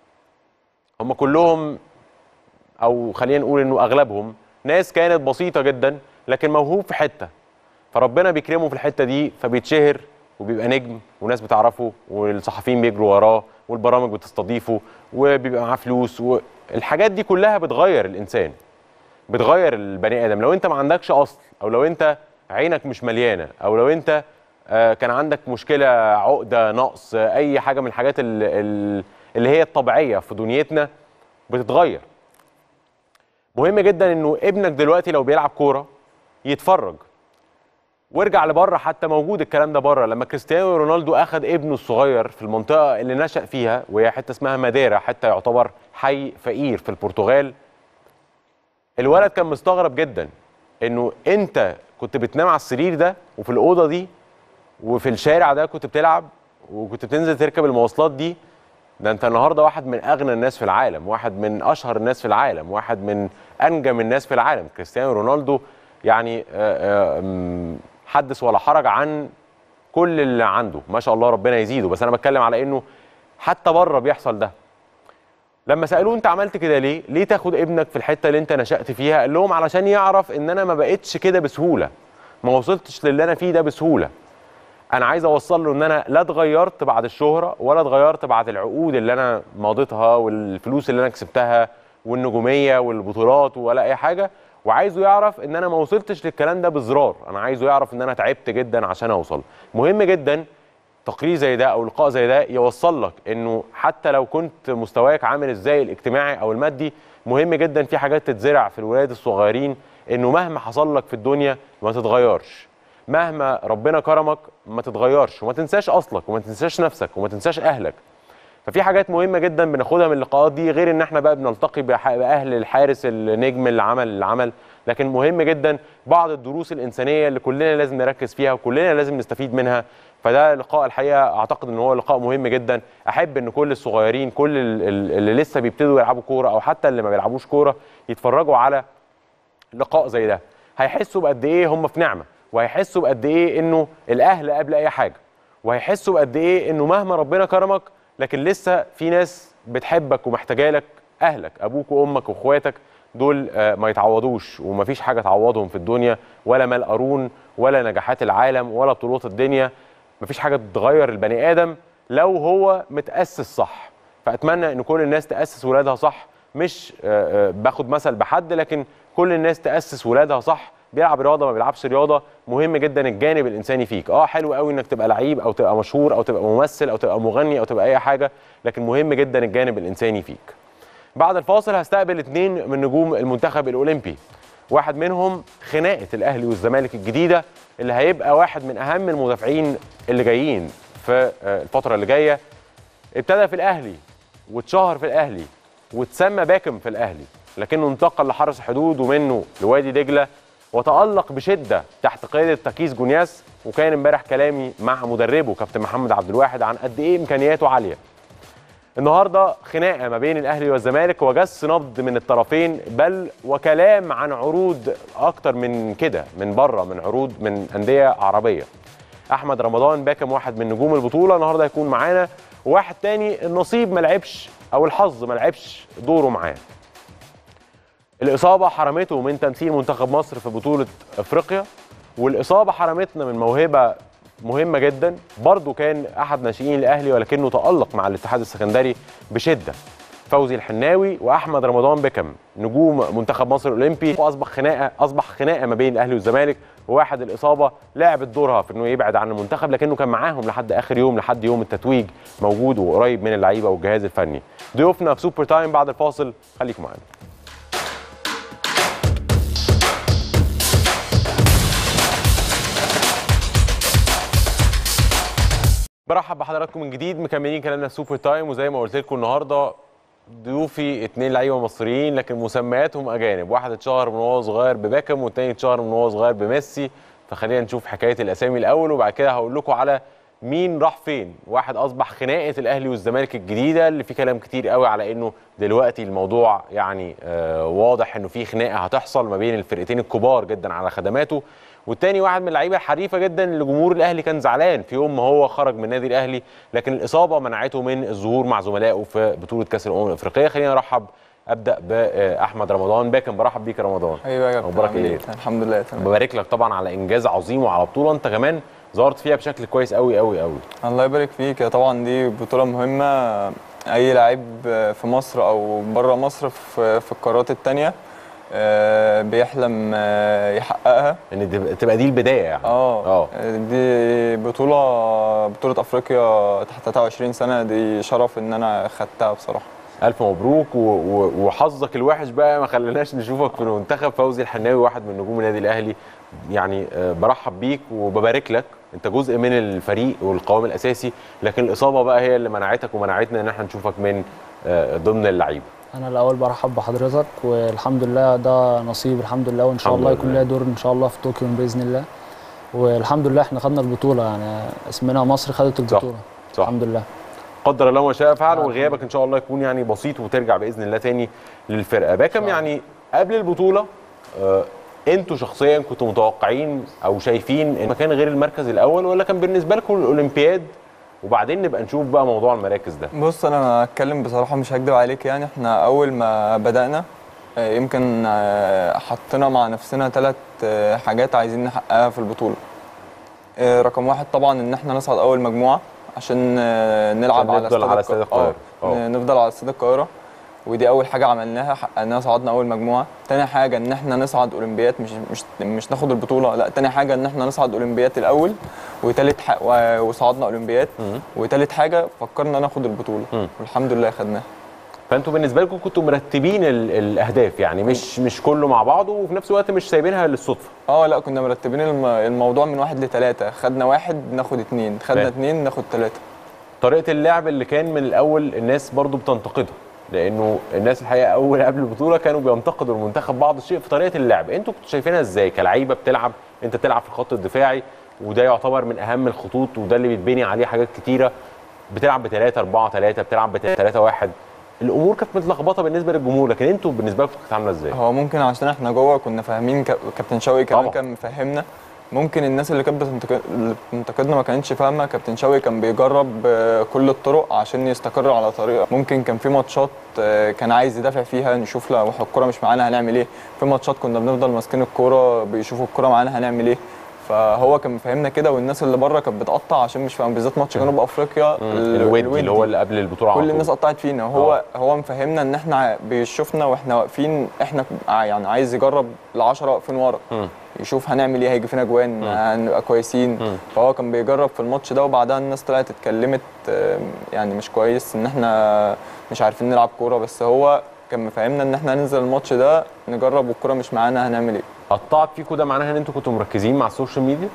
هم كلهم او خلينا نقول انه اغلبهم ناس كانت بسيطه جدا لكن موهوب في حته فربنا بيكرمه في الحته دي فبيتشهر وبيبقى نجم وناس بتعرفه والصحفيين بيجروا وراه والبرامج بتستضيفه وبيبقى معاه فلوس والحاجات دي كلها بتغير الانسان بتغير البني ادم لو انت ما عندكش اصل او لو انت عينك مش مليانه او لو انت آه، كان عندك مشكله عقده نقص آه، اي حاجه من الحاجات ال- ال- اللي هي الطبيعيه في دنيتنا بتتغير مهم جدا انه ابنك دلوقتي لو بيلعب كوره يتفرج وارجع لبره حتى موجود الكلام ده بره لما كريستيانو رونالدو اخذ ابنه الصغير في المنطقه اللي نشأ فيها وهي حته اسمها ماديرا حتى يعتبر حي فقير في البرتغال الولد كان مستغرب جدا انه انت كنت بتنام على السرير ده وفي الاوضه دي وفي الشارع ده كنت بتلعب وكنت بتنزل تركب المواصلات دي ده انت النهارده واحد من اغنى الناس في العالم واحد من اشهر الناس في العالم واحد من انجم الناس في العالم كريستيانو رونالدو يعني آه، آه، مم، حدث ولا حرج عن كل اللي عنده ما شاء الله ربنا يزيده بس انا بتكلم على انه حتى بره بيحصل ده لما سالوه انت عملت كده ليه ليه تاخد ابنك في الحته اللي انت نشأت فيها قال لهم علشان يعرف ان انا ما بقتش كده بسهوله ما وصلتش للي انا فيه ده بسهوله انا عايز اوصل له ان انا لا اتغيرت بعد الشهره ولا اتغيرت بعد العقود اللي انا ماضيتها والفلوس اللي انا كسبتها والنجوميه والبطولات ولا اي حاجه وعايزه يعرف ان انا ما وصلتش للكلام ده بزرار انا عايزه يعرف ان انا تعبت جدا عشان اوصل مهم جدا تقرير زي ده او لقاء زي ده يوصل لك انه حتى لو كنت مستواك عامل ازاي الاجتماعي او المادي مهم جدا في حاجات تتزرع في الولاد الصغيرين انه مهما حصل لك في الدنيا ما تتغيرش مهما ربنا كرمك ما تتغيرش وما تنساش اصلك وما تنساش نفسك وما تنساش اهلك ففي حاجات مهمه جدا بناخدها من اللقاءات دي غير ان احنا بقى بنلتقي بح- باهل الحارس النجم اللي عمل العمل لكن مهم جدا بعض الدروس الانسانيه اللي كلنا لازم نركز فيها وكلنا لازم نستفيد منها فده لقاء الحقيقه اعتقد ان هو لقاء مهم جدا احب ان كل الصغيرين كل ال- ال- اللي لسه بيبتدوا يلعبوا كوره او حتى اللي ما بيلعبوش كوره يتفرجوا على لقاء زي ده هيحسوا بقد ايه هم في نعمه وهيحسوا بقد ايه انه الاهل قبل اي حاجه وهيحسوا بقد ايه انه مهما ربنا كرمك لكن لسه في ناس بتحبك ومحتاجه لك اهلك ابوك وامك واخواتك دول آه، ما يتعوضوش ومفيش حاجه تعوضهم في الدنيا ولا مال قارون ولا نجاحات العالم ولا بطولات الدنيا مفيش حاجه تغير البني ادم لو هو متاسس صح فاتمنى ان كل الناس تاسس ولادها صح مش آه، آه، باخد مثل بحد لكن كل الناس تاسس ولادها صح بيلعب رياضه ما بيلعبش رياضه مهم جدا الجانب الانساني فيك اه حلو قوي انك تبقى لعيب او تبقى مشهور او تبقى ممثل او تبقى مغني او تبقى اي حاجه لكن مهم جدا الجانب الانساني فيك بعد الفاصل هستقبل اثنين من نجوم المنتخب الاولمبي واحد منهم خناقه الاهلي والزمالك الجديده اللي هيبقى واحد من اهم المدافعين اللي جايين في آه، الفتره اللي جايه ابتدى في الاهلي واتشهر في الاهلي واتسمى باكم في الاهلي لكنه انتقل لحرس حدود ومنه لوادي دجله وتالق بشده تحت قياده تكيس جونياس وكان امبارح كلامي مع مدربه كابتن محمد عبد الواحد عن قد ايه امكانياته عاليه النهارده خناقه ما بين الاهلي والزمالك وجس نبض من الطرفين بل وكلام عن عروض اكتر من كده من بره من عروض من انديه عربيه احمد رمضان باكم واحد من نجوم البطوله النهارده هيكون معانا وواحد تاني النصيب ما لعبش او الحظ ما لعبش دوره معاه الاصابه حرمته من تمثيل منتخب مصر في بطوله افريقيا والاصابه حرمتنا من موهبه مهمه جدا برضه كان احد ناشئين الاهلي ولكنه تالق مع الاتحاد السكندري بشده فوزي الحناوي واحمد رمضان بكم نجوم منتخب مصر الاولمبي واصبح خناقه اصبح خناقه ما بين الاهلي والزمالك وواحد الاصابه لعبت دورها في انه يبعد عن المنتخب لكنه كان معاهم لحد اخر يوم لحد يوم التتويج موجود وقريب من اللعيبه والجهاز الفني ضيوفنا في سوبر تايم بعد الفاصل خليكم معانا برحب بحضراتكم من جديد مكملين كلامنا في سوبر تايم وزي ما قلت لكم النهارده ضيوفي اتنين لعيبه مصريين لكن مسمياتهم اجانب واحد اتشهر من وهو صغير بباكم والتاني اتشهر من وهو صغير بميسي فخلينا نشوف حكايه الاسامي الاول وبعد كده هقول لكم على مين راح فين واحد اصبح خناقه الاهلي والزمالك الجديده اللي في كلام كتير قوي على انه دلوقتي الموضوع يعني آه واضح انه في خناقه هتحصل ما بين الفرقتين الكبار جدا على خدماته والتاني واحد من اللعيبه الحريفه جدا اللي جمهور الاهلي كان زعلان في يوم ما هو خرج من النادي الاهلي لكن الاصابه منعته من الظهور مع زملائه في بطوله كاس الامم الافريقيه خلينا نرحب ابدا باحمد رمضان باكم برحب بيك يا رمضان ايوه يا كابتن اخبارك عامل ايه الحمد لله تمام ببارك لك طبعا على انجاز عظيم وعلى بطوله انت كمان ظهرت فيها بشكل كويس قوي قوي قوي الله يبارك فيك يا طبعا دي بطوله مهمه اي لعيب في مصر او بره مصر في في القارات التانية آه، بيحلم آه، يحققها ان دي- تبقى دي البدايه يعني اه دي بطوله بطوله افريقيا تحت 23 سنه دي شرف ان انا خدتها بصراحه الف مبروك و... و... وحظك الوحش بقى ما خليناش نشوفك في المنتخب فوزي الحناوي واحد من نجوم النادي الاهلي يعني آه، برحب بيك وببارك لك انت جزء من الفريق والقوام الاساسي لكن الاصابه بقى هي اللي منعتك ومنعتنا ان احنا نشوفك من آه، ضمن اللعيبه انا الاول برحب بحضرتك والحمد لله ده نصيب الحمد لله وان شاء الحمد الله يكون لله. ليا دور ان شاء الله في طوكيو باذن الله والحمد لله احنا خدنا البطوله يعني اسمنا مصر خدت البطوله صح. الحمد لله قدر الله ما شاء فعل وغيابك ان شاء الله يكون يعني بسيط وترجع باذن الله تاني للفرقه باكم يعني قبل البطوله آه انتوا شخصيا كنتوا متوقعين او شايفين ان مكان غير المركز الاول ولا كان بالنسبه لكم الاولمبياد وبعدين نبقى نشوف بقى موضوع المراكز ده بص انا هتكلم بصراحه مش هكدب عليك يعني احنا اول ما بدانا آه، يمكن آه، حطينا مع نفسنا ثلاث حاجات عايزين نحققها في البطوله آه، رقم واحد طبعا ان احنا نصعد اول مجموعه عشان آه، نلعب عشان على نفضل على استاد الق- القاهرة. آه، آه. نفضل على استاد القاهره ودي اول حاجه عملناها حققناها صعدنا اول مجموعه تاني حاجه ان احنا نصعد اولمبياد مش مش مش ناخد البطوله لا تاني حاجه ان احنا نصعد اولمبياد الاول وتالت ح... و- وصعدنا اولمبياد وتالت حاجه فكرنا ناخد البطوله والحمد لله خدناها فانتوا بالنسبه لكم كنتوا مرتبين ال- الاهداف يعني مش مش كله مع بعضه وفي نفس الوقت مش سايبينها للصدفه اه لا كنا مرتبين الم... الموضوع من واحد لثلاثة خدنا واحد ناخد اتنين خدنا فاهم. اتنين ناخد ثلاثة طريقه اللعب اللي كان من الاول الناس برضو بتنتقدها لانه الناس الحقيقه اول قبل البطوله كانوا بينتقدوا المنتخب بعض الشيء في طريقه اللعب انتوا كنتوا شايفينها ازاي كلعيبه بتلعب انت بتلعب في الخط الدفاعي وده يعتبر من اهم الخطوط وده اللي بيتبني عليه حاجات كتيره بتلعب ب 3 4 3 بتلعب ب 3 1 الامور كانت متلخبطه بالنسبه للجمهور لكن انتوا بالنسبه لكم كانت عامله ازاي هو ممكن عشان احنا جوه كنا فاهمين ك... كابتن شوقي كمان كان مفهمنا ممكن الناس اللي كانت بتنتقد- اللي بتنتقدنا ما كانتش فاهمه كابتن شوقي كان بيجرب آه، كل الطرق عشان يستقر على طريقه ممكن كان في ماتشات آه، كان عايز يدافع فيها نشوف لو الكوره مش معانا هنعمل ايه في ماتشات كنا بنفضل ماسكين الكوره بيشوفوا الكوره معانا هنعمل ايه فهو كان مفهمنا كده والناس اللي بره كانت بتقطع عشان مش فاهم بالذات ماتش جنوب افريقيا ال- الودي اللي هو اللي قبل البطوله على كل طول. الناس قطعت فينا هو هو مفهمنا ان احنا بيشوفنا واحنا واقفين احنا ع- يعني عايز يجرب ال10 واقفين ورا يشوف هنعمل ايه هيجي فينا جوان هنبقى كويسين فهو كان بيجرب في الماتش ده وبعدها الناس طلعت اتكلمت آم، يعني مش كويس ان احنا مش عارفين نلعب كوره بس هو كان مفهمنا ان احنا ننزل الماتش ده نجرب والكوره مش معانا هنعمل ايه قطعت فيكم ده معناها ان انتوا كنتوا مركزين مع السوشيال ميديا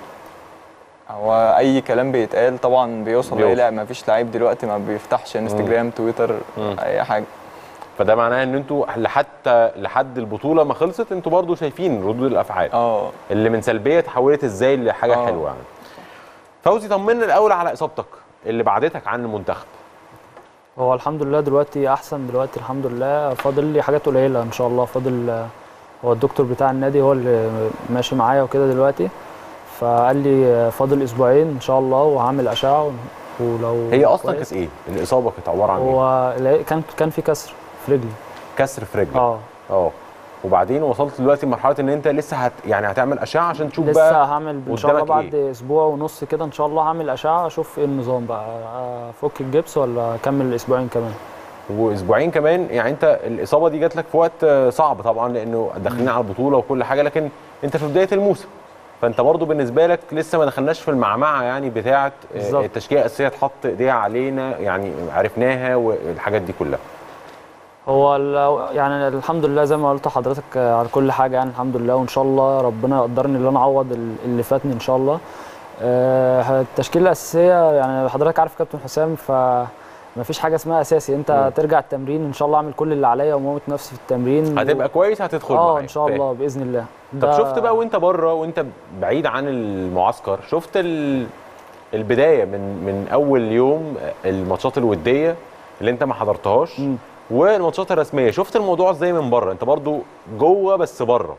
هو اي كلام بيتقال طبعا بيوصل بيوصل. لاي لا ما فيش لعيب دلوقتي ما بيفتحش انستجرام تويتر اي حاجه فده معناه ان انتوا لحتى لحد البطوله ما خلصت انتوا برضو شايفين ردود الافعال اه اللي من سلبيه اتحولت ازاي لحاجه آه. حلوه يعني فوزي طمنا الاول على اصابتك اللي بعدتك عن المنتخب هو الحمد لله دلوقتي احسن دلوقتي الحمد لله فاضل لي حاجات قليله ان شاء الله فاضل آه، هو الدكتور بتاع النادي هو اللي ماشي معايا وكده دلوقتي فقال لي آه، فاضل اسبوعين ان شاء الله وهعمل اشعه ولو هي اصلا كويس. كانت ايه الاصابه كانت عباره عن ايه هو لا- كان كان في كسر في رجلي كسر في رجلك اه اه وبعدين وصلت دلوقتي لمرحله ان انت لسه هت يعني هتعمل اشعه عشان تشوف لسه بقى هعمل ان شاء الله قدامك بعد إيه؟ اسبوع ونص كده ان شاء الله هعمل اشعه اشوف ايه النظام بقى افك الجبس ولا اكمل الاسبوعين كمان واسبوعين كمان يعني انت الاصابه دي جات لك في وقت آه، صعب طبعا لانه داخلين على البطوله وكل حاجه لكن انت في بدايه الموسم فانت برضو بالنسبه لك لسه ما دخلناش في المعمعه يعني بتاعه آه، بالظبط. التشكيله الاساسيه تحط ايديها علينا يعني عرفناها والحاجات دي كلها هو ال- يعني الحمد لله زي ما قلت لحضرتك آه، على كل حاجه يعني الحمد لله وان شاء الله ربنا يقدرني ان انا اعوض ال- اللي فاتني ان شاء الله آه، التشكيله الاساسيه يعني حضرتك عارف كابتن حسام ف مفيش حاجه اسمها اساسي انت مم. ترجع التمرين ان شاء الله اعمل كل اللي عليا وموت نفسي في التمرين هتبقى كويس هتدخل اه معايا. ان شاء فاهم. الله باذن الله طب ده- شفت بقى وانت بره وانت بعيد عن المعسكر شفت ال... البدايه من من اول يوم الماتشات الوديه اللي انت ما حضرتهاش والماتشات الرسميه شفت الموضوع ازاي من بره انت برضو جوه بس بره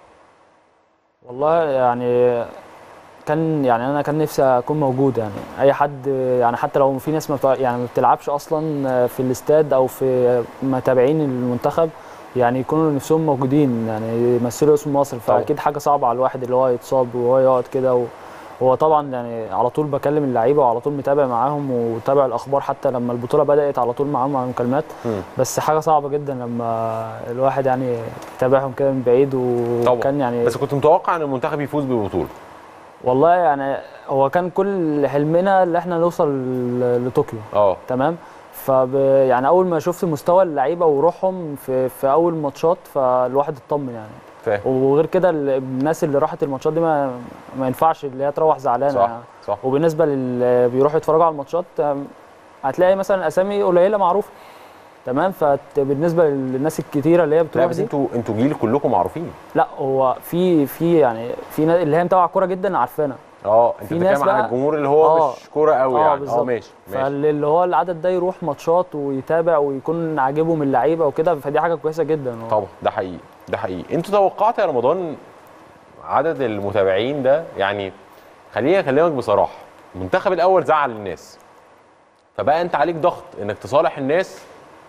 والله يعني كان يعني انا كان نفسي اكون موجود يعني اي حد يعني حتى لو في ناس ما بتوع يعني ما بتلعبش اصلا في الاستاد او في متابعين المنتخب يعني يكونوا نفسهم موجودين يعني يمثلوا اسم مصر فاكيد حاجه صعبه على الواحد اللي هو يتصاب وهو يقعد كده و... هو طبعا يعني على طول بكلم اللعيبه وعلى طول متابع معاهم وتابع الاخبار حتى لما البطوله بدات على طول معاهم على مكالمات بس حاجه صعبه جدا لما الواحد يعني يتابعهم كده من بعيد وكان يعني بس كنت متوقع ان المنتخب يفوز بالبطوله والله يعني هو كان كل حلمنا اللي احنا نوصل ل- لطوكيو اه تمام فب يعني اول ما شفت مستوى اللعيبه وروحهم في في اول ماتشات فالواحد اطمن يعني فاهم وغير كده ال- الناس اللي راحت الماتشات دي ما ما ينفعش اللي هي تروح زعلانه صح، يعني. صح. وبالنسبه للي بيروحوا يتفرجوا على الماتشات أم، هتلاقي مثلا اسامي قليله معروفه تمام فبالنسبه للناس الكتيره اللي هي لا بتروح بس دي انتوا انتوا جيل كلكم معروفين لا هو في في يعني في ناس اللي هي متابعه كوره جدا عارفانا اه انت في ناس بتتكلم عن بقى- الجمهور اللي هو آه. مش كوره قوي اه يعني اه بالظبط ماشي ماشي فاللي هو العدد ده يروح ماتشات ويتابع ويكون عاجبهم اللعيبه وكده فدي حاجه كويسه جدا طبعا ده حقيقي ده حقيقي انتوا توقعت يا رمضان عدد المتابعين ده يعني خليني اكلمك بصراحه المنتخب الاول زعل الناس فبقى انت عليك ضغط انك تصالح الناس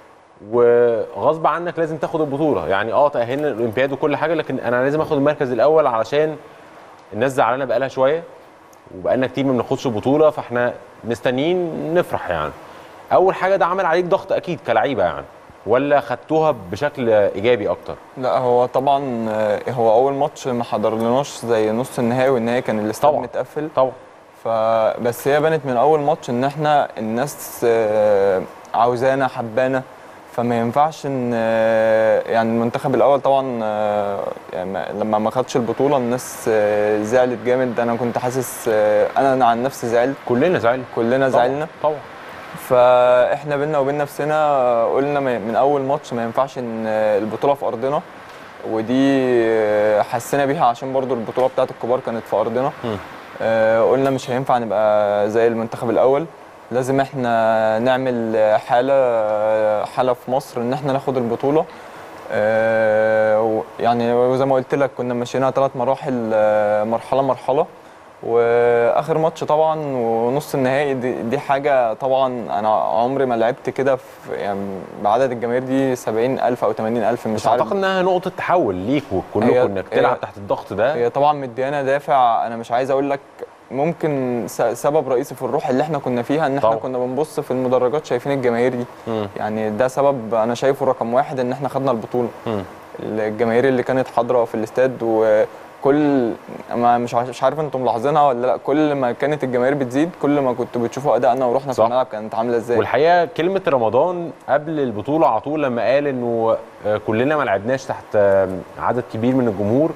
وغصب عنك لازم تاخد البطوله يعني اه تاهلنا الاولمبياد وكل حاجه لكن انا لازم اخد المركز الاول علشان الناس زعلانه بقالها شويه وبقالنا كتير ما بناخدش بطوله فاحنا مستنيين نفرح يعني اول حاجه ده عمل عليك ضغط اكيد كلعيبه يعني ولا خدتوها بشكل ايجابي اكتر لا هو طبعا آه، هو اول ماتش ما حضرناش زي نص النهائي والنهائي كان الاستاد متقفل طبعا فبس هي بانت من اول ماتش ان احنا الناس آه، عاوزانا حبانا فما ينفعش ان آه، يعني المنتخب الاول طبعا آه، يعني ما- لما ما خدش البطوله الناس آه، زعلت جامد انا كنت حاسس آه، انا عن نفسي زعلت كلنا زعلنا كلنا طبعاً، زعلنا طبعا فاحنا بينا وبين نفسنا قلنا ما- من اول ماتش ما ينفعش ان البطوله في ارضنا ودي حسينا بيها عشان برضو البطوله بتاعت الكبار كانت في ارضنا آه، قلنا مش هينفع نبقى زي المنتخب الاول لازم احنا نعمل حاله حاله في مصر ان احنا ناخد البطوله آه، و- يعني زي ما قلت لك كنا ماشيينها ثلاث مراحل آه، مرحله مرحله واخر ماتش طبعا ونص النهائي دي, دي حاجه طبعا انا عمري ما لعبت كده في يعني بعدد الجماهير دي 70000 او 80000 مش بس عارف اعتقد انها نقطه تحول ليكوا كلكم هي- انك تلعب هي- تحت الضغط ده هي طبعا مديانا دافع انا مش عايز اقول لك ممكن س- سبب رئيسي في الروح اللي احنا كنا فيها ان احنا طبعا. كنا بنبص في المدرجات شايفين الجماهير دي مم. يعني ده سبب انا شايفه رقم واحد ان احنا خدنا البطوله مم. الجماهير اللي كانت حاضره في الاستاد وكل ما مش عارف- مش عارف انتم ملاحظينها ولا لا كل ما كانت الجماهير بتزيد كل ما كنتوا بتشوفوا ادائنا وروحنا في صح. الملعب كانت عامله ازاي والحقيقه كلمه رمضان قبل البطوله على طول لما قال انه آه، كلنا ما لعبناش تحت آه، عدد كبير من الجمهور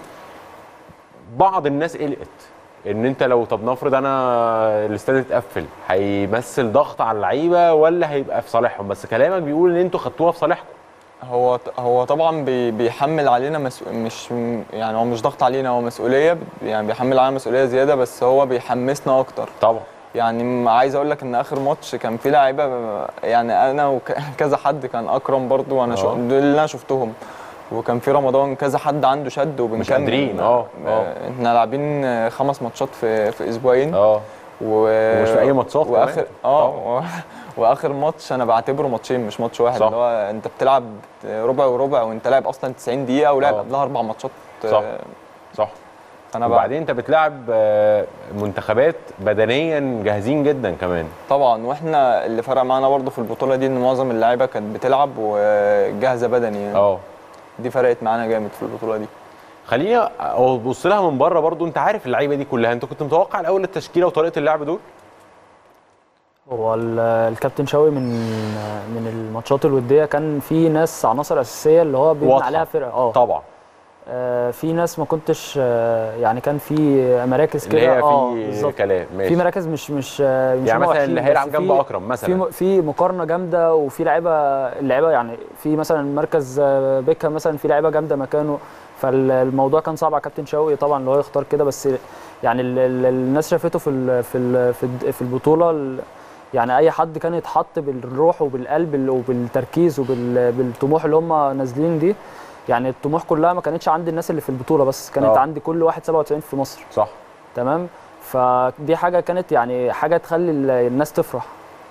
بعض الناس قلقت ان انت لو طب نفرض انا الاستاد اتقفل هيمثل ضغط على اللعيبه ولا هيبقى في صالحهم بس كلامك بيقول ان انتوا خدتوها في صالحكم هو هو طبعا بي- بيحمل علينا مسؤول مش يعني هو مش ضغط علينا هو مسؤوليه يعني بيحمل علينا مسؤوليه زياده بس هو بيحمسنا اكتر طبعا يعني م- عايز اقول لك ان اخر ماتش كان في لعيبه يعني انا وكذا حد كان اكرم برضو وانا شو آه. دول اللي انا شفتهم وكان في رمضان كذا حد عنده شد وبنكمل قادرين، آه، آه. احنا لاعبين خمس ماتشات في في اسبوعين اه و... ومش في أي ماتشات كمان. واخر اه و... واخر ماتش انا بعتبره ماتشين مش ماتش واحد صح. اللي هو انت بتلعب ربع وربع وانت لاعب اصلا 90 دقيقه ولاعب آه. قبلها اربع ماتشات صح صح انا بعد وبعدين انت بتلعب آه، منتخبات بدنيا جاهزين جدا كمان طبعا واحنا اللي فرق معانا برضه في البطوله دي ان معظم اللعيبه كانت بتلعب وجاهزه بدني يعني اه دي فرقت معانا جامد في البطوله دي خليني ابص لها من بره برضو انت عارف اللعيبه دي كلها انت كنت متوقع الاول التشكيله وطريقه اللعب دول هو ال- الكابتن شوقي من من الماتشات الوديه كان في ناس عناصر اساسيه اللي هو بيبني واضحة. عليها فرقه اه طبعا آه، في ناس ما كنتش آه، يعني كان في مراكز اللي كده هي اه في بالظبط كلام ماشي في مراكز مش مش آه، مش يعني هم مثلا وحشين، اللي هيلعب بس جنب في- أكرم مثلا. في م- في مقارنه جامده وفي لعيبه اللعيبه يعني في مثلا مركز آه، بيكهام مثلا في لعيبه جامده مكانه فالموضوع كان صعب على كابتن شوقي طبعا اللي هو يختار كده بس يعني ال- ال- الناس شافته في ال- في ال- في الد- في البطوله ال- يعني اي حد كان يتحط بالروح وبالقلب ال- وبالتركيز وبالطموح اللي هم نازلين دي يعني الطموح كلها ما كانتش عند الناس اللي في البطوله بس كانت آه. عند كل واحد 97 في مصر صح تمام فدي حاجه كانت يعني حاجه تخلي ال- الناس تفرح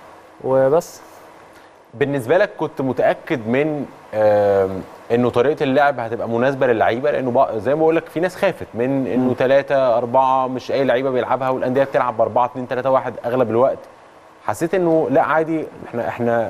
وبس بالنسبه لك كنت متاكد من آم، انه طريقه اللعب هتبقى مناسبه للعيبه لانه بق- زي ما بقول لك في ناس خافت من انه ثلاثة أربعة مش اي لعيبه بيلعبها والانديه بتلعب ب 4 2 3 1 اغلب الوقت حسيت انه لا عادي احنا احنا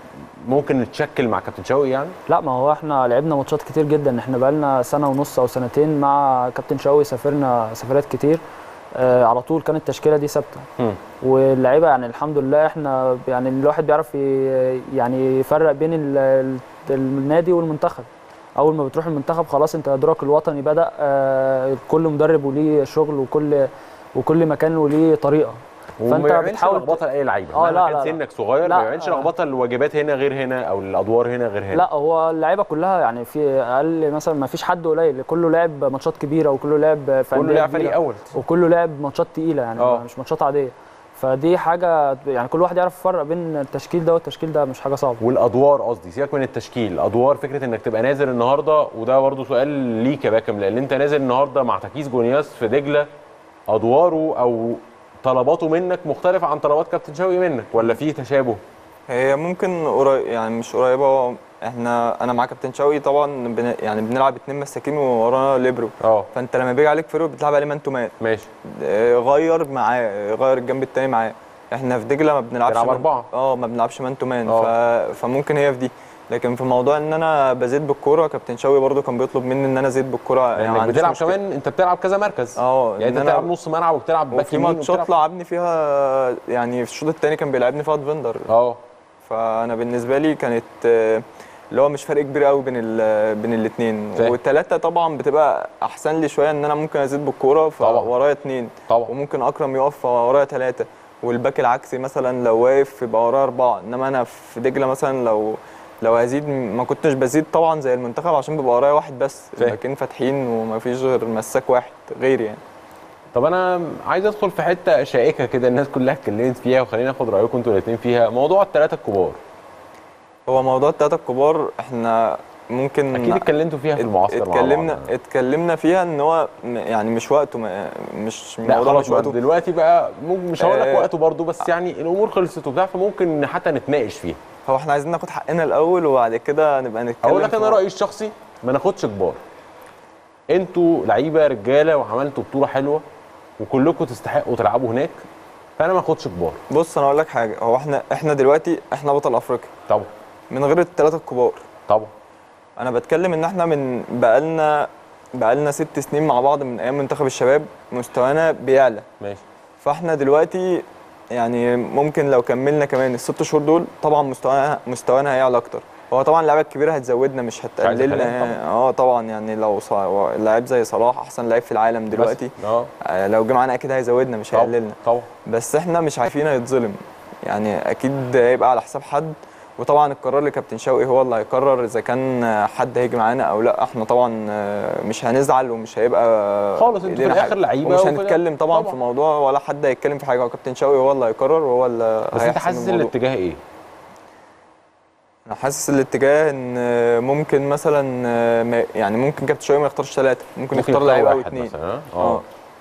ممكن نتشكل مع كابتن شوقي يعني لا ما هو احنا لعبنا ماتشات كتير جدا احنا بقالنا سنه ونص او سنتين مع كابتن شوقي سافرنا سفرات كتير آه على طول كانت التشكيله دي ثابته واللعيبه يعني الحمد لله احنا يعني الواحد بيعرف ي- يعني يفرق بين ال- ال- النادي والمنتخب اول ما بتروح المنتخب خلاص انت ادراك الوطني بدا آه كل مدرب وليه شغل وكل وكل مكان وليه طريقه وما يعملش لخبطه لاي لعيبه اه مهما لا كان لا سنك صغير لا، ما يعملش آه. لخبطه الواجبات هنا غير هنا او الادوار هنا غير هنا لا هو اللعيبه كلها يعني في اقل مثلا ما فيش حد قليل كله لعب ماتشات كبيره وكله لعب في كله أندية لعب كبيرة. فريق أول. وكله لعب ماتشات تقيله يعني آه. مش ماتشات عاديه فدي حاجه يعني كل واحد يعرف يفرق بين التشكيل ده والتشكيل ده مش حاجه صعبه والادوار قصدي سيبك من التشكيل ادوار فكره انك تبقى نازل النهارده وده برضو سؤال ليك يا باكم لان انت نازل النهارده مع تكيس جونياس في دجله ادواره او طلباته منك مختلفه عن طلبات كابتن شوقي منك ولا في تشابه هي ممكن قريب يعني مش قريبه هو احنا انا مع كابتن شوقي طبعا بن يعني بنلعب اتنين مساكين وورانا ليبرو اه فانت لما بيجي عليك فيرو بتلعب عليه مان تو مان ماشي غير معاه غير الجنب التاني معاه احنا في دجله ما بنلعبش بنلعب مان- أربعة. اه ما بنلعبش مان تو مان آه. ف... فممكن هي في دي لكن في موضوع ان انا بزيد بالكوره كابتن شوقي برضو كان بيطلب مني ان انا ازيد بالكوره يعني ما عنديش بتلعب مشكلة. كمان انت بتلعب كذا مركز اه يعني انت إن أنا- بتلعب نص ملعب وبتلعب باك وفي يمين ماتشات وبتلعب- لعبني فيها يعني في الشوط الثاني كان بيلعبني فيها ديفندر اه فانا بالنسبه لي كانت آه، اللي هو مش فرق كبير قوي بين ال- بين الاثنين فاهم. والثلاثه طبعا بتبقى احسن لي شويه ان انا ممكن ازيد بالكوره فورايا اثنين طبعا وممكن اكرم يقف فورايا ثلاثه والباك العكسي مثلا لو واقف يبقى ورايا اربعه انما انا في دجله مثلا لو لو هزيد ما كنتش بزيد طبعا زي المنتخب عشان بيبقى ورايا واحد بس فاهم. لكن فاتحين وما فيش غير مساك واحد غيري يعني طب انا عايز ادخل في حته شائكه كده الناس كلها اتكلمت فيها وخلينا ناخد رايكم انتوا الاثنين فيها موضوع الثلاثه الكبار هو موضوع الثلاثه الكبار احنا ممكن اكيد اتكلمتوا فيها في المعسكر مع اتكلمنا بعض. اتكلمنا فيها ان هو م- يعني مش وقته ما- مش لا الموضوع خلاص مش بقى وقته دلوقتي بقى ممكن مش هقول لك آه. وقته برضه بس يعني الامور خلصت وبتاع فممكن حتى نتناقش فيها هو احنا عايزين ناخد حقنا الاول وبعد كده نبقى نتكلم اقول لك في انا رايي الشخصي ما ناخدش كبار انتوا لعيبه رجاله وعملتوا بطوله حلوه وكلكم تستحقوا تلعبوا هناك فانا ما اخدش كبار بص انا اقول لك حاجه هو احنا احنا دلوقتي احنا بطل افريقيا طبعا من غير الثلاثه الكبار طبعا انا بتكلم ان احنا من بقالنا بقالنا ست سنين مع بعض من ايام منتخب الشباب مستوانا بيعلى ماشي فاحنا دلوقتي يعني ممكن لو كملنا كمان الست شهور دول طبعا مستوانا مستوانا هيعلى اكتر هو طبعا اللعيبه الكبيره هتزودنا مش عايز هتقللنا كلام يعني. اه طبعا يعني لو ص... لعيب زي صلاح احسن لعيب في العالم دلوقتي اه آه، لو جه معانا اكيد هيزودنا مش طبعاً، هيقللنا طبعا بس احنا مش عارفين يتظلم يعني اكيد هيبقى على حساب حد وطبعا القرار لكابتن شوقي هو اللي هيقرر اذا كان حد هيجي معانا او لا احنا طبعا آه، مش هنزعل ومش هيبقى خالص، انتوا في إيدينا الآخر حاجة. لعيبة ومش وفي هنتكلم طبعا, طبعاً. في موضوع ولا حد هيتكلم في حاجه هو كابتن شوقي هو اللي هيقرر وهو اللي بس انت هيحسم حاسس الموضوع. الاتجاه ايه؟ انا حاسس الاتجاه ان آه، ممكن مثلا آه، ما- يعني ممكن كابتن شوقي ما يختارش ثلاثه ممكن, يختار لعيب او واحد اثنين مثلا ها؟ اه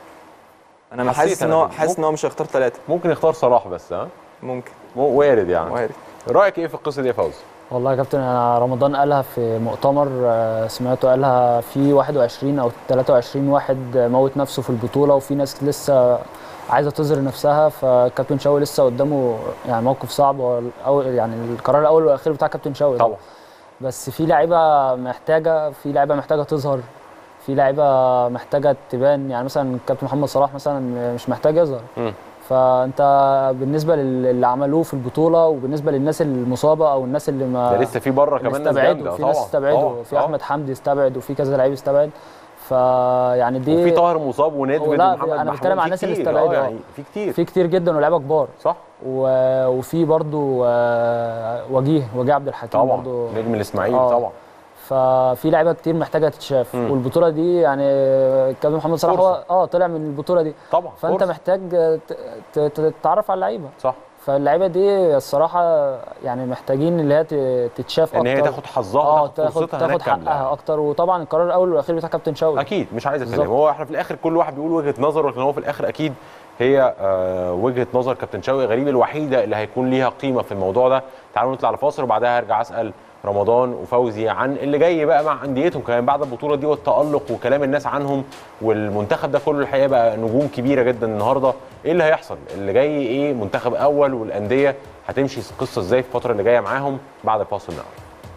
انا حسيت حاسس ان أنا هو كده. حاسس ان هو مش هيختار ثلاثه ممكن يختار صلاح بس ها ممكن وارد يعني وارد رايك ايه في القصه دي يا فوزي؟ والله يا كابتن انا رمضان قالها في مؤتمر آه، سمعته قالها في 21 او 23 واحد موت نفسه في البطوله وفي ناس لسه عايزه تظهر نفسها فكابتن شوقي لسه قدامه يعني موقف صعب هو الأول- يعني القرار الاول والاخير بتاع كابتن شوقي طبعا بس في لعيبه محتاجه في لعيبه محتاجه تظهر في لعيبه محتاجه تبان يعني مثلا كابتن محمد صلاح مثلا مش محتاج يظهر مم. فانت بالنسبه لل- اللي عملوه في البطوله وبالنسبه للناس المصابه او الناس اللي ما ده لسه في بره اللي كمان ناس استبعدوا جامده في ناس طبعاً. استبعدوا طبعاً. في احمد حمدي استبعد وفي كذا لعيب استبعد فيعني دي وفي طاهر مصاب وندفد هو لا ومحمد انا محمود بتكلم عن في الناس اللي كتير، استبعدوا آه، آه. يعني في كتير في كتير جدا ولاعيبه كبار صح و... وفي برضو آه، وجيه وجيه عبد الحكيم طبعا برضو نجم الاسماعيلي آه. طبعا ففي لعيبه كتير محتاجه تتشاف مم. والبطوله دي يعني الكابتن محمد صلاح فرصة. هو اه طلع من البطوله دي طبعا فانت فرصة. محتاج ت- ت- تتعرف على اللعيبه صح فاللعيبه دي الصراحه يعني محتاجين اللي هي ت- تتشاف ان اكتر هي تاخد حظها اه وتاخد تاخد فرصتها تاخد هناك كاملة. حقها اكتر وطبعا القرار الاول والاخير بتاع كابتن شوقي اكيد مش عايز اتكلم بالظبط. هو احنا في الاخر كل واحد بيقول وجهه نظره لكن هو في الاخر اكيد هي آه، وجهه نظر كابتن شوقي غريب الوحيده اللي هيكون ليها قيمه في الموضوع ده تعالوا نطلع لفاصل وبعدها هرجع اسال رمضان وفوزي عن اللي جاي بقى مع انديتهم كمان بعد البطوله دي والتالق وكلام الناس عنهم والمنتخب ده كله الحقيقه بقى نجوم كبيره جدا النهارده ايه اللي هيحصل اللي جاي ايه منتخب اول والانديه هتمشي القصه ازاي في الفتره اللي جايه معاهم بعد الفاصل نعم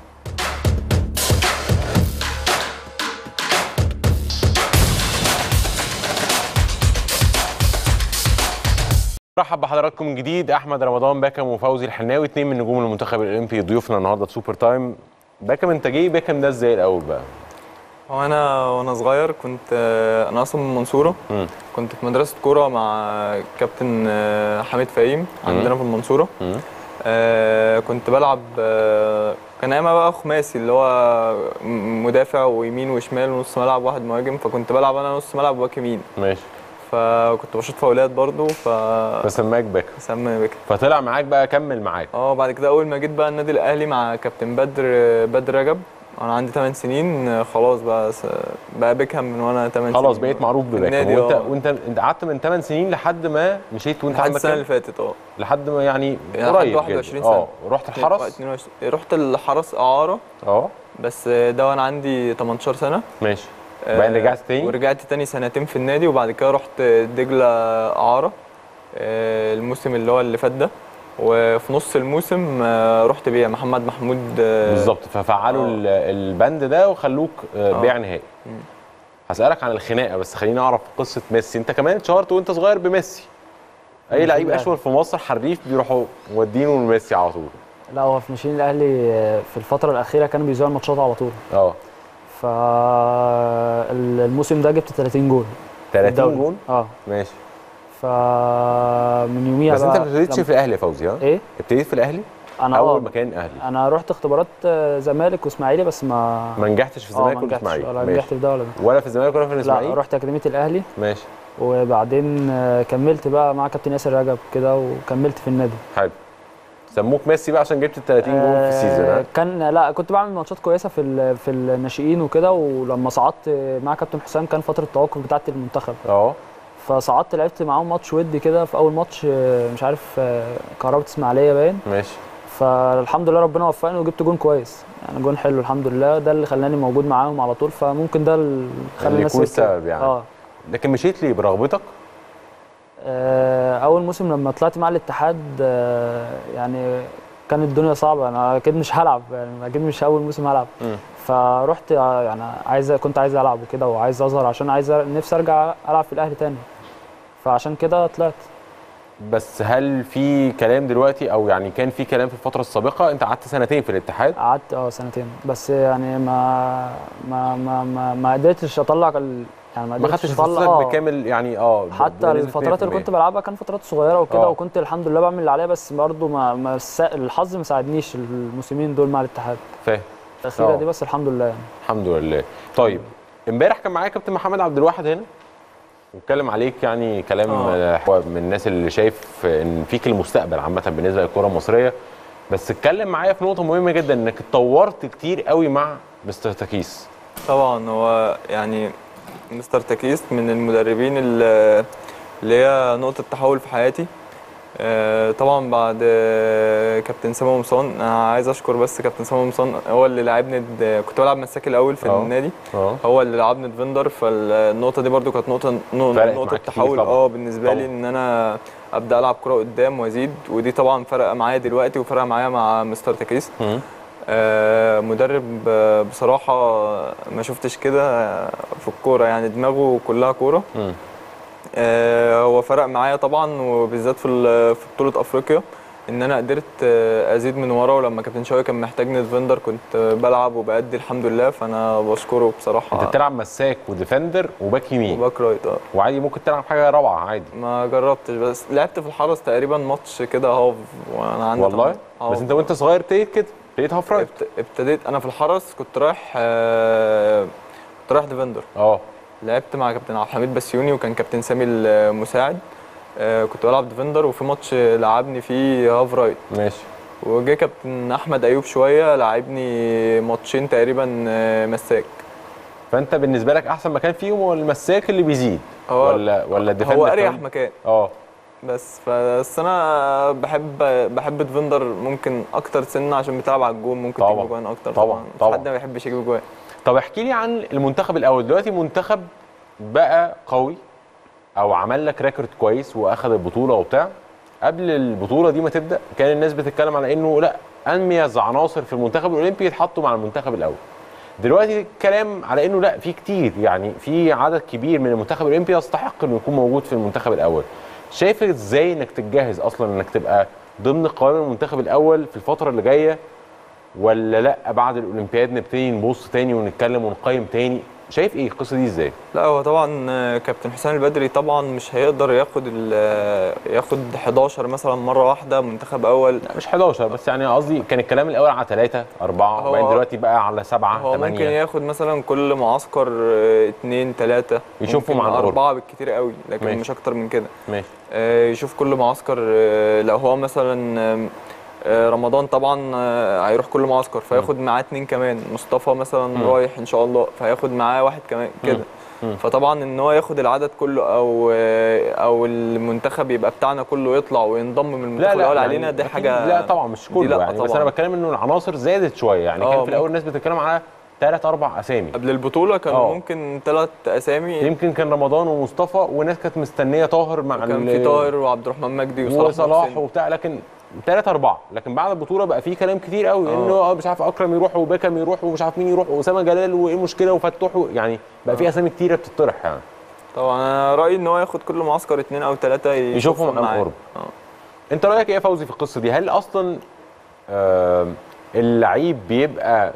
رحب بحضراتكم من جديد احمد رمضان باكم وفوزي الحناوي اثنين من نجوم المنتخب الاولمبي ضيوفنا النهارده في سوبر تايم باكم انت جاي باكم ده ازاي الاول بقى هو انا وانا صغير كنت آه، انا اصلا من المنصوره مم. كنت في مدرسه كوره مع كابتن آه، حميد فهيم عندنا في المنصوره مم. آه، كنت بلعب آه، كان ايامها بقى خماسي اللي هو م- مدافع ويمين وشمال ونص ملعب واحد مهاجم فكنت بلعب انا نص ملعب وباك يمين ماشي فكنت بشوط فاولات برضو ف فسماك باكم سمى بك فطلع معاك بقى كمل معاك اه بعد كده اول ما جيت بقى النادي الاهلي مع كابتن بدر بدر رجب انا عندي 8 سنين آه، خلاص بقى س- بقى بيكهام من وانا 8 سنين خلاص بقيت معروف بباكم النادي، وانت اه. وانت انت قعدت من 8 سنين لحد ما مشيت وانت لحد عندك السنه كام؟ اللي فاتت اه لحد ما يعني يعني قريب لحد 21 جدا. سنه اه رحت الحرس 22 رحت الحرس اعاره اه بس ده وانا عندي 18 سنه ماشي وبعدين رجعت تاني ورجعت تاني سنتين في النادي وبعد كده رحت دجله اعاره آه، الموسم اللي هو اللي فات ده وفي نص الموسم آه، رحت بيع محمد محمود آه، بالظبط ففعلوا ال- البند ده وخلوك آه، اه. بيع نهائي مم. هسألك عن الخناقه بس خليني اعرف قصه ميسي انت كمان اتشهرت وانت صغير بميسي اي ماشي لعيب الأهلي. اشول في مصر حريف بيروحوا مودينه لميسي على طول لا هو في ناشئين الاهلي آه، في الفتره الاخيره كانوا بيذيعوا الماتشات على طول اه فالموسم ده جبت 30 جول في 30 الدوري. جول اه ماشي فمن يوميها بس انت بقى ما ابتديتش لما- في الاهلي يا فوزي ها ايه ابتديت في الاهلي انا اول آه، مكان اهلي انا رحت اختبارات آه، زمالك واسماعيلي بس ما ما نجحتش في آه، الزمالك ما ولا في نجحتش الاسماعيلي ولا ماشي. نجحت في ده ولا ده ولا في الزمالك ولا في الاسماعيلي لا رحت اكاديميه الاهلي ماشي وبعدين آه، كملت بقى مع كابتن ياسر رجب كده وكملت في النادي حلو سموك ميسي بقى عشان جبت ال 30 جول في السيزون آه، ها كان لا كنت بعمل ماتشات كويسه في ال- في الناشئين وكده ولما صعدت مع كابتن حسام كان فتره التوقف بتاعه المنتخب اه فصعدت لعبت معاهم ماتش ودي كده في اول ماتش آه، مش عارف آه، كهرباء اسماعيليه باين ماشي فالحمد لله ربنا وفقني وجبت جون كويس يعني جون حلو الحمد لله ده اللي خلاني موجود معاهم على طول فممكن ده اللي خلى اللي الناس يكون تتكلم. السبب يعني اه لكن مشيت ليه برغبتك آه، اول موسم لما طلعت مع الاتحاد آه، يعني كانت الدنيا صعبه انا اكيد مش هلعب يعني اكيد مش اول موسم هلعب مم. فرحت آه، يعني عايز كنت عايز العب وكده وعايز اظهر عشان عايز أر- نفسي ارجع العب في الاهلي تاني فعشان كده طلعت بس هل في كلام دلوقتي او يعني كان في كلام في الفتره السابقه انت قعدت سنتين في الاتحاد قعدت اه سنتين بس يعني ما ما ما ما, ما قدرتش اطلع ال- يعني ما ما قدرتش خدتش اطلع فرصتك آه. بكامل يعني اه ب- حتى بنسبة الفترات اللي 100%. كنت بلعبها كان فترات صغيره وكده آه. وكنت الحمد لله بعمل اللي عليا بس برضه ما, ما الس- الحظ ما ساعدنيش الموسمين دول مع الاتحاد فاهم الاخيره آه. دي بس الحمد لله يعني الحمد لله طيب امبارح كان معايا كابتن محمد عبد الواحد هنا واتكلم عليك يعني كلام آه. هو من الناس اللي شايف ان فيك المستقبل عامه بالنسبه للكره المصريه بس اتكلم معايا في نقطه مهمه جدا انك اتطورت كتير قوي مع مستر تكيس طبعا هو يعني مستر تكيس من المدربين اللي اللي هي نقطة تحول في حياتي آه، طبعا بعد آه، كابتن سامي قمصان انا عايز اشكر بس كابتن سامي قمصان هو اللي لعبني د- كنت بلعب مساك الاول في آه. النادي اه هو اللي لعبني ديفندر فالنقطة دي برضو كانت نقطة نو- فرقت نقطة معاك كتير تحول طبعاً. اه بالنسبة لي طبعاً. ان انا ابدا العب كرة قدام وازيد ودي طبعا فرقة معايا دلوقتي وفرقة معايا مع مستر تكيس مم. آه، مدرب آه، بصراحة ما شفتش كده في الكورة يعني دماغه كلها كورة مم. آه، هو فرق معايا طبعا وبالذات في ال- في بطوله افريقيا ان انا قدرت آه، ازيد من ورا ولما كابتن شوقي كان محتاجني ديفندر كنت آه، بلعب وبأدي الحمد لله فانا بشكره بصراحه انت بتلعب مساك وديفندر وباك يمين وباك رايت اه وعادي ممكن تلعب حاجه رابعه عادي ما جربتش بس لعبت في الحرس تقريبا ماتش كده هاف وانا عندي والله طبعاً- بس انت وانت صغير ابتديت كده ابتديت هاف رايت ابت- ابتديت انا في الحرس كنت رايح آه، كنت رايح ديفندر اه لعبت مع كابتن عبد الحميد بسيوني وكان كابتن سامي المساعد آه، كنت بلعب ديفندر وفي ماتش لعبني فيه هاف رايت ماشي وجه كابتن احمد ايوب شويه لعبني ماتشين تقريبا آه، مساك فانت بالنسبه لك احسن مكان فيهم هو المساك اللي بيزيد هو- ولا ولا الديفندر هو اريح كمان؟ مكان اه بس بس انا بحب بحب ديفندر ممكن اكتر سنه عشان بتلعب على الجون ممكن طبعاً. تجيب جوان اكتر طبعاً، طبعا طبعاً. حد ما بيحبش يجيب جوان طب احكي لي عن المنتخب الاول دلوقتي منتخب بقى قوي او عمل لك ريكورد كويس واخد البطوله وبتاع قبل البطوله دي ما تبدا كان الناس بتتكلم على انه لا اميز عناصر في المنتخب الاولمبي يتحطوا مع المنتخب الاول دلوقتي الكلام على انه لا في كتير يعني في عدد كبير من المنتخب الاولمبي يستحق انه يكون موجود في المنتخب الاول شايف ازاي انك تتجهز اصلا انك تبقى ضمن قوائم المنتخب الاول في الفتره اللي جايه ولا لا بعد الاولمبياد نبتدي نبص تاني ونتكلم ونقيم تاني شايف ايه القصه دي ازاي لا هو طبعا آه، كابتن حسام البدري طبعا مش هيقدر ياخد ال- آه، ياخد 11 مثلا مره واحده منتخب اول مش 11 بس يعني قصدي كان الكلام الاول على 3 4 هو- وبعدين دلوقتي بقى على 7 هو ممكن 8 ياخد مثلا كل معسكر آه، اتنين تلاته يشوفوا ممكن مع الأوروبا. اربعه بالكتير قوي لكن ماشي. مش اكتر من كده ماشي آه، يشوف كل معسكر آه، لو هو مثلا آم، آه، رمضان طبعا آه، هيروح كل معسكر فياخد معاه اتنين كمان مصطفى مثلا مم. رايح ان شاء الله فهياخد معاه واحد كمان كده مم. فطبعا ان هو ياخد العدد كله او آه، او المنتخب يبقى بتاعنا كله يطلع وينضم من المنتخب الاول يعني علينا دي أكيد حاجه لا طبعا مش دي كله لا يعني بس طبعاً. انا بتكلم انه العناصر زادت شويه يعني آه، كان في الاول ممكن. الناس بتتكلم على ثلاث اربع اسامي قبل البطوله كانوا آه. ممكن ثلاث اسامي يمكن كان رمضان ومصطفى وناس كانت مستنيه طاهر مع كان ال- في طاهر وعبد الرحمن مجدي وصلاح وصلاح محسن. وبتاع لكن ثلاثة أربعة لكن بعد البطولة بقى في كلام كتير قوي آه. إنه آه مش عارف أكرم يروح وبيكم يروح ومش عارف مين يروح وأسامة جلال وإيه المشكلة وفتوح و- يعني بقى في أسامي كتيرة بتطرح يعني طبعا انا رايي ان هو ياخد كل معسكر اتنين او ثلاثه يشوفهم مع القرب أنت رأيك إيه يا فوزي في القصة دي؟ هل أصلا آم، اللعيب بيبقى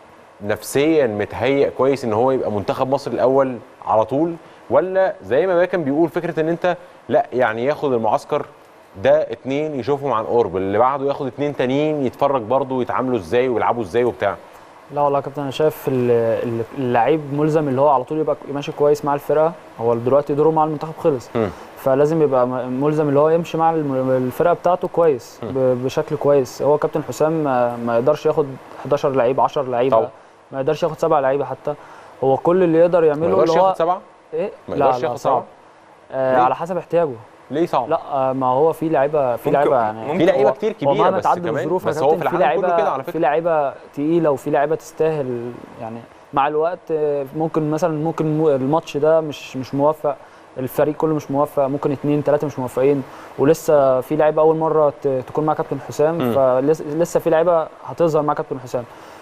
نفسيا متهيأ كويس إن هو يبقى منتخب مصر الأول على طول ولا زي ما باكم بيقول فكرة إن أنت لا يعني ياخد المعسكر ده اتنين يشوفوا مع القرب اللي بعده ياخد اتنين تانيين يتفرج برضه يتعاملوا ازاي ويلعبوا ازاي وبتاع لا والله يا كابتن انا شايف ال- ال- اللعيب ملزم اللي هو على طول يبقى ماشي كويس مع الفرقه هو دلوقتي دوره مع المنتخب خلص مم. فلازم يبقى م- ملزم اللي هو يمشي مع الم- الفرقه بتاعته كويس ب- بشكل كويس هو كابتن حسام ما ما يقدرش ياخد 11 لعيب 10 لعيبه طبعا. ما يقدرش ياخد سبع لعيبه حتى هو كل اللي يقدر ما يعمله يقدرش اللي هو ياخد سبعه ايه ما لا يقدرش لا ياخد صعب سبعه آه ليه؟ على حسب احتياجه ليه صعب لا آه ما هو في لعيبه في ممكن- لعيبه يعني ممكن في لعيبه هو- كتير هو كبيره مهما بس تعدل كمان الظروف يا بس هو في كابتن، العالم كله لعيبة- كده على في فكره لعيبه تقيله وفي لعيبه تستاهل يعني مع الوقت آه، ممكن مثلا ممكن مو- الماتش ده مش مش موفق الفريق كله مش موفق ممكن اتنين تلاته مش موفقين ولسه في لعيبه اول مره ت- تكون مع كابتن حسام مم. فلسه في لعيبه هتظهر مع كابتن حسام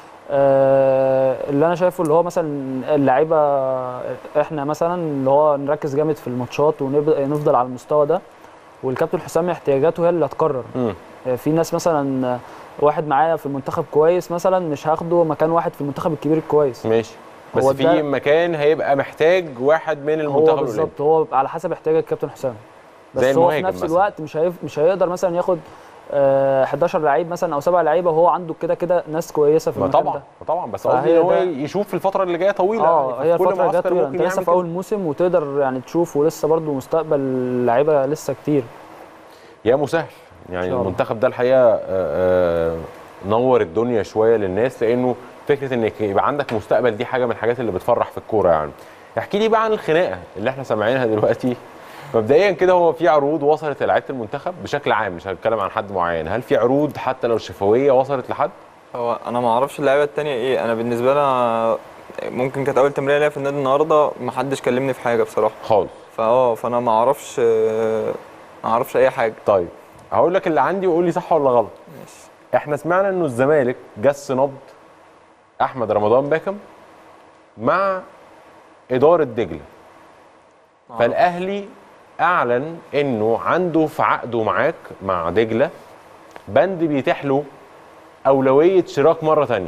آه، اللي انا شايفه اللي هو مثلا اللعيبه احنا مثلا اللي هو نركز جامد في الماتشات ونفضل على المستوى ده والكابتن حسام احتياجاته هي اللي هتقرر مم. في ناس مثلا واحد معايا في المنتخب كويس مثلا مش هاخده مكان واحد في المنتخب الكبير الكويس ماشي بس هو في ده- مكان هيبقى محتاج واحد من هو المنتخب الأولمبي بالظبط هو على حسب احتياج الكابتن حسام بس زي هو في المهاجم نفس مثلا. الوقت مش هيف... مش هيقدر مثلا ياخد آه 11 لعيب مثلا او سبع لعيبه وهو عنده كده كده ناس كويسه في ما المكان طبعا ده ما طبعا بس فهي قصدي ان هو ده- يشوف في الفتره اللي جايه طويله اه يعني هي في كل الفتره الجايه معسكر طويله ممكن انت لسه يعمل في اول كده. موسم وتقدر يعني تشوف ولسه برضو مستقبل اللعيبه لسه كتير يا مسهل يعني شاء الله. المنتخب ده الحقيقه آه، آه، نور الدنيا شويه للناس لانه فكره انك يبقى عندك مستقبل دي حاجه من الحاجات اللي بتفرح في الكوره يعني احكي لي بقى عن الخناقه اللي احنا سامعينها دلوقتي مبدئيا كده هو في عروض وصلت للعيبه المنتخب بشكل عام مش هتكلم عن حد معين هل في عروض حتى لو شفويه وصلت لحد هو انا ما اعرفش اللعيبه التانية ايه انا بالنسبه لي أنا ممكن كانت اول تمرين ليا في النادي النهارده ما حدش كلمني في حاجه بصراحه خالص فاه فانا ما اعرفش آه، ما اعرفش اي حاجه طيب هقول لك اللي عندي وقول لي صح ولا غلط ماشي احنا سمعنا انه الزمالك جس نبض احمد رمضان باكم مع اداره دجله فالاهلي اعلن انه عنده في عقده معاك مع دجله بند بيتيح له اولويه شراك مره تانية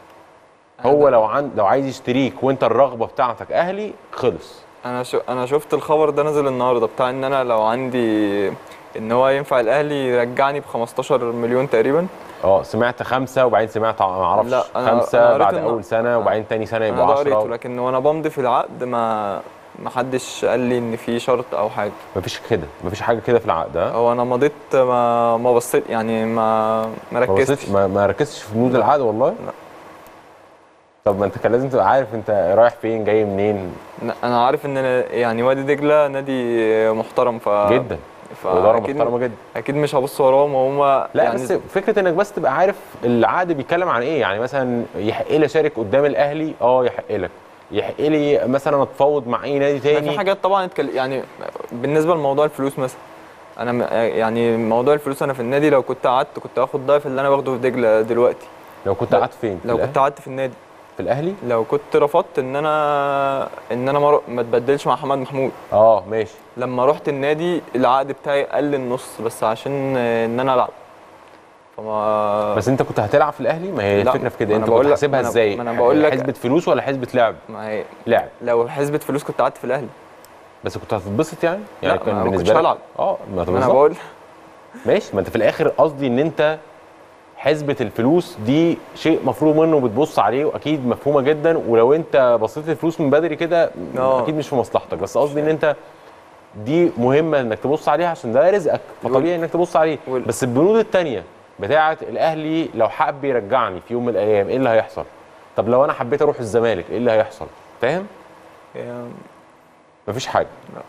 هو لو عن لو عايز يشتريك وانت الرغبه بتاعتك اهلي خلص انا شو انا شفت الخبر ده نزل النهارده بتاع ان انا لو عندي ان هو ينفع الاهلي يرجعني ب 15 مليون تقريبا اه سمعت خمسه وبعدين سمعت ما اعرفش لا، أنا- خمسه أنا قريت بعد إنه- اول سنه وبعدين تاني سنه انا يبقوا ده قريته 10 لكن وانا بمضي في العقد ما ما حدش قال لي ان في شرط او حاجه مفيش كده مفيش حاجه كده في العقد ها هو انا مضيت ما ما بصيت يعني ما ما ما ركزتش بصيتش- ما, ما ركزتش في بنود العقد والله لا طب ما انت كان لازم تبقى عارف انت رايح فين جاي منين انا عارف ان أنا يعني وادي دجله نادي محترم ف جدا وإدارة محترمة جدا. اكيد مش هبص وراهم وهم لا يعني بس فكره انك بس تبقى عارف العقد بيتكلم عن ايه يعني مثلا يحق لي اشارك قدام الاهلي اه يحق لك يحق لي مثلا اتفاوض مع اي نادي ما تاني في حاجات طبعا اتكل... يعني بالنسبه لموضوع الفلوس مثلا انا م- يعني موضوع الفلوس انا في النادي لو كنت قعدت كنت هاخد ضعف اللي انا باخده في دجله دلوقتي لو كنت قعدت فين في لو الأهلي؟ كنت قعدت في النادي في الاهلي لو كنت رفضت ان انا ان انا ما, ما اتبدلش مع محمد محمود اه ماشي لما رحت النادي العقد بتاعي قل النص بس عشان ان انا العب فما بس انت كنت هتلعب في الاهلي ما هي لا، الفكره في كده ما انت أنا بقول كنت لك- حاسبها ما أنا- ازاي ما أنا بقول لك- حسبه فلوس ولا حسبه لعب ما هي لعب لو حسبة فلوس كنت قعدت في الاهلي بس كنت هتتبسط يعني يعني لا، كان ما بالنسبه كنتش لك هلعب. اه ما ما انا بالظبط. بقول ماشي ما انت في الاخر قصدي ان انت حسبة الفلوس دي شيء مفروغ منه بتبص عليه واكيد مفهومه جدا ولو انت بصيت الفلوس من بدري كده آه. اكيد مش في مصلحتك بس قصدي ان انت دي مهمه انك تبص عليها عشان ده رزقك فطبيعي انك تبص عليه بس البنود التانية بتاعه الاهلي لو حب يرجعني في يوم من الايام ايه اللي هيحصل طب لو انا حبيت اروح الزمالك ايه اللي هيحصل فاهم يعني مفيش حاجه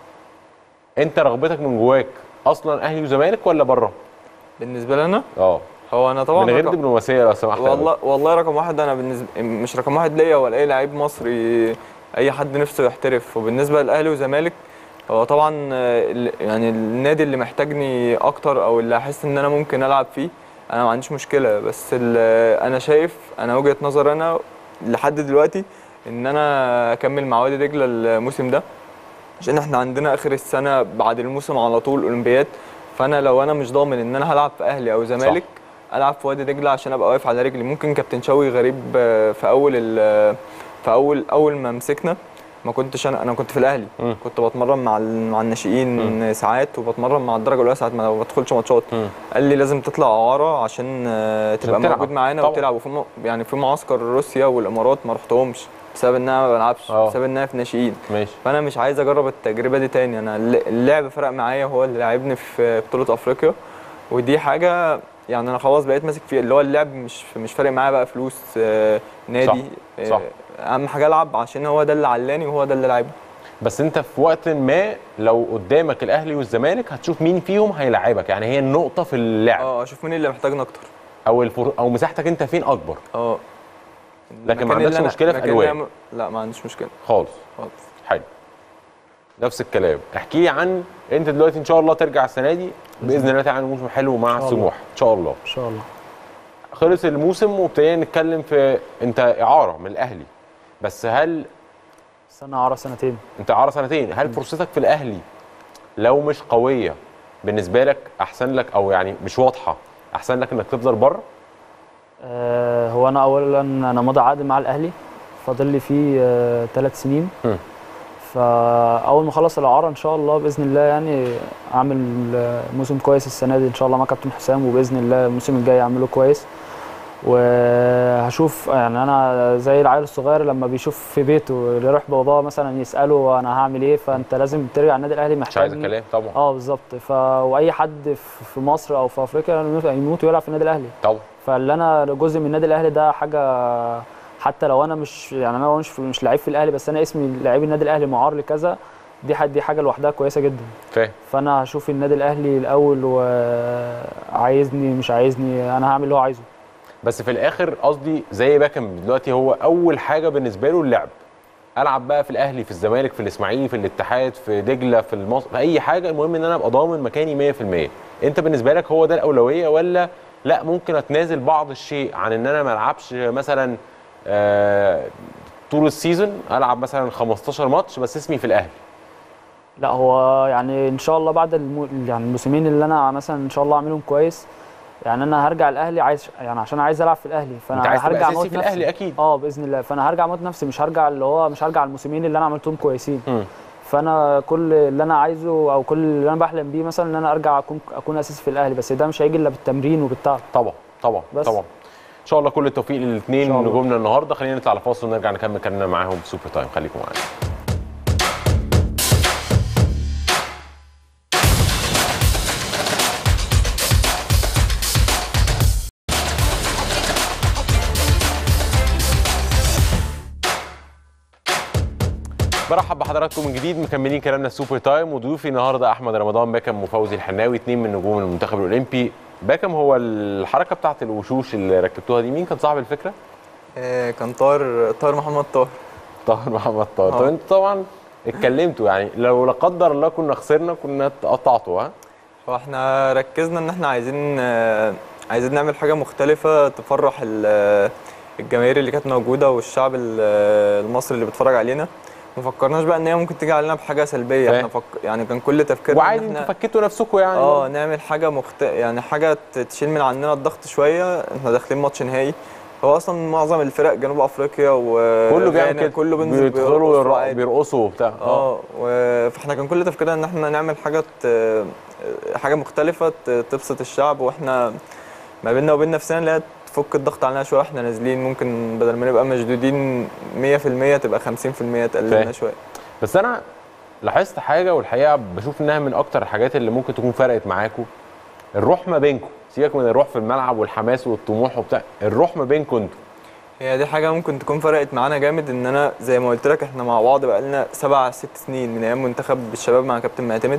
انت رغبتك من جواك اصلا اهلي وزمالك ولا بره بالنسبه لي انا اه هو انا طبعا من غير رقم- دبلوماسيه لو سمحت والله والله رقم واحد انا بالنسبه مش رقم واحد ليا ولا اي لعيب مصري اي حد نفسه يحترف وبالنسبه للاهلي وزمالك هو طبعا آه، ال- يعني النادي اللي محتاجني اكتر او اللي احس ان انا ممكن العب فيه انا ما عنديش مشكله بس ال- انا شايف انا وجهه نظر انا لحد دلوقتي ان انا اكمل مع وادي دجله الموسم ده عشان احنا عندنا اخر السنه بعد الموسم على طول اولمبياد فانا لو انا مش ضامن ان انا هلعب في اهلي او زمالك العب في وادي دجله عشان ابقى واقف على رجلي ممكن كابتن شوقي غريب آه، في اول ال- في اول اول ما مسكنا ما كنتش انا انا كنت في الاهلي مم. كنت بتمرن مع ال- مع الناشئين ساعات وبتمرن مع الدرجه الاولى ساعات ما بدخلش ماتشات قال لي لازم تطلع اعاره عشان آه، تبقى تلعب. موجود معانا طبعا. وتلعب وفي م- يعني في معسكر روسيا والامارات ما رحتهمش بسبب ان انا ما بلعبش بسبب ان انا في ناشئين ماشي فانا مش عايز اجرب التجربه دي تاني انا الل- اللعب فرق معايا هو اللي لعبني في بطوله افريقيا ودي حاجه يعني انا خلاص بقيت ماسك فيها اللي هو اللعب مش مش فارق معايا بقى فلوس آه، نادي صح، صح. آه، اهم حاجه العب عشان هو ده اللي علاني وهو ده اللي لعبني بس انت في وقت ما لو قدامك الاهلي والزمالك هتشوف مين فيهم هيلاعبك يعني هي النقطه في اللعب اه اشوف مين اللي محتاجنا اكتر او الفر... او مساحتك انت فين اكبر اه لكن ما المكان اللي عندكش أنا- مشكله في المكان اللي الوان أنا- لا ما عنديش مشكله خالص خالص حلو نفس الكلام احكي لي عن انت دلوقتي ان شاء الله ترجع السنه دي باذن الله تعمل موسم حلو مع إن شاء الله. سموح ان شاء الله ان شاء الله خلص الموسم وابتدينا نتكلم في انت اعاره من الاهلي بس هل سنه اعاره سنتين انت اعاره سنتين هل فرصتك في الاهلي لو مش قويه بالنسبه لك احسن لك او يعني مش واضحه احسن لك انك تفضل بره آه هو انا اولا انا ماضي عقد مع الاهلي فاضل لي فيه آه ثلاث سنين مم. فاول ما اخلص الاعاره ان شاء الله باذن الله يعني اعمل آه، موسم كويس السنه دي ان شاء الله مع كابتن حسام وباذن الله الموسم الجاي اعمله كويس وهشوف يعني انا زي العيل الصغير لما بيشوف في بيته اللي يروح باباه مثلا يساله انا هعمل ايه فانت لازم ترجع النادي الاهلي مش عايز محتاج كلام طبعا اه بالظبط ف واي حد في- في مصر او في افريقيا يموت ويلعب في النادي الاهلي طبعا فاللي انا جزء من النادي الاهلي ده حاجه حتى لو انا مش يعني انا مش مش لعيب في الاهلي بس انا اسمي لعيب النادي الاهلي معار لكذا دي حد دي حاجه لوحدها كويسه جدا فاهم فانا هشوف النادي الاهلي الاول وعايزني مش عايزني انا هعمل اللي هو عايزه بس في الاخر قصدي زي باكم دلوقتي هو اول حاجه بالنسبه له اللعب العب بقى في الاهلي في الزمالك في الاسماعيلي في الاتحاد في دجله في المصر في اي حاجه المهم ان انا ابقى ضامن مكاني 100% انت بالنسبه لك هو ده الاولويه ولا لا ممكن اتنازل بعض الشيء عن ان انا ما العبش مثلا آه طول السيزون العب مثلا 15 ماتش بس اسمي في الاهلي لا هو يعني ان شاء الله بعد الم... يعني الموسمين اللي انا مثلا ان شاء الله اعملهم كويس يعني انا هرجع الاهلي عايز يعني عشان عايز العب في الاهلي فانا أنت عايز تبقى هرجع أساسي اموت في نفسي الأهلي أكيد. اه باذن الله فانا هرجع اموت نفسي مش هرجع اللي هو مش هرجع الموسمين اللي انا عملتهم كويسين مم. فانا كل اللي انا عايزه او كل اللي انا بحلم بيه مثلا ان انا ارجع اكون اكون اساسي في الاهلي بس ده مش هيجي الا بالتمرين وبالتعب طبعا طبعا بس. طبعا ان شاء الله كل التوفيق للاثنين إن شاء الله. نجومنا النهارده خلينا نطلع لفاصل ونرجع نكمل كلامنا معاهم سوبر تايم خليكم معانا برحب بحضراتكم من جديد مكملين كلامنا السوبر تايم وضيوفي النهارده احمد رمضان باكم وفوزي الحناوي اثنين من نجوم المنتخب الاولمبي باكم هو الحركه بتاعت الوشوش اللي ركبتوها دي مين كان صاحب الفكره؟ آه، كان طاهر طاهر محمد طاهر طاهر محمد طاهر طب آه. انتوا طبعا اتكلمتوا يعني لو لا قدر الله كنا خسرنا كنا اتقطعتوا ها هو احنا ركزنا ان احنا عايزين آه، عايزين نعمل حاجه مختلفه تفرح ال- آه، الجماهير اللي كانت موجوده والشعب ال- آه، المصري اللي بيتفرج علينا ما فكرناش بقى ان هي ممكن تيجي علينا بحاجه سلبيه فاهم. احنا فك... يعني كان كل تفكيرنا إن وعادي إحنا- انتوا فكيتوا نفسكم يعني اه نعمل حاجه مخت... يعني حاجه ت- تشيل من عننا الضغط شويه احنا داخلين ماتش نهائي هو اصلا معظم الفرق جنوب افريقيا و كله بيعمل غانا كده كله بينزل بيدخلوا بيرقص يرق- وعادي. بيرقصوا وبتاع اه و- فاحنا كان كل تفكيرنا ان احنا نعمل حاجه ت- حاجه مختلفه ت- تبسط الشعب واحنا ما بيننا وبين نفسنا اللي هي تفك الضغط علينا شويه واحنا نازلين ممكن بدل ما نبقى مشدودين 100% تبقى 50% تقللنا فاهم. شويه بس انا لاحظت حاجه والحقيقه بشوف انها من اكتر الحاجات اللي ممكن تكون فرقت معاكم الروح ما بينكم سيبك من الروح في الملعب والحماس والطموح وبتاع الروح ما بينكم انتوا هي دي حاجة ممكن تكون فرقت معانا جامد ان انا زي ما قلت لك احنا مع بعض بقالنا سبع ست سنين من ايام منتخب الشباب مع كابتن معتمد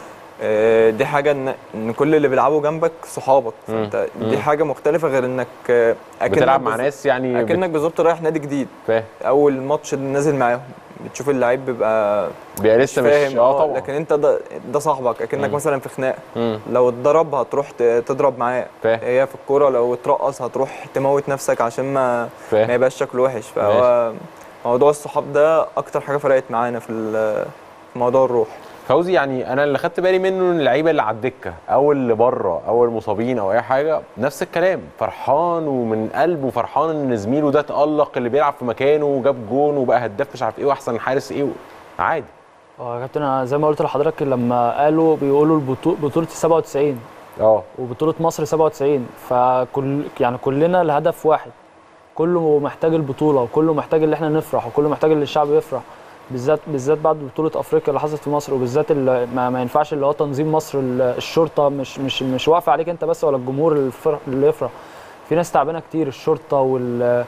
آه، دي حاجة ان ان كل اللي بيلعبوا جنبك صحابك فانت مم. دي حاجة مختلفة غير انك آه، أكنك بتلعب مع بالظبط- ناس يعني بت- اكنك بالظبط رايح نادي جديد فاهم اول ماتش نازل معاهم بتشوف اللعيب بيبقى بيبقى لسه مش- فاهم آه طبعا. لكن انت ده, ده صاحبك اكنك مم. مثلا في خناقه مم. لو اتضرب هتروح ت- تضرب معاه فاهم. هي في الكوره لو اترقص هتروح تموت نفسك عشان ما فاهم. ما يبقاش شكله وحش فهو موضوع الصحاب ده اكتر حاجه فرقت معانا في ال- في موضوع الروح فوزي يعني انا اللي خدت بالي منه ان اللعيبه اللي على الدكه او اللي بره او المصابين او اي حاجه نفس الكلام فرحان ومن قلبه فرحان ان زميله ده تالق اللي بيلعب في مكانه وجاب جون وبقى هداف مش عارف ايه واحسن حارس ايه عادي اه يا كابتن انا زي ما قلت لحضرتك لما قالوا بيقولوا البطو- بطوله 97 اه وبطوله مصر 97 فكل يعني كلنا الهدف واحد كله محتاج البطوله وكله محتاج ان احنا نفرح وكله محتاج ان الشعب يفرح بالذات بالذات بعد بطوله افريقيا اللي حصلت في مصر وبالذات اللي ما, ما ينفعش اللي هو تنظيم مصر ال- الشرطه مش مش مش واقفه عليك انت بس ولا الجمهور الفرح اللي يفرح في ناس تعبانه كتير الشرطه وال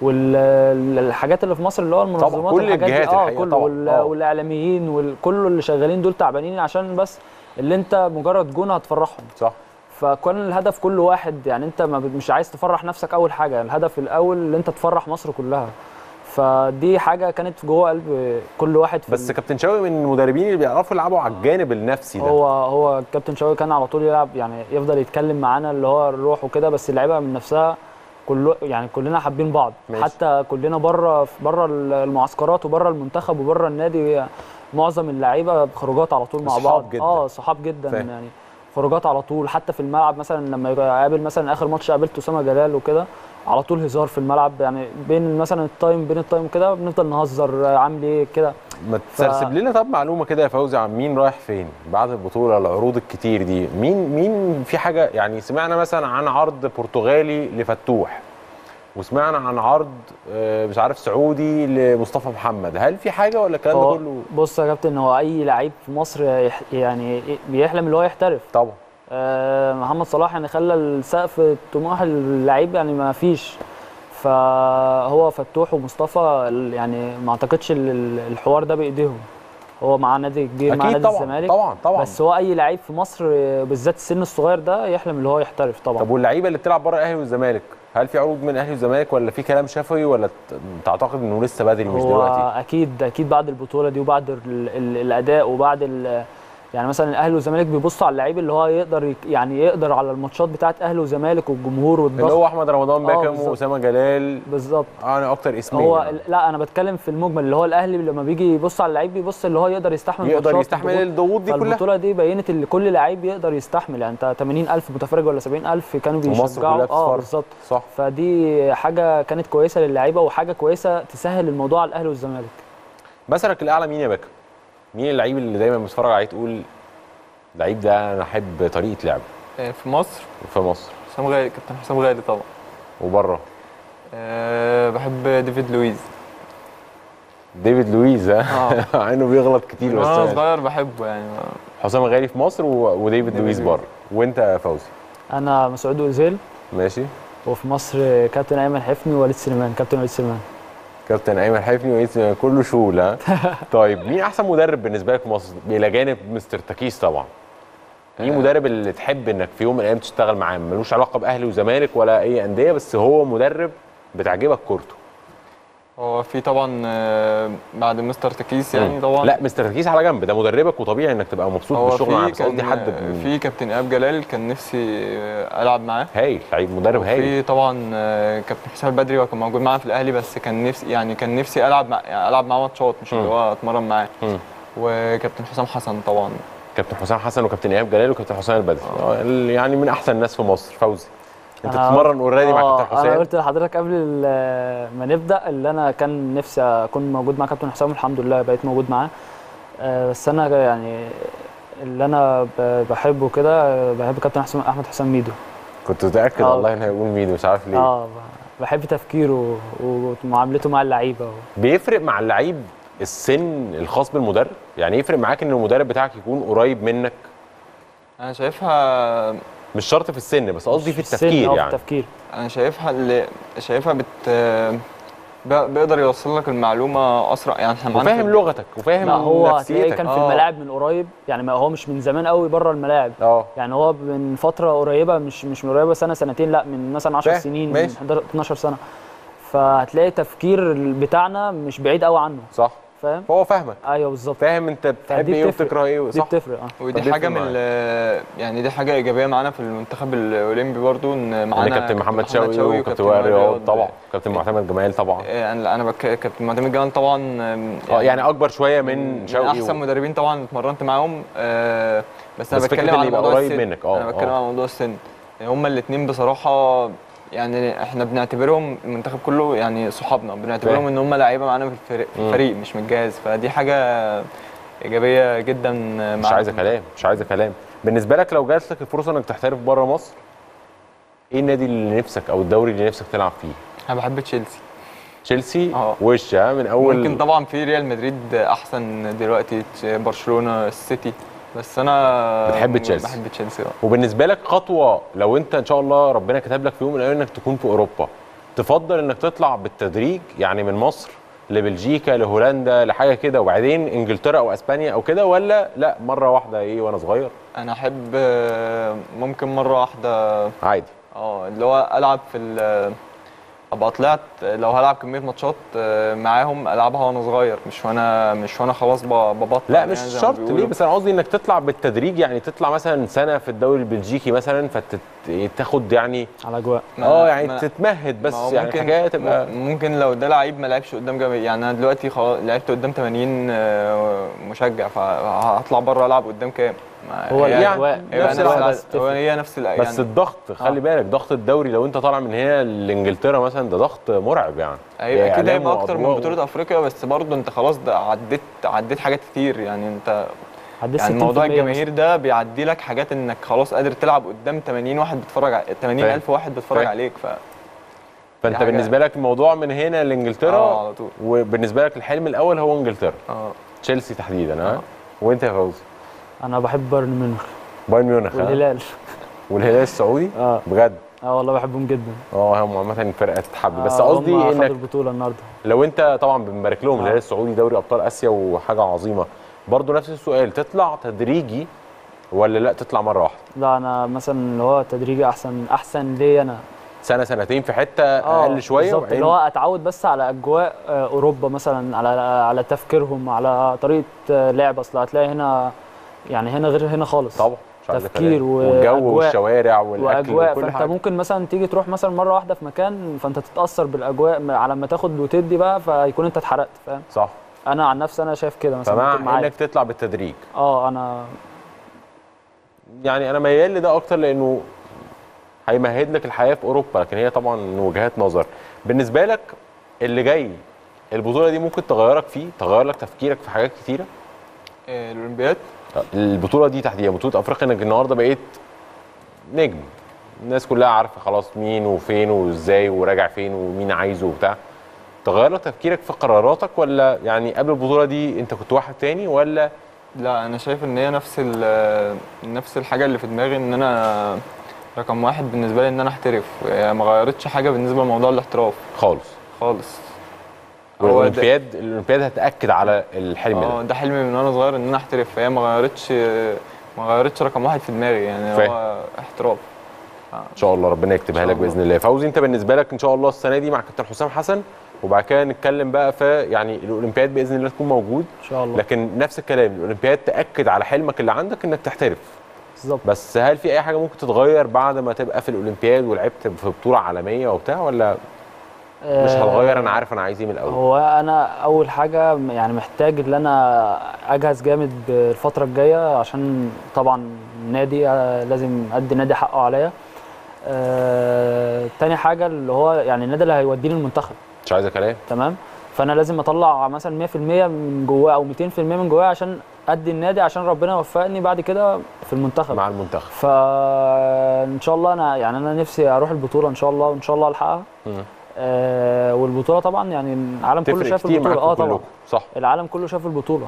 والحاجات اللي في مصر اللي هو المنظمات كل الحاجات دي الجهات اه الحقيقة كله طبعاً. وال- آه. والاعلاميين وكل اللي شغالين دول تعبانين عشان بس اللي انت مجرد جون هتفرحهم صح فكان الهدف كل واحد يعني انت ما بت- مش عايز تفرح نفسك اول حاجه الهدف الاول اللي انت تفرح مصر كلها فدي حاجه كانت جوه قلب كل واحد في بس كابتن شوقي من المدربين اللي بيعرفوا يلعبوا على الجانب النفسي ده هو هو الكابتن شوقي كان على طول يلعب يعني يفضل يتكلم معانا اللي هو الروح وكده بس اللعيبه من نفسها كل يعني كلنا حابين بعض ماشي. حتى كلنا بره بره المعسكرات وبره المنتخب وبره النادي معظم اللعيبه خروجات على طول مع صحاب بعض جدا. اه صحاب جدا فاهم. يعني خروجات على طول حتى في الملعب مثلا لما يقابل مثلا اخر ماتش قابلت اسامه جلال وكده على طول هزار في الملعب يعني بين مثلا التايم بين التايم كده بنفضل نهزر آه، عامل ايه كده ما تسرسب لنا طب معلومه كده يا فوزي عن مين رايح فين بعد البطوله العروض الكتير دي مين مين في حاجه يعني سمعنا مثلا عن عرض برتغالي لفتوح وسمعنا عن عرض آه، مش عارف سعودي لمصطفى محمد هل في حاجه ولا الكلام ده هو كله بص يا كابتن هو اي لعيب في مصر يح- يعني بيحلم اللي هو يحترف طبعا آه محمد صلاح يعني خلى السقف طموح اللعيب يعني ما فيش فهو فتوح ومصطفى ال- يعني ما اعتقدش ال- ال- الحوار ده بايديهم هو مع نادي كبير مع أكيد نادي طبعاً، الزمالك طبعاً، طبعاً. بس هو اي لعيب في مصر آه، بالذات السن الصغير ده يحلم اللي هو يحترف طبعا طب واللعيبه اللي بتلعب بره الاهلي والزمالك هل في عروض من الاهلي والزمالك ولا في كلام شفوي ولا ت- تعتقد انه لسه بدري مش هو دلوقتي اكيد اكيد بعد البطوله دي وبعد ال ال الاداء وبعد ال يعني مثلا الاهلي والزمالك بيبصوا على اللعيب اللي هو يقدر يك- يعني يقدر على الماتشات بتاعت اهلي وزمالك والجمهور والضغط اللي هو احمد رمضان آه، باكم بالظبط. واسامه جلال بالظبط انا اكتر اسمين هو يعني. لا انا بتكلم في المجمل اللي هو الاهلي لما بيجي يبص على اللعيب بيبص اللي هو يقدر يستحمل يقدر الماتشات يستحمل والضغوط. الضغوط دي كلها. فالبطوله دي بينت ان كل لعيب يقدر يستحمل يعني انت 80000 متفرج ولا 70000 كانوا ومصر بيشجعوا كلها اه بتتفرج. بالظبط صح فدي حاجه كانت كويسه للعيبه وحاجه كويسه تسهل الموضوع على الاهلي والزمالك مثلك الاعلى مين يا بكر؟ مين اللعيب اللي دايما بتتفرج عليه تقول اللعيب ده انا احب طريقه لعبه آه، في مصر في مصر حسام غالي كابتن حسام غالي طبعا وبره أه بحب ديفيد لويز ديفيد لويز ها مع انه بيغلط كتير من بس وانا ماشي. صغير بحبه يعني حسام غالي في مصر و- وديفيد لويز بره وانت يا فوزي انا مسعود اوزيل ماشي وفي مصر كابتن ايمن حفني ووليد سليمان كابتن وليد سليمان كابتن ايمن حفني وإيد- كله شول ها طيب مين احسن مدرب بالنسبه لك في مصر الى جانب مستر تكيس طبعا مين مدرب اللي تحب انك في يوم من الايام تشتغل معاه ملوش علاقه باهلي وزمالك ولا اي انديه بس هو مدرب بتعجبك كورته هو في طبعا آه، بعد مستر تكيس يعني مم. طبعا لا مستر تكيس على جنب ده مدربك وطبيعي انك تبقى مبسوط هو بالشغل معاه في بس قصدي كان حد من- في كابتن ايهاب جلال كان نفسي آه، العب معاه هايل لعيب مدرب هايل في طبعا آه، كابتن حسام البدري هو كان موجود معانا في الاهلي بس كان نفسي يعني كان نفسي العب مع يعني العب معاه ماتشات مش اللي مم. هو اتمرن معاه مم. وكابتن حسام حسن طبعا كابتن حسام حسن وكابتن ايهاب جلال وكابتن حسام البدري آه، ال- يعني من احسن الناس في مصر فوزي انت أنا- بتتمرن اوريدي مع آه، كابتن انا حسام قلت لحضرتك قبل ال- ما نبدا اللي انا كان نفسي اكون موجود مع كابتن حسام الحمد لله بقيت موجود معاه آه، بس انا يعني اللي انا ب- بحبه كده آه، بحب كابتن حسام احمد حسام ميدو كنت متاكد آه. والله انه هيقول مين مش عارف ليه اه ب- بحب تفكيره ومعاملته مع اللعيبه بيفرق مع اللعيب السن الخاص بالمدرب يعني يفرق معاك ان المدرب بتاعك يكون قريب منك انا شايفها مش شرط في السن بس قصدي في السن، التفكير آه، في يعني التفكير انا شايفها اللي شايفها بت ب- بيقدر يوصل لك المعلومه اسرع يعني احنا معانا وفاهم في- لغتك وفاهم لا هو هتلاقيه نفسيتك كان في آه. الملاعب من قريب يعني ما هو مش من زمان قوي بره الملاعب اه يعني هو من فتره قريبه مش مش من قريبه سنه سنتين لا من مثلا 10 فاهم، سنين من ماشي. 11 12 سنه فهتلاقي التفكير بتاعنا مش بعيد قوي عنه صح فاهم هو فاهمك ايوه بالظبط فاهم انت بتحب فدي ايه بتفرق. وبتكره ايه دي صح بتفرق اه ودي طب حاجه بيفرق من ال- يعني دي حاجه ايجابيه معانا في المنتخب الاولمبي برضو ان معانا يعني كابتن محمد شوقي وكابتن وائل رياض طبعا كابتن معتمد جمال طبعا آه، انا انا بك... كابتن معتمد جمال طبعا آم، اه يعني اكبر شويه من من شوقي احسن و- مدربين طبعا اتمرنت معاهم آه، بس انا بس فكرة بتكلم إن على يبقى موضوع قريب السن منك، اه، انا بتكلم اه. على موضوع السن هما الاثنين بصراحه يعني احنا بنعتبرهم المنتخب كله يعني صحابنا بنعتبرهم فاهم. ان هم لعيبه معانا في الفريق في مم. الفريق مش متجهز فدي حاجه ايجابيه جدا مش معانا عايزه كلام مش عايزه كلام بالنسبه لك لو جات لك الفرصه انك تحترف بره مصر ايه النادي اللي نفسك او الدوري اللي نفسك تلعب فيه انا بحب تشيلسي تشيلسي اه. وش ها من اول ممكن طبعا في ريال مدريد احسن دلوقتي برشلونه السيتي بس انا بتحب تشيلسي. بحب تشيلسي اه وبالنسبه لك خطوه لو انت ان شاء الله ربنا كتب لك في يوم من الايام انك تكون في اوروبا تفضل انك تطلع بالتدريج يعني من مصر لبلجيكا لهولندا لحاجه كده وبعدين انجلترا او اسبانيا او كده ولا لا مره واحده ايه وانا صغير انا احب آه، ممكن مره واحده عادي اه اللي هو العب في ال- ابقى طلعت لو هلعب كميه ماتشات آه، معاهم العبها وانا صغير مش وانا مش وانا خلاص ب- ببطل لا يعني مش زي ما شرط بيقولوا. ليه بس انا قصدي انك تطلع بالتدريج يعني تطلع مثلا سنه في الدوري البلجيكي مثلا فتاخد يعني على اجواء ما- اه يعني ما- تتمهد ما بس هو يعني ممكن الحكايه تبقى م- ممكن لو ده لعيب ما لعبش قدام جماهير يعني انا دلوقتي خلاص لعبت قدام 80 آه، مشجع فهطلع بره العب قدام كام؟ ما هو هي- الأجواء هي نفس نفس الوضع. الأس- هو هي نفس الأ- بس يعني الضغط خلي آه. بالك ضغط الدوري لو انت طالع من هنا لانجلترا مثلا ده ضغط مرعب يعني هيبقى اكيد إعلام هيبقى اكتر من وأضواء. بطوله افريقيا بس برضه انت خلاص ده عديت عديت حاجات كتير يعني انت عديت يعني 60% موضوع مثلاً. الجماهير ده بيعدي لك حاجات انك خلاص قادر تلعب قدام 80 واحد بيتفرج ع- 80 الف واحد بيتفرج فاهم. عليك ف فانت دي حاجة- بالنسبه لك الموضوع من هنا لانجلترا اه على طول وبالنسبه لك الحلم الاول هو انجلترا اه تشيلسي تحديدا ها وانت يا فوزي انا بحب بايرن ميونخ بايرن ميونخ ها؟ والهلال والهلال السعودي اه بجد اه والله بحبهم جدا اه هم عامه فرقه تتحب بس آه، قصدي هم خدوا انك البطوله النهارده لو انت طبعا بنبارك لهم آه. الهلال السعودي دوري ابطال اسيا وحاجه عظيمه برضه نفس السؤال تطلع تدريجي ولا لا تطلع مره واحده لا انا مثلا اللي هو تدريجي احسن احسن ليا انا سنه سنتين في حته آه، اقل شويه بالظبط وبعدين- اللي هو اتعود بس على اجواء آه، اوروبا مثلا على على تفكيرهم على طريقه آه، لعب اصل هتلاقي هنا يعني هنا غير هنا خالص طبعا مش عايز تفكير كلام. والجو وأجواء- والشوارع والاكل واجواء وكل فانت حاجه ممكن مثلا تيجي تروح مثلا مره واحده في مكان فانت تتاثر بالاجواء م- على ما تاخد وتدي بقى فيكون انت اتحرقت فاهم صح انا عن نفسي انا شايف كده مثلا ممكن فمع معايا انك تطلع بالتدريج اه انا يعني انا ميال لده اكتر لانه هيمهد لك الحياه في اوروبا لكن هي طبعا وجهات نظر بالنسبه لك اللي جاي البطوله دي ممكن تغيرك فيه تغير لك تفكيرك في حاجات كتيره آه، الاولمبياد البطوله دي تحديدا بطوله افريقيا انك النهارده بقيت نجم الناس كلها عارفه خلاص مين وفين وازاي وراجع فين ومين عايزه وبتاع تغير لك تفكيرك في قراراتك ولا يعني قبل البطوله دي انت كنت واحد تاني ولا لا انا شايف ان هي نفس ال- نفس الحاجه اللي في دماغي ان انا رقم واحد بالنسبه لي ان انا احترف يعني ما غيرتش حاجه بالنسبه لموضوع الاحتراف خالص خالص هو ده- والاولمبياد الاولمبياد هتاكد على الحلم اه ده ده حلمي من وانا صغير ان انا احترف فهي ما غيرتش ما غيرتش رقم واحد في دماغي يعني فاهم. هو احتراف ان شاء الله ربنا يكتبها لك باذن الله فوزي انت بالنسبه لك ان شاء الله السنه دي مع كابتن حسام حسن وبعد كده نتكلم بقى في يعني الاولمبياد باذن الله تكون موجود ان شاء الله لكن نفس الكلام الاولمبياد تاكد على حلمك اللي عندك انك تحترف بالظبط بس هل في اي حاجه ممكن تتغير بعد ما تبقى في الاولمبياد ولعبت في بطوله عالميه وبتاع ولا مش آه، هتغير انا عارف انا عايز ايه من الاول هو انا اول حاجه يعني محتاج ان انا اجهز جامد الفتره الجايه عشان طبعا النادي آه، لازم ادي نادي حقه عليا آه، تاني حاجه اللي هو يعني النادي اللي هيوديني المنتخب مش عايز كلام تمام فانا لازم اطلع مثلا 100% من جواه او 200% من جواه عشان ادي النادي عشان ربنا يوفقني بعد كده في المنتخب مع المنتخب فان شاء الله انا يعني انا نفسي اروح البطوله ان شاء الله وان شاء الله الحقها مم. آه والبطوله طبعا يعني العالم كله تفرق شاف كتير البطوله معاكم اه طبعا كلكم، صح العالم كله شاف البطوله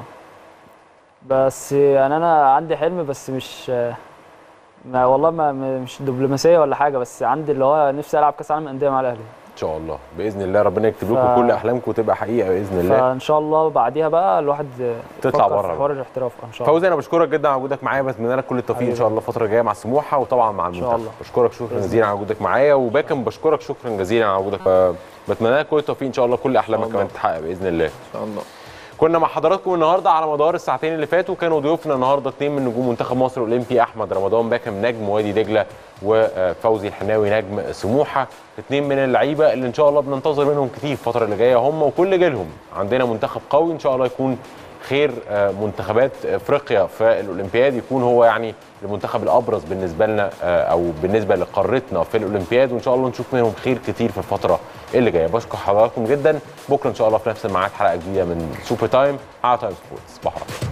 بس يعني انا عندي حلم بس مش ما والله ما ما- مش دبلوماسيه ولا حاجه بس عندي اللي هو نفسي العب كاس عالم انديه مع الاهلي ان شاء الله باذن الله ربنا يكتب لكم ف- كل احلامكم وتبقى حقيقه باذن الله فان شاء الله بعديها بقى الواحد تطلع يفكر بره في بقى. حوار الاحتراف ان شاء الله فوزي انا بشكرك جدا على وجودك معايا بتمنى لك كل التوفيق ان شاء الله الفتره الجايه مع سموحه وطبعا مع المنتخب الله. بشكرك شكرا بإذن جزيلا على وجودك معايا وباكم بشكرك شكرا جزيلا على وجودك آه، بتمنى لك كل التوفيق ان شاء الله كل احلامك كمان تتحقق باذن الله ان شاء الله كنا مع حضراتكم النهارده على مدار الساعتين اللي فاتوا كانوا ضيوفنا النهارده اثنين من نجوم منتخب مصر الاولمبي احمد رمضان باكم نجم وادي دجله وفوزي الحناوي نجم سموحه اثنين من اللعيبه اللي ان شاء الله بننتظر منهم كتير الفتره اللي جايه هم وكل جيلهم عندنا منتخب قوي ان شاء الله يكون خير آه، منتخبات افريقيا في الاولمبياد يكون هو يعني المنتخب الابرز بالنسبه لنا آه، او بالنسبه لقارتنا في الاولمبياد وان شاء الله نشوف منهم خير كتير في الفتره اللي جايه بشكر حضراتكم جدا بكره ان شاء الله في نفس الميعاد حلقه جديده من سوبر تايم على تايم سبورتس بحرة